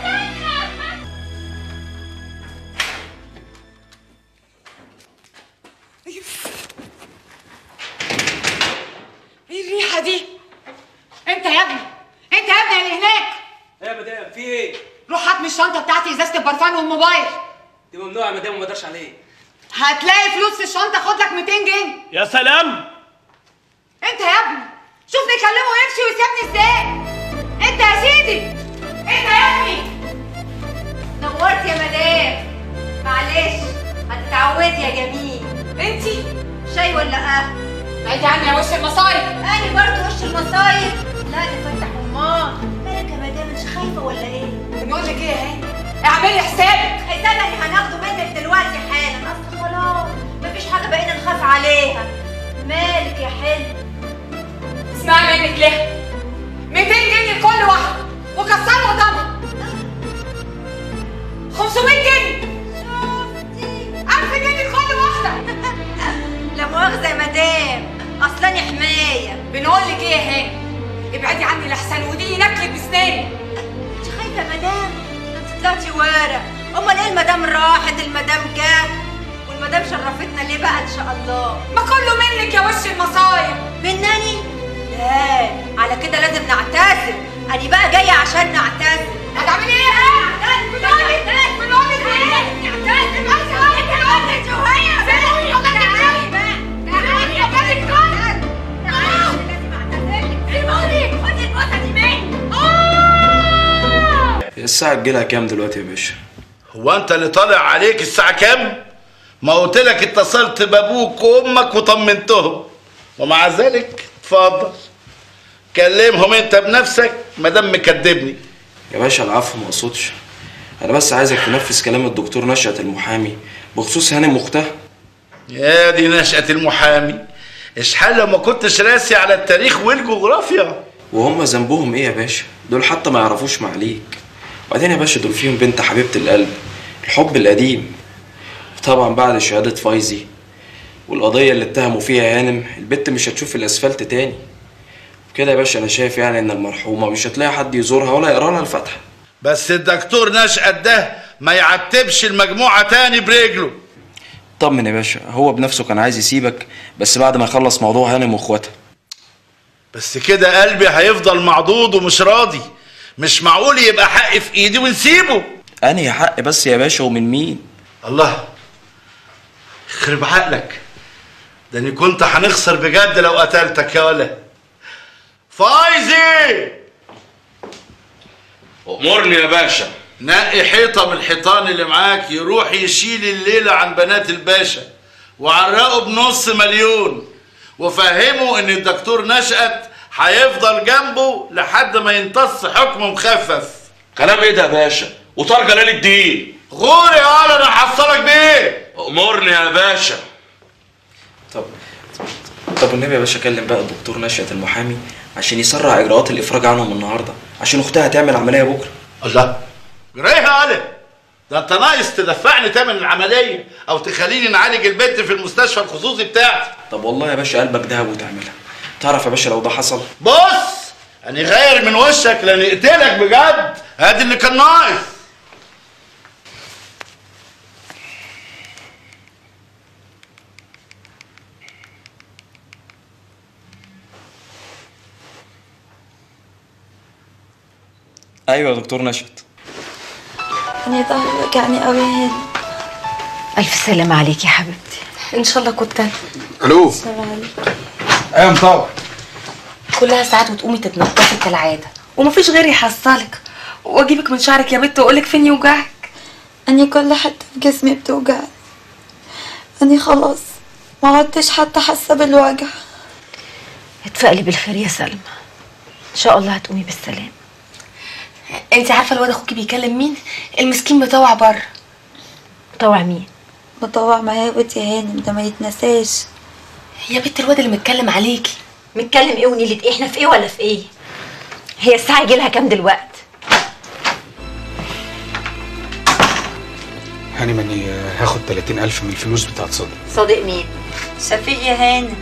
ايه الريحه دي انت يا ابني انت يا ابني اللي هناك ايه يا مدام في ايه؟ روح هات من الشنطه بتاعتي ازازه البرفان والموبايل دي ممنوعه يا مدام وما اقدرش عليه هتلاقي فلوس في الشنطه خد لك 200 جنيه يا سلام انت يا ابني شوفني اكلمه ويمشي ويسيبني ازاي انت يا سيدي انت يا ابني نورت يا مدام معلش هتتعودي يا جميل انتي شاي ولا قهوه بعيدي عني يا وش المصايب انا برضه وش المصايب لا ده فتح امال مالك يا مدام انت خايفه ولا ايه بقول لك ايه يا هاني اعملي حسابك حسابك هناخده منك دلوقتي حالا اصل خلاص مفيش حاجه بقينا نخاف عليها مالك يا حلو اسمعي منك ليه 200 جنيه لكل واحده وكسروا قدامها 500 جنيه 1000 جنيه لكل واحده لا مؤاخذه يا مدام اصلاني حمايه بنقول لك ايه يا هاني ابعدي عني لحسن ودي ناكلك بسناني انت خايفه يا مدام ده انت طلعتي ورا امال ايه المدام راحت المدام جت والمدام شرفتنا ليه بقى ان شاء الله ما كله منك يا وش المصايب منني لا على كده لازم نعتذر انا بقى جايه عشان نعتذر هتعملي ايه؟ بنقول لك ايه؟ بنقول لك ايه؟ نعتذر بنقول لك الساعة تجيلها كام دلوقتي يا باشا؟ هو انت اللي طالع عليك الساعة كام؟ ما قلت لك اتصلت بابوك وامك وطمنتهم ومع ذلك اتفضل كلمهم انت بنفسك ما دام مكدبني يا باشا العفو ما اقصدش انا بس عايزك تنفذ كلام الدكتور نشأت المحامي بخصوص هانم واختها يا دي نشأة المحامي اشحال لو ما كنتش راسي على التاريخ والجغرافيا وهم ذنبهم ايه يا باشا دول حتى ما يعرفوش معليك وبعدين يا باشا دول فيهم بنت حبيبة القلب الحب القديم طبعا بعد شهادة فايزي والقضية اللي اتهموا فيها هانم البت مش هتشوف الاسفلت تاني كده يا باشا انا شايف يعني ان المرحومة مش هتلاقي حد يزورها ولا يقرا لها الفاتحة بس الدكتور نشأت ده ما يعتبش المجموعة تاني برجله طمن يا باشا هو بنفسه كان عايز يسيبك بس بعد ما يخلص موضوع هانم واخواتها بس كده قلبي هيفضل معضوض ومش راضي مش معقول يبقى حقي في ايدي ونسيبه انهي حق بس يا باشا ومن مين الله يخرب عقلك ده اني كنت هنخسر بجد لو قتلتك يا ولا فايزي امرني يا باشا نقي حيطه من الحيطان اللي معاك يروح يشيل الليله عن بنات الباشا وعرقه بنص مليون وفهمه ان الدكتور نشأت هيفضل جنبه لحد ما يمتص حكم مخفف كلام ايه ده يا باشا وطار جلال الدين غوري يا انا هحصلك بيه امرني يا باشا طب طب والنبي يا باشا كلم بقى الدكتور نشأت المحامي عشان يسرع اجراءات الافراج عنهم النهارده عشان اختها هتعمل عمليه بكره الله جرايه يا علي ده انت ناقص تدفعني تمن العمليه او تخليني نعالج البنت في المستشفى الخصوصي بتاعتي طب والله يا باشا قلبك دهب وتعملها تعرف يا باشا لو ده حصل بص انا غير من وشك لان اقتلك بجد ادي اللي كان ناقص ايوه يا دكتور نشأت انا ظهري وجعني قوي يا هاني الف سلامة عليك يا حبيبتي ان شاء الله كنت انا الو سلام عليكم ايوه مطوع كلها ساعات وتقومي تتنططي كالعاده ومفيش غيري يحصلك واجيبك من شعرك يا بت واقولك فين يوجعك اني كل حته في جسمي بتوجعني اني خلاص ما عدتش حتى حاسه بالوجع اتفائلي بالخير يا سلمى ان شاء الله هتقومي بالسلام انت عارفه الواد اخوكي بيكلم مين المسكين مطوع بره مطوع مين مطوع معايا بنت يا هانم ده ما يتنساش يا بنت الواد اللي متكلم عليكي متكلم ايه ونيلة ايه احنا في ايه ولا في ايه هي الساعه يجي لها كام دلوقتي هاني ماني هاخد 30000 من الفلوس بتاعت صدق صديق مين شفيق يا هانم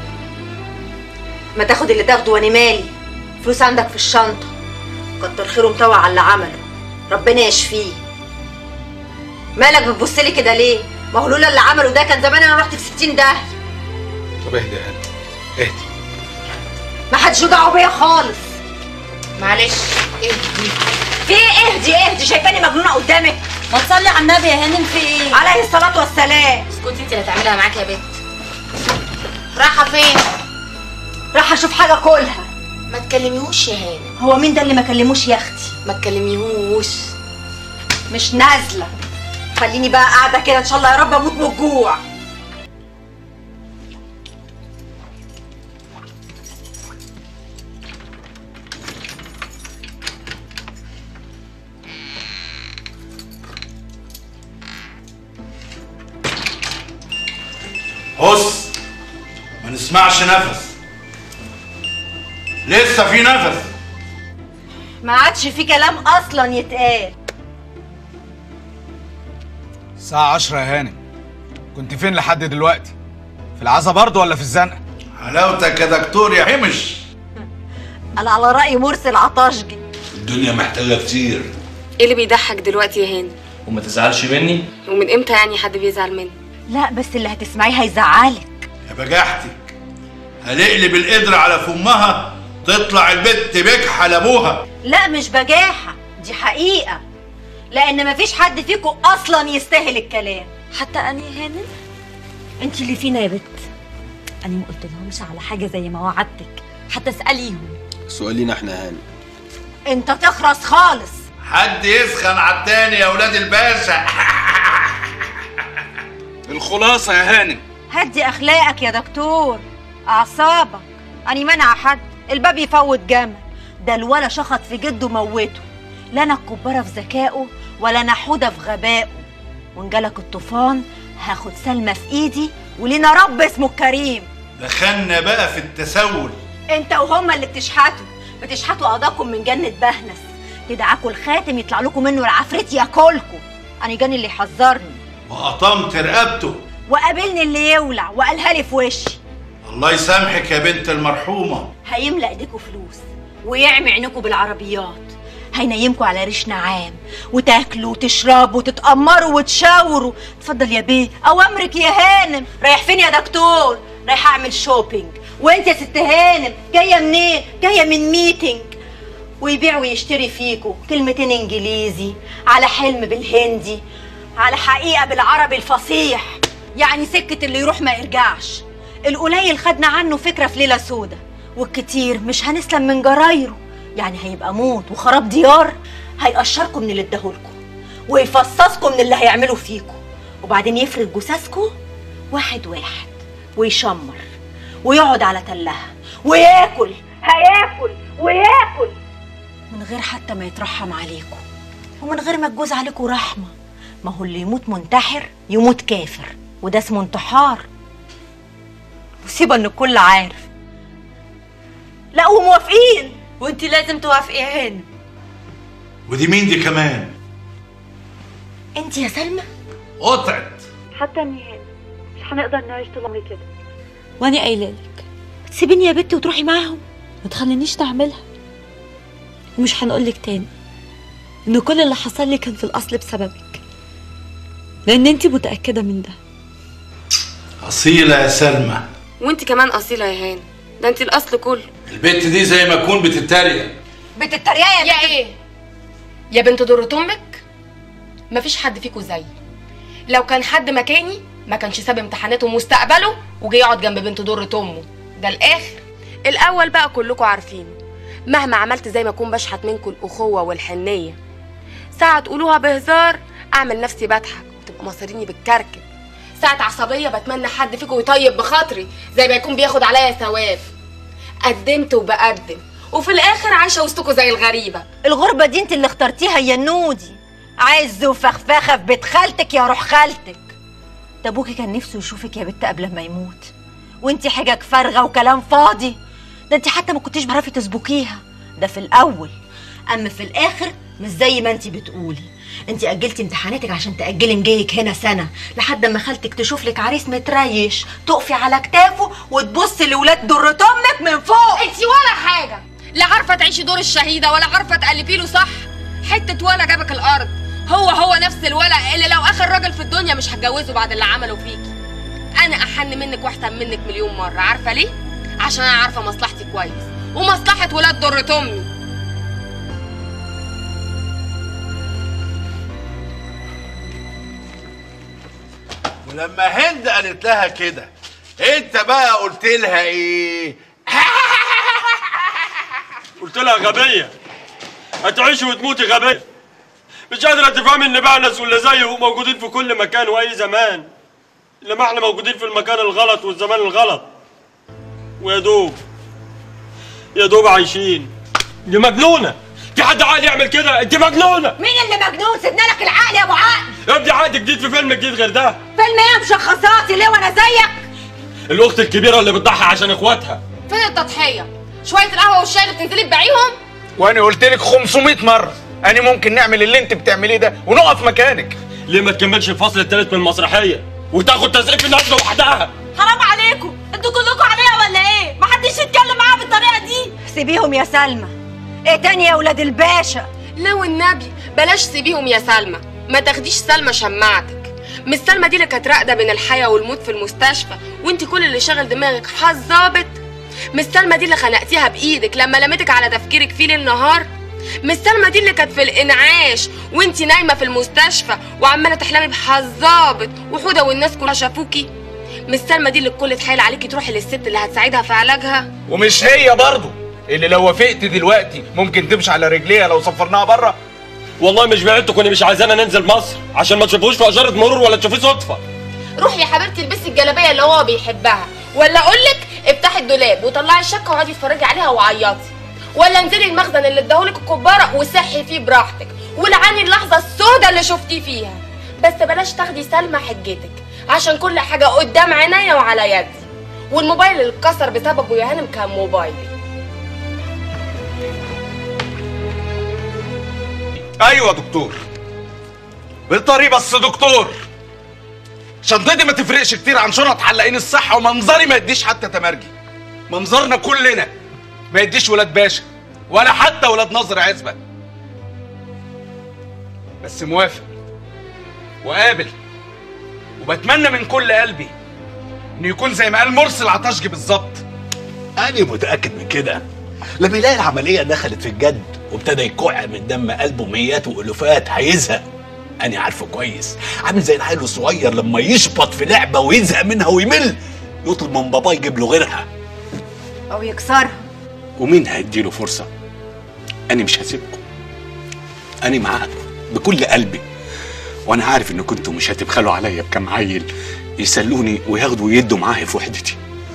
ما تاخد اللي تاخده وانا مالي فلوس عندك في الشنطه كتر خيره مطوع على اللي عمله ربنا يشفيه مالك بتبصلي كده ليه ما هو لولا اللي عمله ده كان زمان انا رحت في 60 داهيه طب اهدي يا هاني اهدي ما حدش له دعوه بيا خالص معلش اهدي في ايه اهدي اهدي شايفاني مجنونه قدامك ما تصلي على النبي يا هانم في ايه عليه الصلاه والسلام اسكتي انت اللي هتعملها معاك يا بنت رايحه فين راح اشوف حاجه كلها ما تكلميهوش يا هانم هو مين ده اللي ما كلموش يا اختي ما تكلميهوش مش نازله خليني بقى قاعده كده ان شاء الله يا رب اموت من الجوع بص ما نسمعش نفس لسه في نفس ما عادش في كلام اصلا يتقال الساعة 10 يا هانم كنت فين لحد دلوقتي؟ في العزا برضه ولا في الزنقة؟ حلاوتك يا دكتور يا حمش انا على راي مرسي العطاشجي الدنيا محتاجة كتير ايه اللي بيضحك دلوقتي يا هانم وما تزعلش مني ومن امتى يعني حد بيزعل مني لا بس اللي هتسمعيه هيزعلك يا بجاحتك هنقلب القدر على فمها تطلع البت بجحة لابوها لا مش بجاحه دي حقيقه لان مفيش حد فيكم اصلا يستاهل الكلام حتى انا يا هانم انت اللي فينا يا بت انا ما قلت لهمش على حاجه زي ما وعدتك حتى اساليهم سؤالينا احنا هاني انت تخرس خالص حد يسخن على التاني يا ولاد الباشا الخلاصه يا هانم هدي اخلاقك يا دكتور اعصابك اني منع حد الباب يفوت جمل ده الولا شخط في جده موته لا انا الكبارة في ذكائه ولا انا حودة في غبائه وان جالك الطوفان هاخد سلمى في ايدي ولينا رب اسمه الكريم دخلنا بقى في التسول انت وهما اللي بتشحتوا بتشحتوا قضاكم من جنة بهنس تدعكوا الخاتم يطلع لكم منه العفريت ياكلكم انا جاني اللي يحذرني وقطمت رقبته وقابلني اللي يولع وقالها لي في وشي الله يسامحك يا بنت المرحومه هيملى ايديكوا فلوس ويعمي عينكوا بالعربيات هينيمكوا على ريش نعام وتاكلوا وتشربوا وتتأمروا وتشاوروا اتفضل يا بيه اوامرك يا هانم رايح فين يا دكتور رايح اعمل شوبينج وانت يا ست هانم جايه منين جايه من ميتنج ويبيع ويشتري فيكوا كلمتين انجليزي على حلم بالهندي على حقيقه بالعربي الفصيح يعني سكه اللي يروح ما يرجعش القليل خدنا عنه فكره في ليله سودا والكتير مش هنسلم من جرايره يعني هيبقى موت وخراب ديار هيقشركم من اللي اداهولكم ويفصصكم من اللي هيعملوا فيكم وبعدين يفرد جثثكم واحد واحد ويشمر ويقعد على تلها وياكل هياكل وياكل من غير حتى ما يترحم عليكم ومن غير ما تجوز عليكم رحمه ما هو اللي يموت منتحر يموت كافر وده اسمه انتحار مصيبه ان الكل عارف لا وموافقين وانت لازم توافقي يا هانم ودي مين دي كمان انت يا سلمى قطعت حتى اني هنا مش هنقدر نعيش طول عمري كده وانا قايله لك تسيبيني يا بنتي وتروحي معاهم ما تخلينيش تعملها ومش هنقولك تاني ان كل اللي حصل لي كان في الاصل بسببك لان انت متاكده من ده اصيله يا سلمى وانت كمان اصيله يا هان ده انت الاصل كله البت دي زي ما تكون بتتريق بتتريقي يا, يا ايه يا بنت ضرة امك مفيش حد فيكم زيي لو كان حد مكاني ما كانش ساب امتحاناته ومستقبله وجي يقعد جنب بنت ضرة امه ده الاخر الاول بقى كلكم عارفينه مهما عملت زي ما اكون بشحت منكم الاخوه والحنيه ساعه تقولوها بهزار اعمل نفسي بضحك وتبقى مصاريني بالكركب ساعة عصبية بتمنى حد فيكم يطيب بخاطري زي ما يكون بياخد عليا ثواب قدمت وبقدم وفي الاخر عايشه وسطكم زي الغريبه الغربه دي انت اللي اخترتيها يا نودي عز وفخفخه في بيت خالتك يا روح خالتك ده ابوكي كان نفسه يشوفك يا بت قبل ما يموت وانت حجج فارغه وكلام فاضي ده انت حتى ما كنتيش بعرفي تسبكيها ده في الاول اما في الاخر مش زي ما انت بتقولي انت اجلتي امتحاناتك عشان تاجلي مجيك هنا سنه لحد ما خالتك تشوف لك عريس متريش تقفي على كتافه وتبصي لولاد درة امك من فوق انت ولا حاجه لا عارفه تعيشي دور الشهيده ولا عارفه تالفي له صح حته ولا جابك الارض هو هو نفس الولا اللي لو اخر راجل في الدنيا مش هتجوزه بعد اللي عمله فيكي انا احن منك واحسن منك مليون مره عارفه ليه عشان انا عارفه مصلحتي كويس ومصلحه ولاد ضرة امي ولما هند قالت لها كده انت بقى قلت لها ايه قلت لها غبية هتعيشي وتموتي غبية مش قادرة تفهمي إن بعنس واللي زيه موجودين في كل مكان وأي زمان إنما إحنا موجودين في المكان الغلط والزمان الغلط ويا دوب يا دوب عايشين دي مجنونة في حد عاقل يعمل كده أنت مجنونة مين اللي مجنون سيبنا لك العقل يا ابو عقل ابدي عقد جديد في فيلم جديد غير ده فيلم ايه مشخصاتي ليه وانا زيك الأخت الكبيرة اللي بتضحي عشان إخواتها فين التضحيه شويه القهوه والشاي اللي بتنزلي تبيعيهم وانا قلت لك 500 مره انا ممكن نعمل اللي انت بتعمليه ده ونقف مكانك ليه ما تكملش الفصل الثالث من المسرحية وتاخد تسقيف الناس لوحدها حرام عليكم انتوا كلكم عليا ولا ايه محدش يتكلم معاها بالطريقه دي سيبيهم يا سلمى ايه تاني يا ولاد الباشا لو النبي بلاش سيبيهم يا سلمى ما تاخديش سلمى شماعتك مش سلمى دي اللي كانت راقده بين الحياه والموت في المستشفى وانت كل اللي شاغل دماغك حظ ظابط مش سلمى دي اللي خنقتيها بايدك لما لمتك على تفكيرك فيه ليل نهار مش سلمى دي اللي كانت في الانعاش وانت نايمه في المستشفى وعماله تحلمي بحظ ظابط وحوده والناس كلها شافوكي مش سلمى دي اللي الكل اتحايل عليكي تروحي للست اللي هتساعدها في علاجها ومش هي برضه اللي لو وافقت دلوقتي ممكن تمشي على رجليها لو سفرناها بره والله مش بعيد تكوني مش عايزانا ننزل مصر عشان ما تشوفوش في اشاره مرور ولا تشوفيه صدفه روحي يا حبيبتي البسي الجلابيه اللي هو بيحبها ولا اقول لك افتحي الدولاب وطلعي الشقه واقعدي اتفرجي عليها وعيطي ولا انزلي المخزن اللي اداهولك الكباره وصحي فيه براحتك ولعاني اللحظه السوداء اللي شفتيه فيها بس بلاش تاخدي سلمى حجتك عشان كل حاجه قدام عينيا وعلى يدي والموبايل اللي اتكسر بسببه يا هانم كان موبايلي ايوه يا دكتور بيطري بس دكتور شنطتي ما تفرقش كتير عن شنط حلاقين الصحه ومنظري ما يديش حتى تمرجي منظرنا كلنا ما يديش ولاد باشا ولا حتى ولاد ناظر عزبه بس موافق وقابل وبتمنى من كل قلبي انه يكون زي ما قال مرسي العطاشجي بالظبط أنا متأكد من كده لما يلاقي العملية دخلت في الجد وابتدى يكوع من دم قلبه ميات وألوفات هيزهق أنا عارفه كويس عامل زي العيل الصغير لما يشبط في لعبة ويزهق منها ويمل يطلب من باباه يجيب له غيرها او يكسرها ومين هيديله فرصة؟ أنا مش هسيبكم أنا معاك بكل قلبي وأنا عارف إن كنتوا مش هتبخلوا عليا بكام عيل يسلوني وياخدوا ويدوا معايا في وحدتي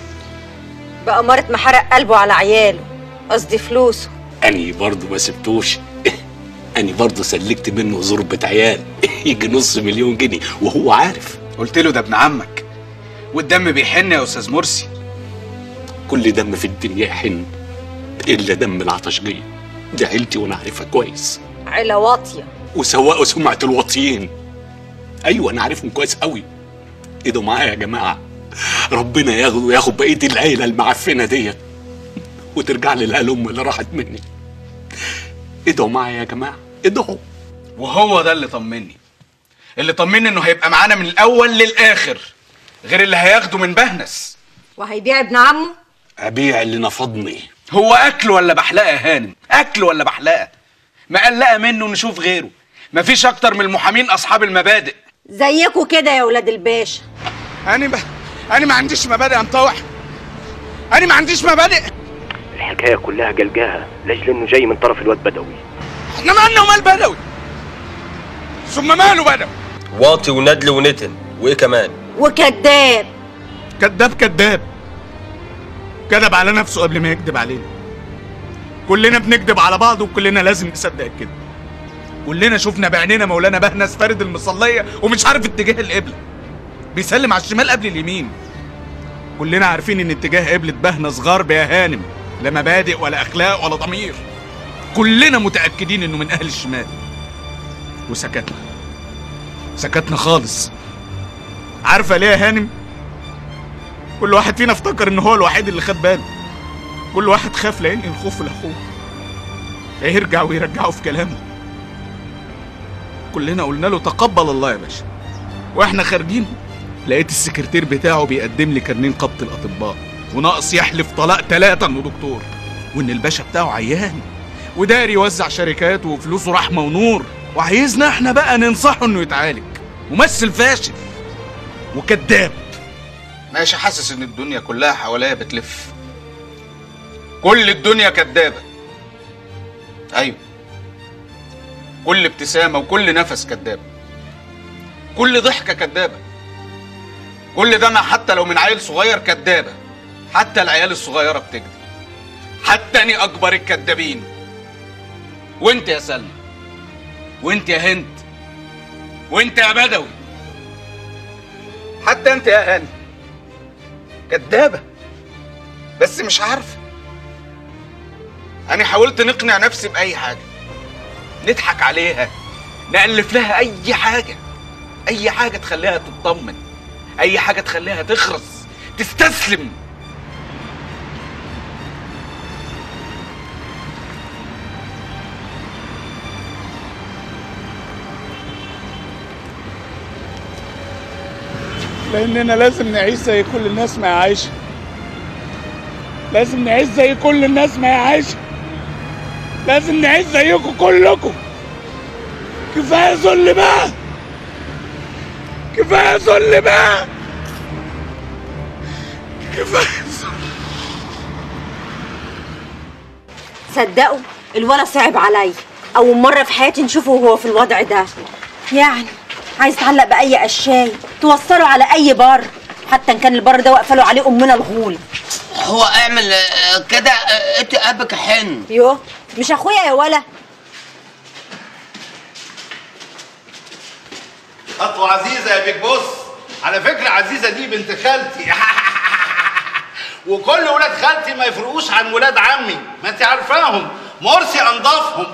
بأمارة ما حرق قلبه على عياله قصدي فلوسه أني برضه ما سبتوش أني برضه سلكت منه ضربة عيال يجي نص مليون جنيه وهو عارف قلت له ده ابن عمك والدم بيحن يا استاذ مرسي كل دم في الدنيا يحن إلا دم العطشجية دي عيلتي وأنا عارفها كويس عيلة واطية وسواقوا سمعة الواطيين أيوة أنا عارفهم كويس قوي إيدوا معايا يا جماعة ربنا ياخد وياخد بقية العيلة المعفنة ديت وترجع لي الهلم اللي راحت مني ادعوا معايا يا جماعة ادعوا وهو ده اللي طمني اللي طمني انه هيبقى معانا من الاول للاخر غير اللي هياخده من بهنس وهيبيع ابن عمه أبيع اللي نفضني هو اكل ولا بحلقه يا هانم اكل ولا بحلقه مقلقه منه نشوف غيره مفيش اكتر من المحامين اصحاب المبادئ زيكوا كده يا ولاد الباشا انا ب... انا ما عنديش مبادئ يا مطوح انا ما عنديش مبادئ الحكايه كلها جلجاها لاجل انه جاي من طرف الواد بدوي احنا مالنا ومال بدوي ثم ماله بدوي واطي وندل ونتن وايه كمان وكذاب كذاب كذاب كذب على نفسه قبل ما يكذب علينا كلنا بنكذب على بعض وكلنا لازم نصدق كده كلنا شفنا بعينينا مولانا بهنس فارد المصليه ومش عارف اتجاه القبله بيسلم على الشمال قبل اليمين كلنا عارفين ان اتجاه قبله بهنس غرب يا هانم لا مبادئ ولا اخلاق ولا ضمير كلنا متاكدين انه من اهل الشمال وسكتنا سكتنا خالص عارفه ليه يا هانم كل واحد فينا افتكر ان هو الوحيد اللي خد باله كل واحد خاف لا ينقل خوفه لاخوه يرجع ويرجعه في كلامه كلنا قلنا له تقبل الله يا باشا واحنا خارجين لقيت السكرتير بتاعه بيقدم لي كارنين قبط الاطباء وناقص يحلف طلاق ثلاثة انه دكتور وان الباشا بتاعه عيان وداري يوزع شركاته وفلوسه رحمه ونور وعايزنا احنا بقى ننصحه انه يتعالج ممثل فاشل وكذاب ماشي حاسس ان الدنيا كلها حواليا بتلف كل الدنيا كدابه ايوه كل ابتسامه وكل نفس كداب كل ضحكه كدابه كل ده انا حتى لو من عيل صغير كدابه حتى العيال الصغيره بتكذب حتى اني اكبر الكدابين وانت يا سلمى وانت يا هند وانت يا بدوي حتى انت يا هاني كدابه بس مش عارفه انا حاولت نقنع نفسي باي حاجه نضحك عليها نألف لها اي حاجه اي حاجه تخليها تطمن اي حاجه تخليها تخرس تستسلم لاننا لازم نعيش زي كل الناس ما هي عايشه لازم نعيش زي كل الناس ما هي عايشه لازم نعيش زيكم كلكم كفايه ذل بقى كفايه ذل بقى كفايه صدقوا الولا صعب عليا اول مره في حياتي نشوفه وهو في الوضع ده يعني عايز تعلق باي قشاي توصله على اي بر حتى ان كان البر ده واقفه له عليه امنا الغول هو اعمل آه، كده آه، انت ابك حن يو مش اخويا يا ولا خطوة عزيزة يا بيج بوس على فكرة عزيزة دي بنت خالتي وكل ولاد خالتي ما يفرقوش عن ولاد عمي ما انت عارفاهم مرسي انضفهم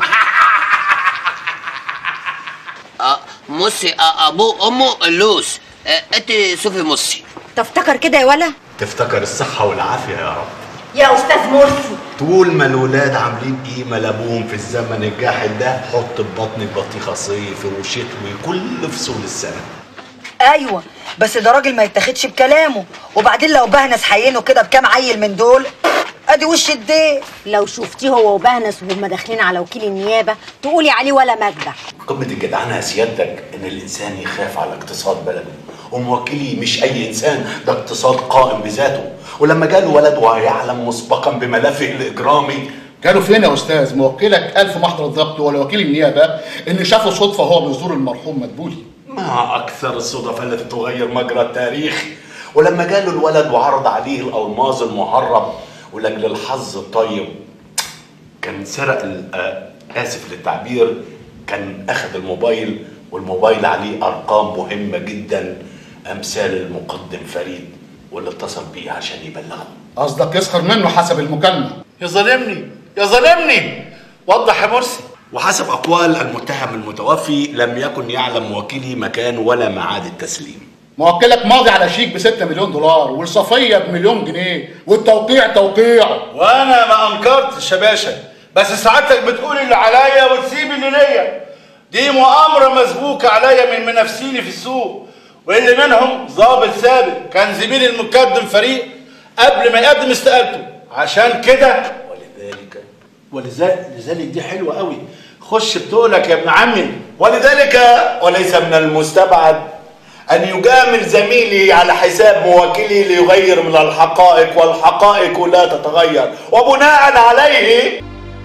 آه، موسي آه، ابوه امه اللوس آه، انت صوفي موسي تفتكر كده يا ولا تفتكر الصحة والعافية يا رب يا استاذ مرسي طول ما الولاد عاملين قيمة لأبوهم في الزمن الجاحد ده حط في بطنك بطيخة صيفي وشتوي كل فصول السنة ايوه بس ده راجل ما يتاخدش بكلامه وبعدين لو بهنس حينه كده بكام عيل من دول ادي وش الدين لو شفتيه هو وبهنس وهما داخلين على وكيل النيابه تقولي عليه ولا مجدع قمة الجدعنة يا سيادتك إن الإنسان يخاف على اقتصاد بلده وموكلي مش أي إنسان ده اقتصاد قائم بذاته ولما جاله ولد ويعلم مسبقا بملفه الإجرامي قالوا فين يا استاذ موكلك قال في محضر الضبط ولا وكيل النيابه ان شافه صدفه هو بيزور المرحوم مدبولي ما أكثر الصدف التي تغير مجرى التاريخ ولما جاله الولد وعرض عليه الألماظ المهرب ولأجل الحظ الطيب كان سرق ال- آه، آسف للتعبير كان أخذ الموبايل والموبايل عليه أرقام مهمة جدا أمثال المقدم فريد واللي اتصل بيه عشان يبلغه قصدك يسخر منه حسب المكالمه يا ظالمني يا ظالمني وضح يا مرسي وحسب أقوال المتهم المتوفي لم يكن يعلم موكلي مكان ولا ميعاد التسليم موكلك ماضي على شيك ب 6 مليون دولار والصفيه بمليون جنيه والتوقيع توقيعه وانا ما انكرتش يا باشا بس سعادتك بتقول اللي عليا وتسيب اللي ليا دي مؤامره مسبوكه عليا من منافسيني في السوق واللي منهم ضابط سابق كان زميل المقدم فريق قبل ما يقدم استقالته عشان كده ولذلك ولذلك لذلك دي حلوه قوي خش بتقولك يا ابن عمي ولذلك وليس من المستبعد أن يجامل زميلي على حساب موكلي ليغير من الحقائق والحقائق لا تتغير وبناء عليه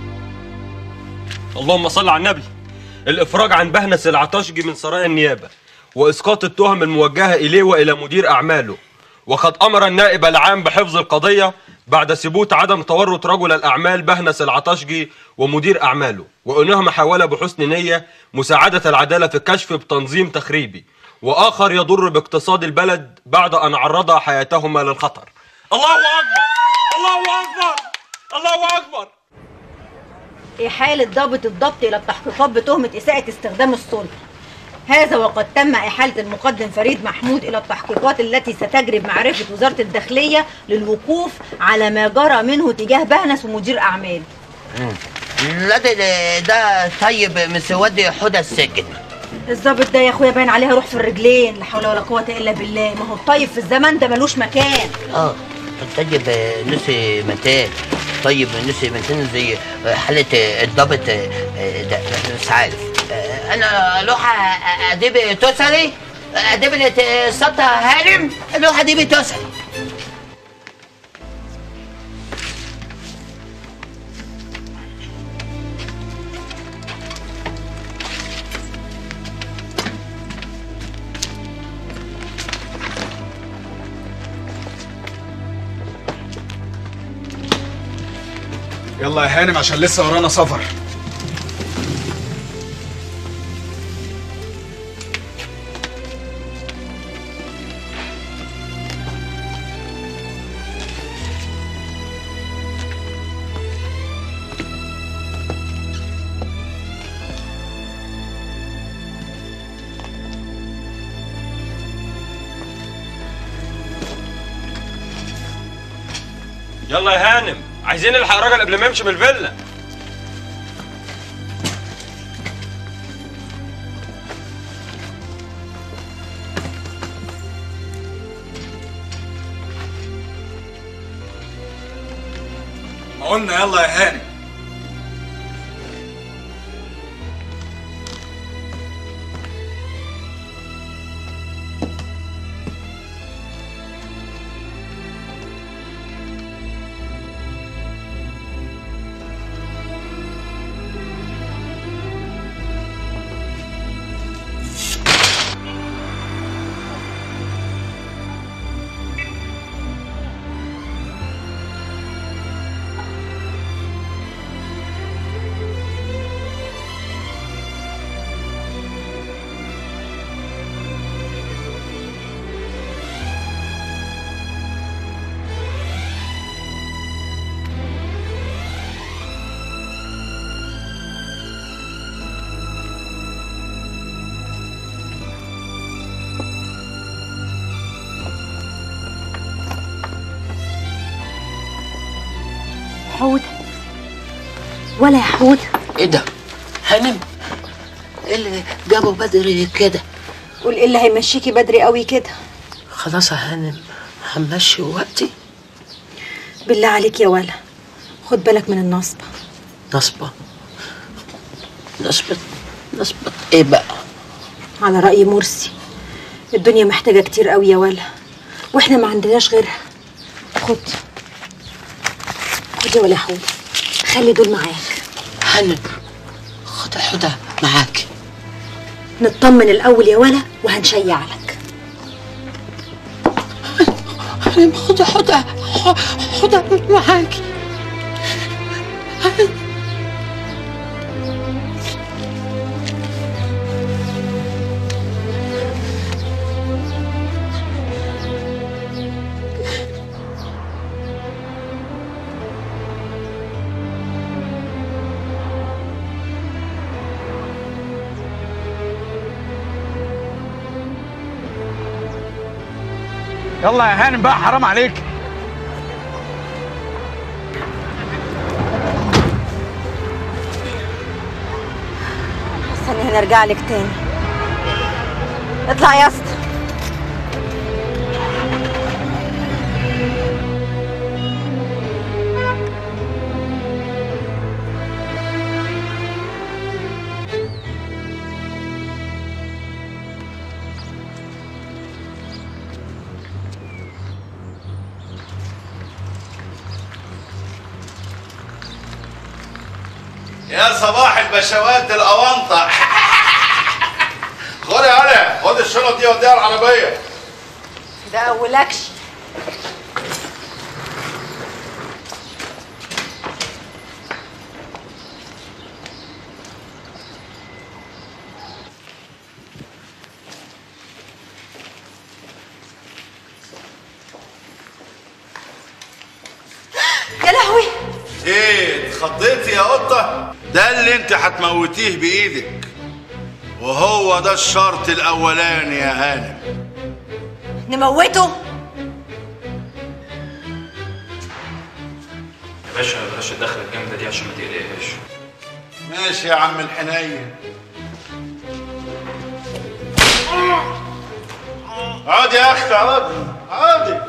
اللهم صل على النبي الافراج عن بهنس العطاشجي من سرايا النيابه واسقاط التهم الموجهه اليه والى مدير اعماله وقد امر النائب العام بحفظ القضيه بعد ثبوت عدم تورط رجل الاعمال بهنس العطاشجي ومدير اعماله وانها محاوله بحسن نيه مساعده العداله في الكشف بتنظيم تخريبي واخر يضر باقتصاد البلد بعد ان عرض حياتهما للخطر الله اكبر الله اكبر الله اكبر إحالة ضابط الضبط إلى التحقيقات بتهمة إساءة استخدام السلطة هذا وقد تم إحالة المقدم فريد محمود إلى التحقيقات التي ستجري بمعرفة وزارة الداخلية للوقوف على ما جرى منه تجاه بهنس ومدير أعمال لا ده- ده ده طيب مسودي حدى السجن الضابط ده يا أخويا باين عليها روح في الرجلين لا حول ولا قوة إلا بالله ما هو الطيب في الزمن ده ملوش مكان اه طيب آه، نسي متان طيب نسي متان زي آه، حالة آه، الضابط آه، آه، ده ده مش عارف آه، انا لوحة اديب توسري اديب سطة هارم لوحة اديب توسري يلا يا هانم عشان لسه ورانا سفر يلا يا هانم عايزين نلحق الراجل قبل ما يمشي من الفيلا ما قلنا يلا يا هانم حودة ولا يا حودة ايه ده؟ هانم ايه اللي جابه بدري كده؟ قول ايه اللي هيمشيكي بدري قوي كده خلاص يا هانم همشي وقتي بالله عليك يا ولا خد بالك من النصبة نصبة نصبة نصبة ايه بقى؟ على رأي مرسي الدنيا محتاجة كتير قوي يا ولا واحنا ما عندناش غيرها خد خد يا ولا حودة خلي دول معاك هانم خد الحدى معاكي نطمن الأول يا ولا وهنشيع لك هانم خد حدى حدى معاكي يلا يا هانم بقى حرام عليك استني هنرجع لك تاني اطلع يا اسطى يا صباح البشوات الاونطه خد يا علي خد الشنط دي وديها العربيه ده اولكش يا لهوي ايه اتخضيتي يا قطه ده اللي انت هتموتيه بايدك وهو ده الشرط الاولاني يا هانم نموته يا باشا بلاش الدخله الجامده دي عشان ما تقلقهاش ماشي يا عم الحنين عادي يا اختي عادي عادي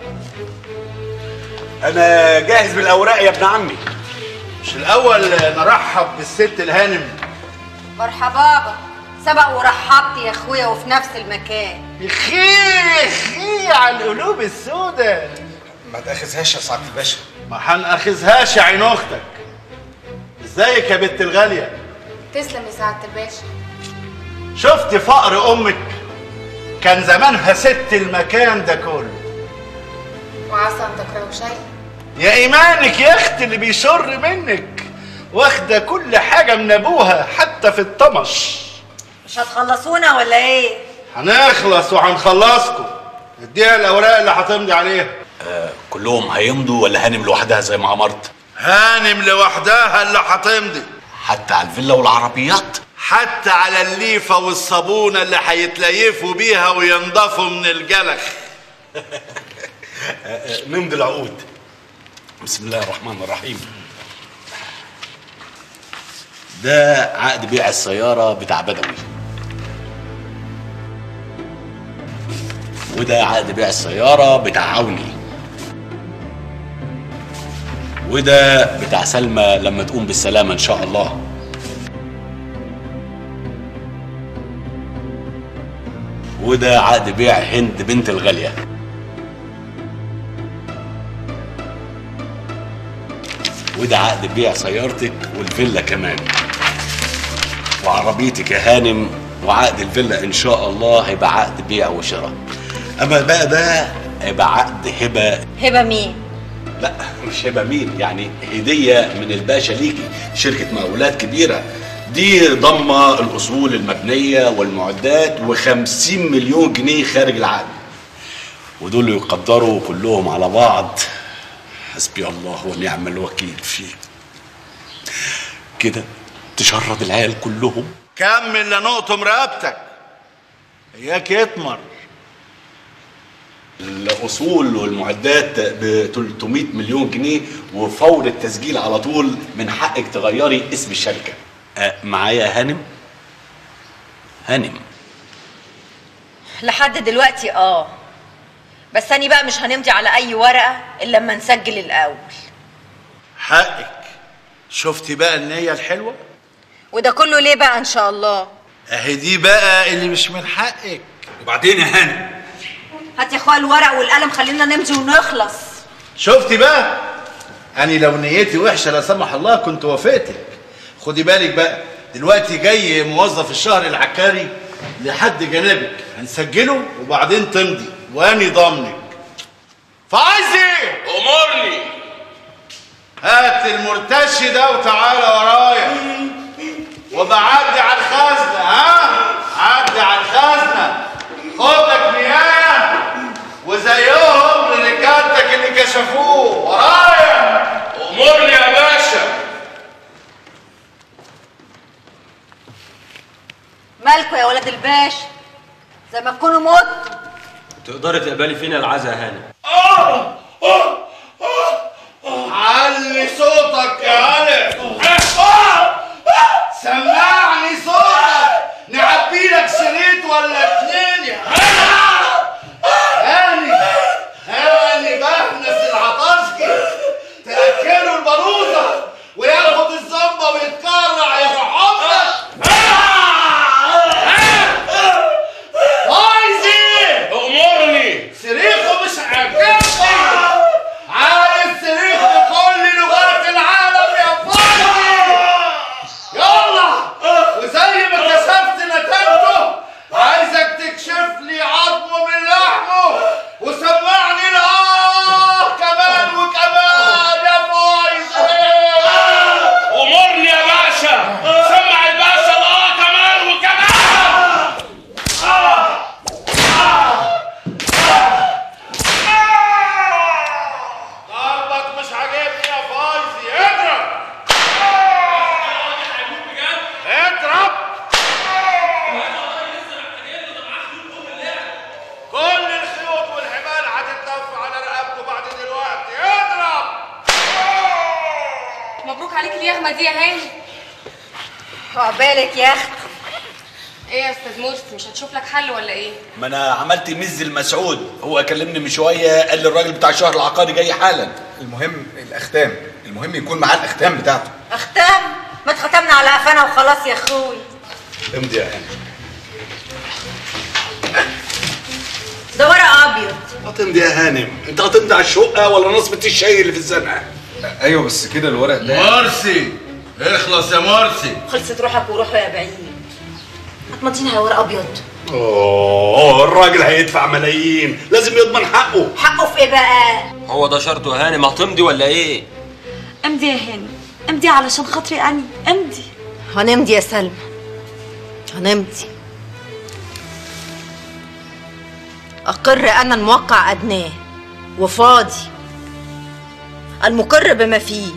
انا جاهز بالاوراق يا ابن عمي مش الاول نرحب بالست الهانم مرحبا سبق ورحبت يا اخويا وفي نفس المكان اخي اخي على القلوب السوداء ما تاخذهاش يا سعاده الباشا ما هنأخذهاش يا عين اختك ازيك يا بنت الغاليه تسلم يا سعاده الباشا شفت فقر امك كان زمانها ست المكان ده كله وعسى ان تكرهوا شيء يا ايمانك يا اختي اللي بيشر منك واخده كل حاجه من ابوها حتى في الطمش مش هتخلصونا ولا ايه هنخلص وهنخلصكم اديها الاوراق اللي هتمضي عليها آه كلهم هيمضوا ولا هانم لوحدها زي ما امرت هانم لوحدها اللي هتمضي حتى على الفيلا والعربيات حتى على الليفه والصابونه اللي هيتليفوا بيها وينضفوا من الجلخ آه، آه، نمضي العقود بسم الله الرحمن الرحيم ده عقد بيع السيارة بتاع بدوي وده عقد بيع السيارة بتاع عوني وده بتاع سلمى لما تقوم بالسلامة إن شاء الله وده عقد بيع هند بنت الغالية وده عقد بيع سيارتك والفيلا كمان وعربيتك يا هانم وعقد الفيلا ان شاء الله هيبقى عقد بيع وشراء اما بقى ده هيبقى عقد هبه هبه مين لا مش هبه مين يعني هديه من الباشا ليكي شركه مقاولات كبيره دي ضمه الاصول المبنيه والمعدات و50 مليون جنيه خارج العقد ودول يقدروا كلهم على بعض حسبي الله ونعم الوكيل فيه كده تشرد العيال كلهم كمل لنقطم رقبتك اياك يتمر الاصول والمعدات ب 300 مليون جنيه وفور التسجيل على طول من حقك تغيري اسم الشركه أه معايا هانم هانم لحد دلوقتي اه بس أنا بقى مش هنمضي على أي ورقة إلا لما نسجل الأول حقك شفتي بقى النية الحلوة وده كله ليه بقى إن شاء الله اهي دي بقى اللي مش من حقك وبعدين يا هانم هات يا أخويا الورق والقلم خلينا نمضي ونخلص شفتي بقى أنا لو نيتي وحشة لا سمح الله كنت وافقتك خدي بالك بقى دلوقتي جاي موظف الشهر العكاري لحد جنابك هنسجله وبعدين تمضي واني ضامنك فعايز ايه؟ امرني هات المرتشي ده وتعالى ورايا وبعدي على الخزنة ها؟ عدي على الخزنة خد لك نهاية وزيهم لرجالتك اللي كشفوه ورايا امرني يا باشا مالكوا يا ولاد الباشا زي ما تكونوا متوا تقدري تقبلي فينا العزا يا هانم علي صوتك يا علي سمعني صوتك نعبي لك شريط ولا اتنين يا هاني هاني بهنس العطشكي تأكله البروزة وياخد الزنبة ويتكرع يا حمصك عايز ايه؟ امرني صريخه مش عاجبني عايز صريخ بكل لغات العالم يا فاضي يلا وزي ما كشفت نتنته عايزك تكشف لي عظمه من لحمه وسمعني الاه كمان وكمان يا فايز امرني يا باشا سمع الباشا الاه كمان وكمان ضربك مش عاجبني يا فايزي اضرب اضرب كل الخيوط والحبال هتتلف على رقبته بعد دلوقتي اضرب مبروك عليك اليغمه دي يا هاني عقبالك يا اخت ايه يا استاذ مرسي مش هتشوف لك حل ولا ايه ما انا عملت مز المسعود هو كلمني من شويه قال لي الراجل بتاع الشهر العقاري جاي حالا المهم الاختام المهم يكون معاه الاختام بتاعته اختام ما اتختمنا على قفانا وخلاص يا اخوي امضي يا هانم ده ورق ابيض هتمضي يا هانم انت هتمضي على الشقه ولا نصبة الشاي اللي في الزنقه ايوه بس كده الورق ده مرسي اخلص يا مرسي خلصت روحك وروحوا يا بعيد هتمضينا على ورق ابيض اوه الراجل هيدفع ملايين لازم يضمن حقه حقه في ايه بقى هو ده شرطه يا هانم هتمضي ولا ايه امضي يا هاني امضي علشان خاطري اني امضي هنمضي يا سلمى هنمضي أقر أنا الموقع أدناه وفاضي المقر بما فيه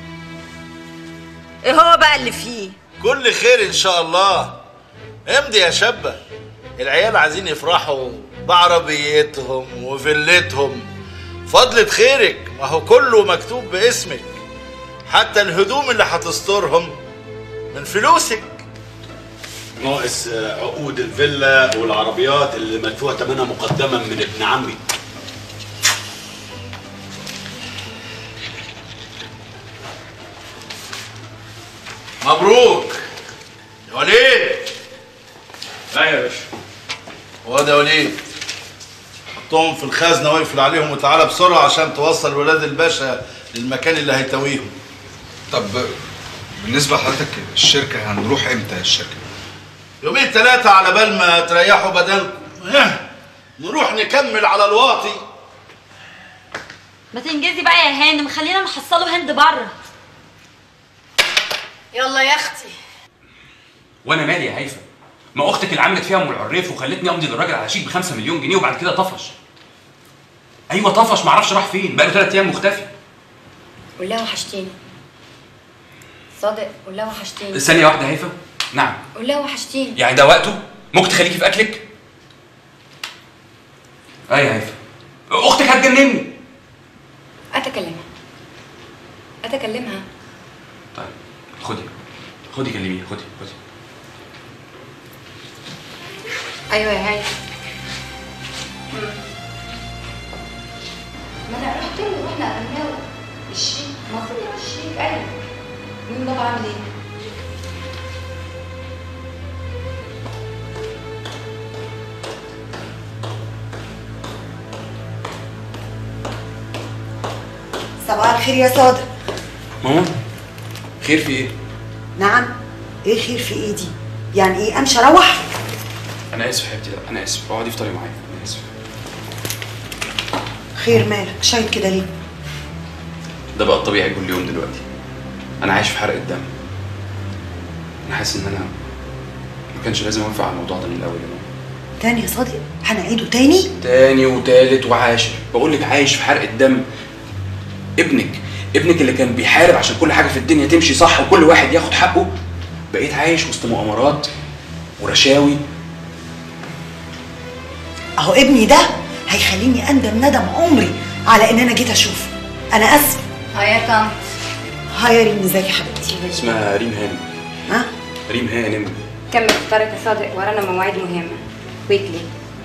إيه هو بقى اللي فيه كل خير ان شاء الله امضي يا شابة العيال عايزين يفرحوا بعربيتهم وفيلتهم فضلة خيرك ما هو كله مكتوب باسمك حتى الهدوم اللي هتسترهم من فلوسك ناقص آه، عقود الفيلا والعربيات اللي مدفوع ثمنها مقدما من ابن عمي مبروك يا وليد لا يا باشا هو ده وليد حطهم في الخزنة واقفل عليهم وتعالى بسرعة عشان توصل ولاد الباشا للمكان اللي هيتويهم طب بالنسبه لحضرتك الشركه هنروح امتى الشركه يومين ثلاثة على بال ما تريحوا بدنكم ها، نروح نكمل على الواطي ما تنجزي بقى يا هانم خلينا نحصله هند بره يلا يا أختي وانا مالي يا هيفا ما اختك اللي عملت فيها ام العريف وخلتني امضي للراجل على شيك ب 5 مليون جنيه وبعد كده طفش ايوه طفش معرفش راح فين بقاله ثلاث ايام مختفي قول لها وحشتيني صادق قول لها وحشتيني ثانيه واحده يا هيفا نعم قول لها وحشتيني يعني ده وقته ممكن تخليكي في اكلك ايه يا هيفا اختك هتجنني اتكلمها اتكلمها طيب خدي خدي كلميني خدي خدي ايوه يا هاي ما انا رحت له واحنا قلنا الشيك المفروض يبقى الشيك ايوه مين بابا عامل ايه؟ صباح الخير يا صادق ماما خير في ايه نعم ايه خير في ايه دي يعني ايه امشي اروح انا اسف يا حبيبتي لا انا اسف اقعدي افطري معايا انا اسف خير مالك شايل كده ليه ده بقى الطبيعي كل يوم دلوقتي انا عايش في حرق الدم انا حاسس ان انا ما كانش لازم اوافق على الموضوع ده من الاول يا ماما تاني يا صادق هنعيده تاني تاني وتالت وعاشر بقول لك عايش في حرق الدم ابنك ابنك اللي كان بيحارب عشان كل حاجه في الدنيا تمشي صح وكل واحد ياخد حقه بقيت عايش وسط مؤامرات ورشاوي اهو ابني ده هيخليني اندم ندم عمري على ان انا جيت اشوفه انا اسف هاي يا طنط هاي يا ريم ازيك يا حبيبتي اسمها ريم هانم ها ريم هانم كمل فطارك يا صادق ورانا مواعيد مهمه ويكلي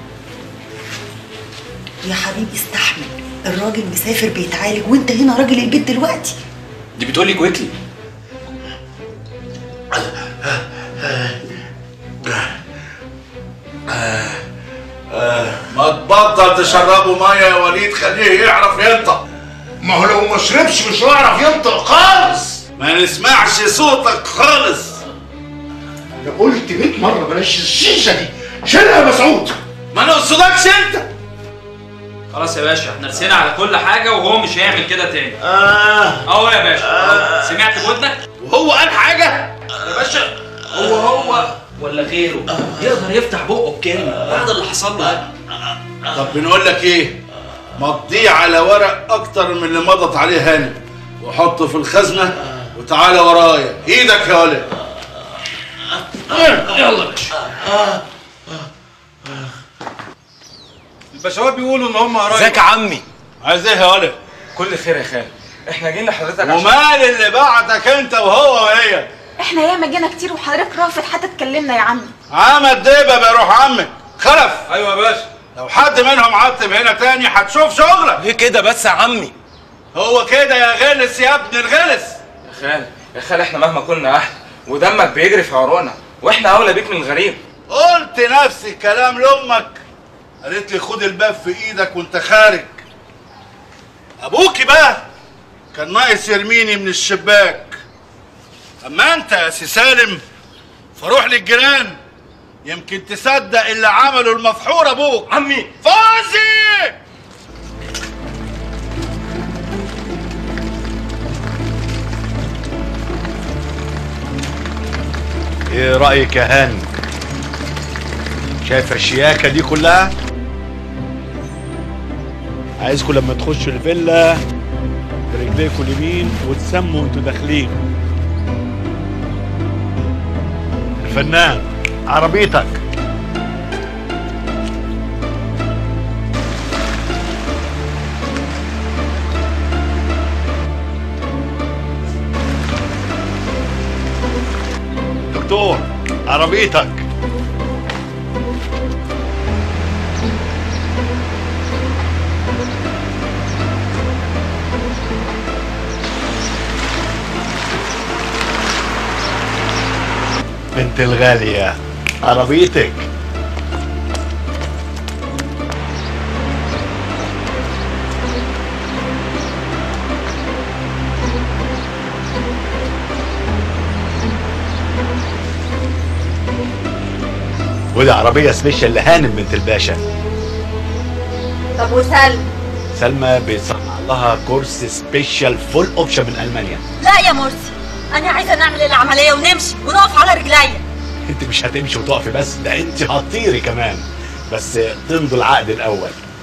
يا حبيبي استحمل الراجل مسافر بيتعالج وانت هنا راجل البيت دلوقتي دي بتقول لي كويكلي ما تبطل تشربه ميه يا وليد خليه يعرف ينطق ما هو لو ما شربش مش هيعرف ينطق خالص ما نسمعش صوتك خالص انا قلت 100 مره بلاش الشيشه دي شيلها يا مسعود ما نقصدكش انت خلاص يا باشا احنا رسينا على كل حاجه وهو مش هيعمل كده تاني اه اهو يا باشا أهو. سمعت بودنك وهو قال حاجه يا باشا هو هو ولا غيره يقدر يفتح بقه بكلمه بعد اللي حصل له طب بنقول لك ايه مضيه على ورق اكتر من اللي مضت عليه هانم وحطه في الخزنه وتعالى ورايا ايدك يا ولد يلا يا باشا البشوات بيقولوا ان هم قرايب ازيك يا عمي عايز ايه يا ولد كل خير يا خال احنا جينا لحضرتك عشان ومال اللي بعتك انت وهو وهي احنا ياما جينا كتير وحضرتك رافض حتى تكلمنا يا عم عمل ديبه بيروح عمك خلف ايوه يا باشا لو حد منهم عتب هنا تاني هتشوف شغلك ليه كده بس يا عمي هو كده يا غلس يا ابن الغلس يا خال يا خال احنا مهما كنا اهل ودمك بيجري في عروقنا واحنا اولى بيك من الغريب قلت نفس الكلام لامك قالت لي خد الباب في ايدك وانت خارج ابوكي بقى كان ناقص يرميني من الشباك اما انت يا سي سالم فروح للجيران يمكن تصدق اللي عمله المفحور ابوك عمي فوزي ايه رأيك يا هانم؟ شايف الشياكة دي كلها؟ عايزكم لما تخشوا الفيلا برجليكم اليمين وتسموا وانتوا داخلين الفنان عربيتك دكتور عربيتك بنت الغالية عربيتك ودي عربية سبيشال لهانم بنت الباشا طب وسلم سلمى بيصنع لها كورس سبيشال فول اوبشن من المانيا لا يا مرسي انا عايزه نعمل العمليه ونمشي ونقف على رجليا انت مش هتمشي وتقفي بس ده انت هتطيري كمان بس تمضوا العقد الاول